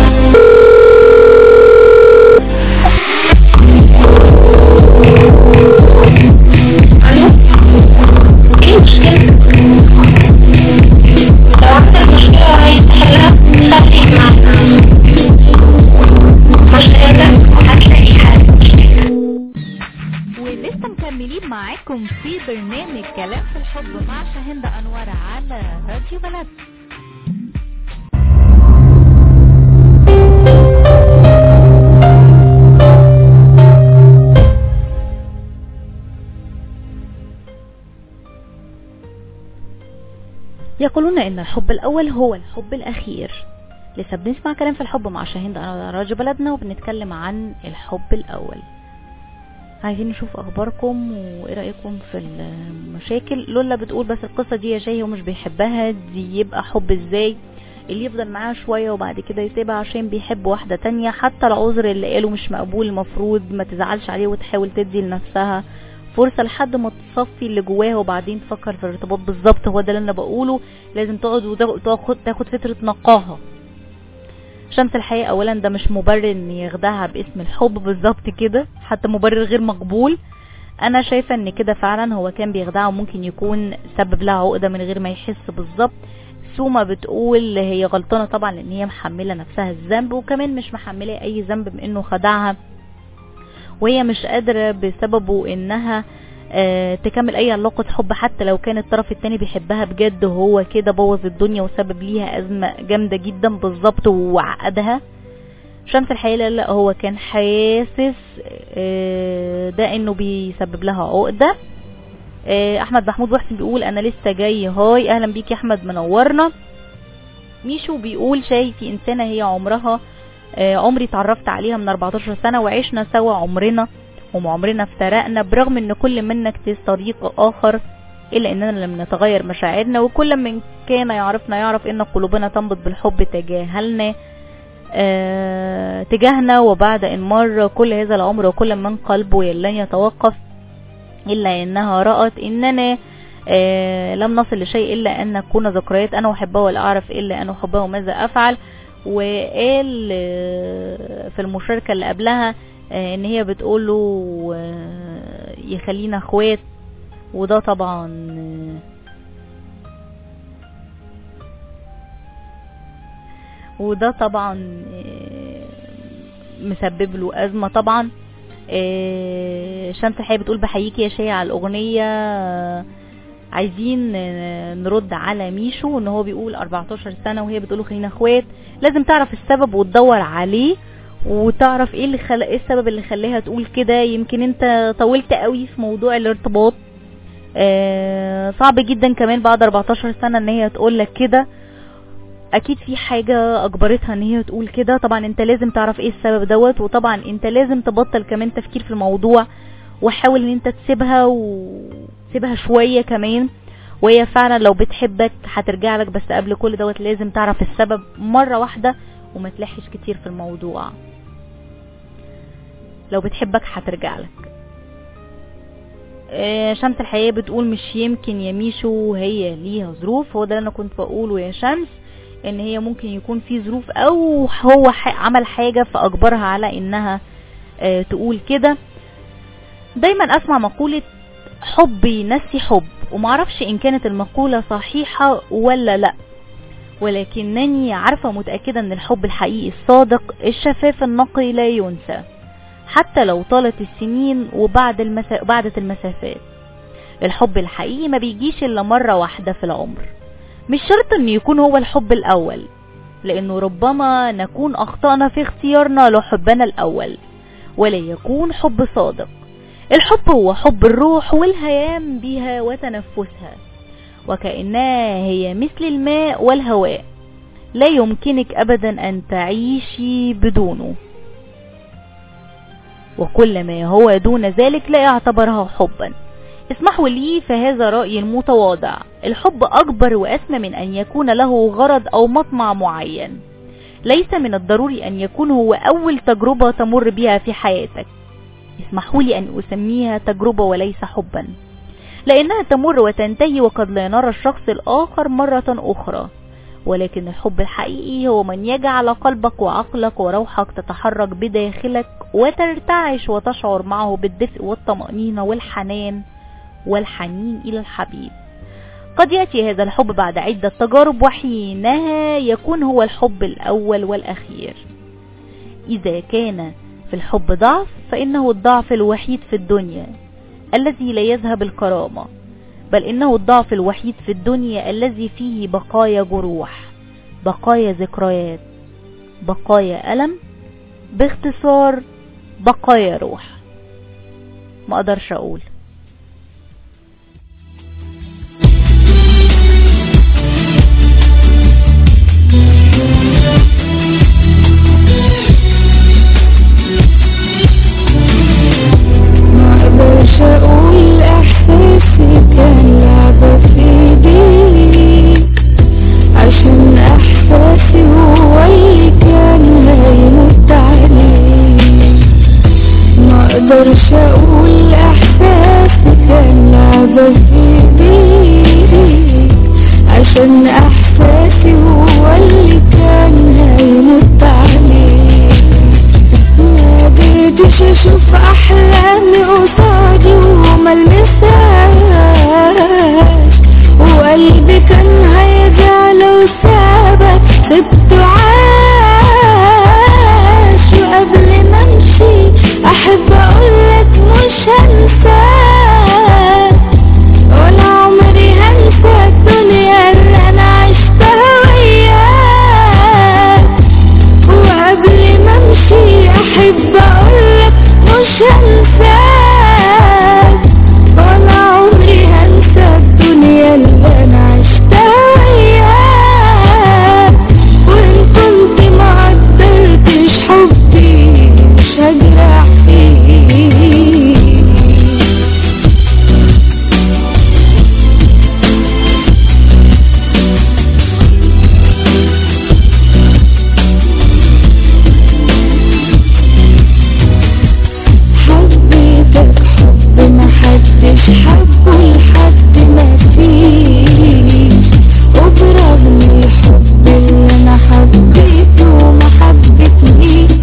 [SPEAKER 3] ايه المشكلة؟ لو عندك مشكلة عايز تحلها خليك معنا مش قادر هتلاقي حل
[SPEAKER 1] معاكم في برنامج كلام في الحب مع شاهندة أنور على راديو بلد
[SPEAKER 7] يقولون ان الحب الاول هو الحب الاخير لسه بنسمع كلام في الحب مع شاهين انا راجل بلدنا وبنتكلم عن الحب الاول عايزين نشوف اخباركم وايه رايكم في المشاكل لولا بتقول بس القصه دي يا شاهي ومش بيحبها دي يبقى حب ازاي اللي يفضل معاها شويه وبعد كده يسيبها عشان بيحب واحده تانية حتى العذر اللي قاله مش مقبول المفروض ما تزعلش عليه وتحاول تدي لنفسها فرصة لحد ما تصفي اللي جواها وبعدين تفكر في الارتباط بالظبط هو ده اللي انا بقوله لازم تقعد وتاخد تاخد فترة نقاهة شمس الحياة اولا ده مش مبرر ان يخدعها باسم الحب بالظبط كده حتى مبرر غير مقبول انا شايفة ان كده فعلا هو كان بيخدعها وممكن يكون سبب لها عقدة من غير ما يحس بالظبط سوما بتقول هي غلطانة طبعا لان هي محملة نفسها الذنب وكمان مش محملة اي ذنب بانه خدعها وهي مش قادرة بسببه انها آه تكمل اي علاقة حب حتى لو كان الطرف التاني بيحبها بجد وهو كده بوظ الدنيا وسبب ليها ازمة جامدة جدا بالظبط وعقدها شمس الحقيقة لا, لا هو كان حاسس آه ده انه بيسبب لها عقدة آه احمد محمود محسن بيقول انا لسه جاي هاي اهلا بيك يا احمد منورنا ميشو بيقول شايفي انسانة هي عمرها عمري اتعرفت عليها من 14 سنة وعشنا سوا عمرنا وعمرنا افترقنا برغم ان كل منا اكتسب طريق اخر الا اننا لم نتغير مشاعرنا وكل من كان يعرفنا يعرف ان قلوبنا تنبض بالحب تجاهلنا اه تجاهنا وبعد ان مر كل هذا العمر وكل من قلبه لن يتوقف الا انها رأت اننا اه لم نصل لشيء الا ان نكون ذكريات انا احبها ولا اعرف الا ان احبها وماذا افعل وقال في المشاركة اللي قبلها ان هي بتقول له يخلينا اخوات وده طبعا وده طبعا مسبب له ازمة طبعا شمس الحقيقة بتقول بحييكي يا شاي على الاغنية عايزين نرد على ميشو ان هو بيقول 14 سنة وهي بتقوله خلينا اخوات لازم تعرف السبب وتدور عليه وتعرف ايه اللي خلق ايه السبب اللي خلاها تقول كده يمكن انت طولت قوي في موضوع الارتباط آه صعب جدا كمان بعد 14 سنة ان هي تقول لك كده اكيد في حاجة اجبرتها ان هي تقول كده طبعا انت لازم تعرف ايه السبب دوت وطبعا انت لازم تبطل كمان تفكير في الموضوع وحاول ان انت تسيبها وتسيبها شوية كمان وهي فعلا لو بتحبك هترجع لك بس قبل كل دوت لازم تعرف السبب مرة واحدة وما تلحش كتير في الموضوع لو بتحبك هترجع لك شمس الحقيقة بتقول مش يمكن يا ميشو هي ليها ظروف هو ده اللي انا كنت بقوله يا شمس ان هي ممكن يكون في ظروف او هو عمل حاجة فاجبرها على انها تقول كده دايما اسمع مقولة حب ينسي حب ومعرفش ان كانت المقولة صحيحة ولا لا ولكنني عارفة متأكدة ان الحب الحقيقي الصادق الشفاف النقي لا ينسى حتى لو طالت السنين وبعد المسا... بعدت المسافات الحب الحقيقي ما بيجيش الا مرة واحدة في العمر مش شرط ان يكون هو الحب الاول لانه ربما نكون اخطأنا في اختيارنا لحبنا الاول ولا يكون حب صادق الحب هو حب الروح والهيام بها وتنفسها وكأنها هي مثل الماء والهواء لا يمكنك ابدا ان تعيشي بدونه وكل ما هو دون ذلك لا يعتبرها حبا اسمحوا لي فهذا رأيي المتواضع الحب أكبر وأسمى من أن يكون له غرض أو مطمع معين ليس من الضروري أن يكون هو أول تجربة تمر بها في حياتك اسمحوا لي أن أسميها تجربة وليس حبا لأنها تمر وتنتهي وقد لا نرى الشخص الآخر مرة أخرى ولكن الحب الحقيقي هو من يجعل قلبك وعقلك وروحك تتحرك بداخلك وترتعش وتشعر معه بالدفء والطمأنينة والحنان والحنين إلى الحبيب قد يأتي هذا الحب بعد عدة تجارب وحينها يكون هو الحب الأول والأخير إذا كان في الحب ضعف فإنه الضعف الوحيد في الدنيا الذي لا يذهب الكرامة بل إنه الضعف الوحيد في الدنيا الذي فيه بقايا جروح بقايا ذكريات بقايا ألم باختصار بقايا روح ما اقدرش اقول
[SPEAKER 2] مقدرش اقول احساسي كان لعبة في ايدي عشان احساسي هو اللي كان هيموت عليه مقدرش اقول احساسي كان لعبة في ايدي عشان احساسي هو اللي كان هيموت عليه ما قدرتش اشوف احلامي قصادي وملمسهاش وقلبي كان هيرجع لو سابك سبته عاش وقبل ما امشي احب اقولك مش هنساك ولا عمري هنسى الدنيا اللي انا عشتها وياك وقبل ما امشي احب اقولك مش هنساك ولا عمري هنسى الدنيا اللي انا عشتها وياك وان كنت ما قدرتش حبي مش هجرح فيك حبيتك حب ما حدش حبه لحد ما فيش وبرغم الحب اللي انا حبيته ما حبتنيش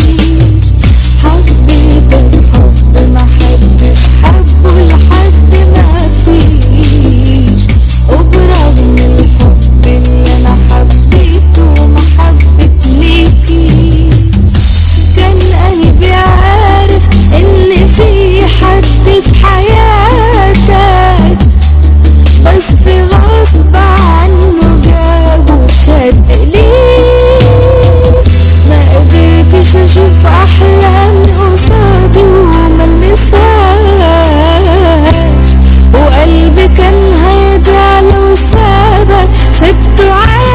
[SPEAKER 2] حبيتك حب ما حدش حبه لحد ما فيش وبرغم الحب اللي انا حبيته ما حبتنيش كان قلبي عارف ان في حد في حياتك بس غصب عنه جاب وشد ليه ما قدرتش اشوف احلامي قصادي وملمسهاش وقلبي كان هيرجع لو سابك سبته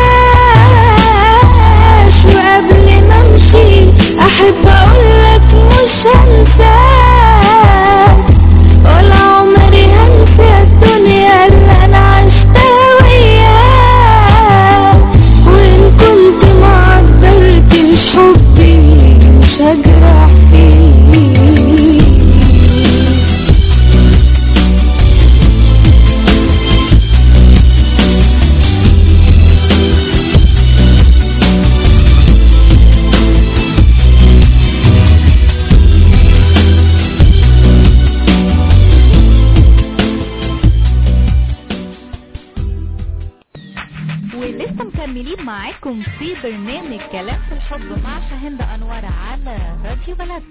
[SPEAKER 2] عاش وقبل ما امشي احب اقولك مش هنساك ولا عمري هنسى الدنيا اللي انا عشتها وياك وان كنت ما قدرتش حبي مش هجرح فيك
[SPEAKER 1] ولسه مكملين معاكم في برنامج كلام في الحب مع شاهندة أنور على راديو بلد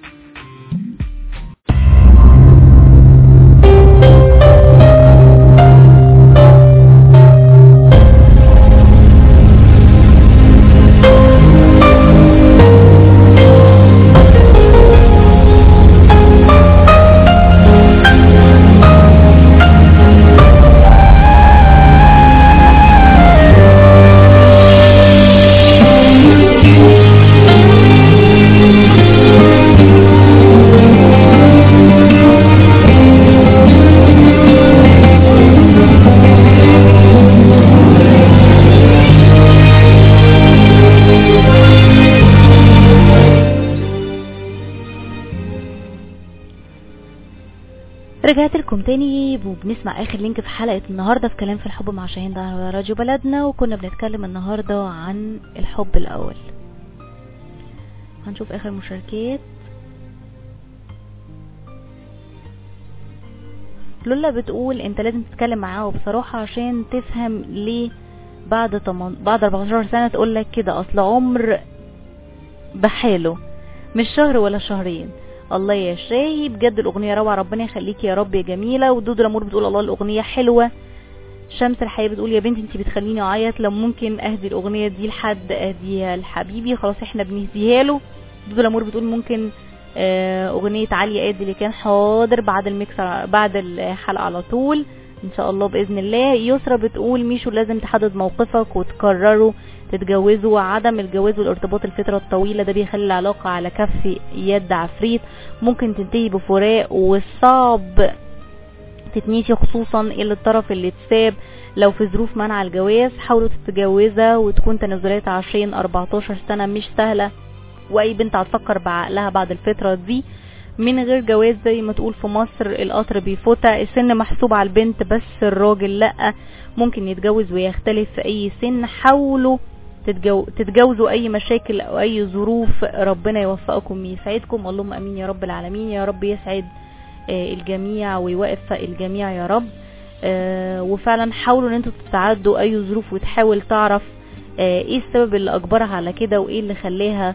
[SPEAKER 7] رجعت لكم تاني وبنسمع اخر لينك في حلقة النهاردة في كلام في الحب مع شاهين ده على راديو بلدنا وكنا بنتكلم النهاردة عن الحب الاول هنشوف اخر مشاركات لولا بتقول انت لازم تتكلم معاه بصراحة عشان تفهم ليه بعد تمن... بعد 14 سنة تقول لك كده اصل عمر بحاله مش شهر ولا شهرين الله يا شاهي بجد الاغنيه روعه ربنا يخليكي يا رب يا جميله ودود الامور بتقول الله الاغنيه حلوه شمس الحياه بتقول يا بنتي انت بتخليني اعيط لو ممكن اهدي الاغنيه دي لحد اهديها لحبيبي خلاص احنا بنهديها له دود الامور بتقول ممكن آه، اغنيه علي قادي اللي كان حاضر بعد الميكسر بعد الحلقه على طول ان شاء الله باذن الله يسرا بتقول ميشو لازم تحدد موقفك وتقرروا تتجوزوا عدم الجواز والارتباط الفترة الطويلة ده بيخلي العلاقة على كف يد عفريت ممكن تنتهي بفراق والصعب تتنيشي خصوصا اللي الطرف اللي اتساب لو في ظروف منع الجواز حاولوا تتجوزها وتكون تنازلات 20 14 سنة مش سهلة واي بنت هتفكر بعقلها بعد الفترة دي من غير جواز زي ما تقول في مصر القطر بيفوتها السن محسوب على البنت بس الراجل لا ممكن يتجوز ويختلف في اي سن حاولوا تتجو... تتجاوزوا اي مشاكل او اي ظروف ربنا يوفقكم يسعدكم اللهم امين يا رب العالمين يا رب يسعد آه، الجميع ويوفق الجميع يا رب آه، وفعلا حاولوا ان انتوا تتعدوا اي ظروف وتحاول تعرف آه، ايه السبب اللي اجبرها على كده وايه اللي خلاها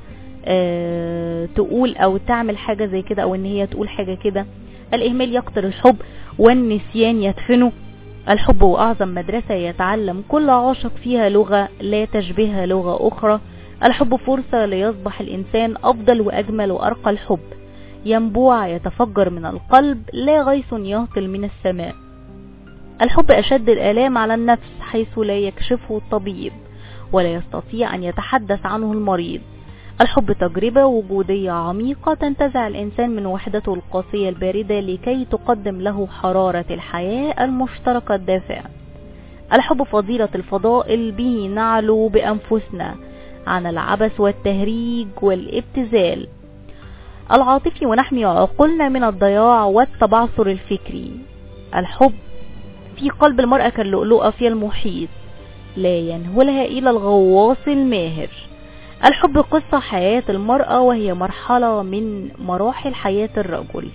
[SPEAKER 7] آه، تقول او تعمل حاجة زي كده او ان هي تقول حاجة كده الاهمال يقتل الحب والنسيان يدفنه الحب هو اعظم مدرسة يتعلم كل عاشق فيها لغة لا تشبهها لغة اخرى الحب فرصة ليصبح الانسان افضل واجمل وارقى الحب ينبوع يتفجر من القلب لا غيث يهطل من السماء الحب أشد الآلام على النفس حيث لا يكشفه الطبيب ولا يستطيع أن يتحدث عنه المريض الحب تجربة وجودية عميقة تنتزع الإنسان من وحدته القاسية الباردة لكي تقدم له حرارة الحياة المشتركة الدافئة الحب فضيلة الفضائل به نعلو بأنفسنا عن العبث والتهريج والابتذال العاطفي ونحمي عقولنا من الضياع والتبعثر الفكري الحب في قلب المرأة كاللؤلؤة في المحيط لا ينهلها إلى الغواص الماهر الحب قصة حياة المرأة وهي مرحلة من مراحل حياة الرجل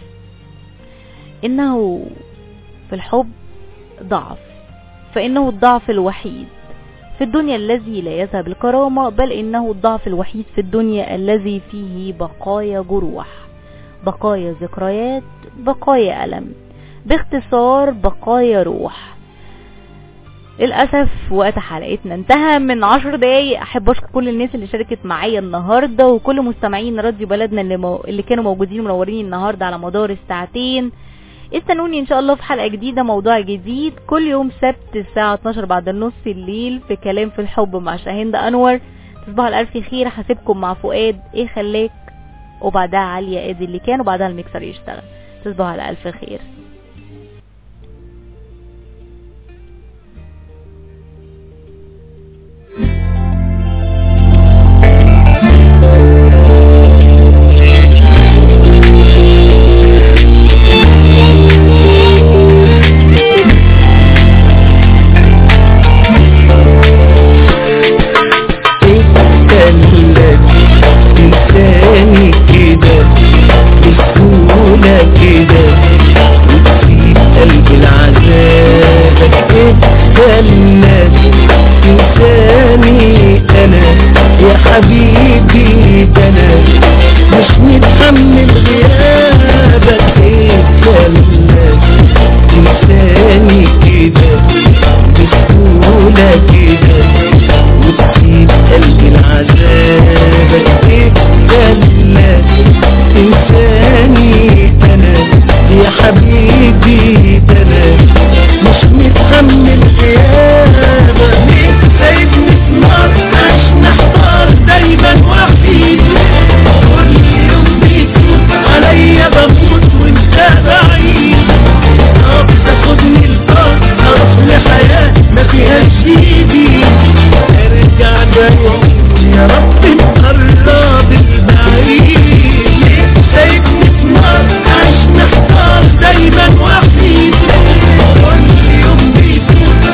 [SPEAKER 7] إنه في الحب ضعف فإنه الضعف الوحيد في الدنيا الذي لا يذهب الكرامة بل إنه الضعف الوحيد في الدنيا الذي فيه بقايا جروح بقايا ذكريات بقايا ألم باختصار بقايا روح للأسف وقت حلقتنا انتهى من عشر دقايق أحب أشكر كل الناس اللي شاركت معايا النهاردة وكل مستمعين راديو بلدنا اللي, مو... اللي كانوا موجودين منورين النهاردة على مدار الساعتين استنوني ان شاء الله في حلقة جديدة موضوع جديد كل يوم سبت الساعة 12 بعد النص الليل في كلام في الحب مع شاهين انور تصبحوا على الف خير هسيبكم مع فؤاد ايه خلاك وبعدها عليا ادي اللي كان وبعدها الميكسر يشتغل تصبحوا على الف خير
[SPEAKER 11] إنساني كده بسهولة كده وتسيب قلبي العذاب الناس إنساني أنا يا حبيبي ده أنا مش متحمل غيابك انت الناس إنساني كده بسهولة كده وتسيب قلبي العذاب الناس إنساني أنا يا حبيبي ده أنا مش متحمل غيابك ليه سايبني في نار عشان احتار دايما وحيد كل يوم بيفوت عليا بموت وانت بعيد طب تاخدني البار اروح لحياة ما فيهاش ايدي ارجع دايما يا رب نقرب البعيد ليه سايبني في نار عشان احتار دايما وحيد كل يوم بيفوت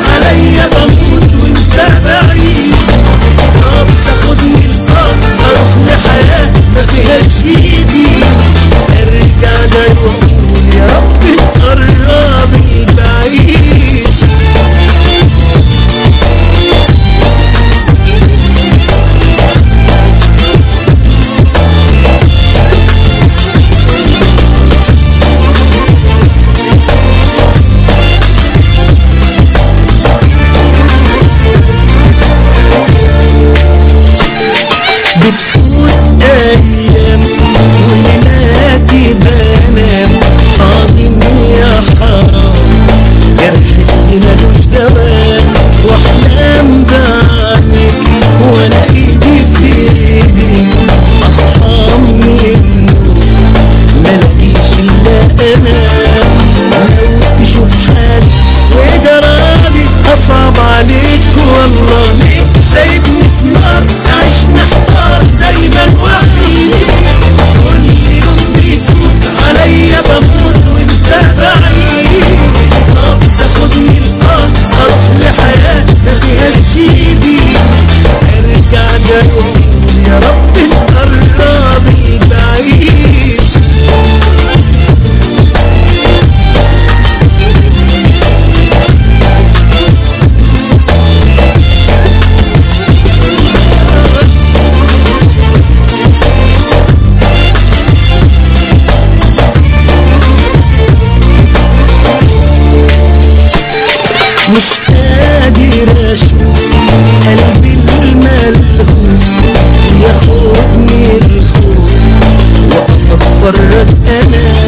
[SPEAKER 11] انا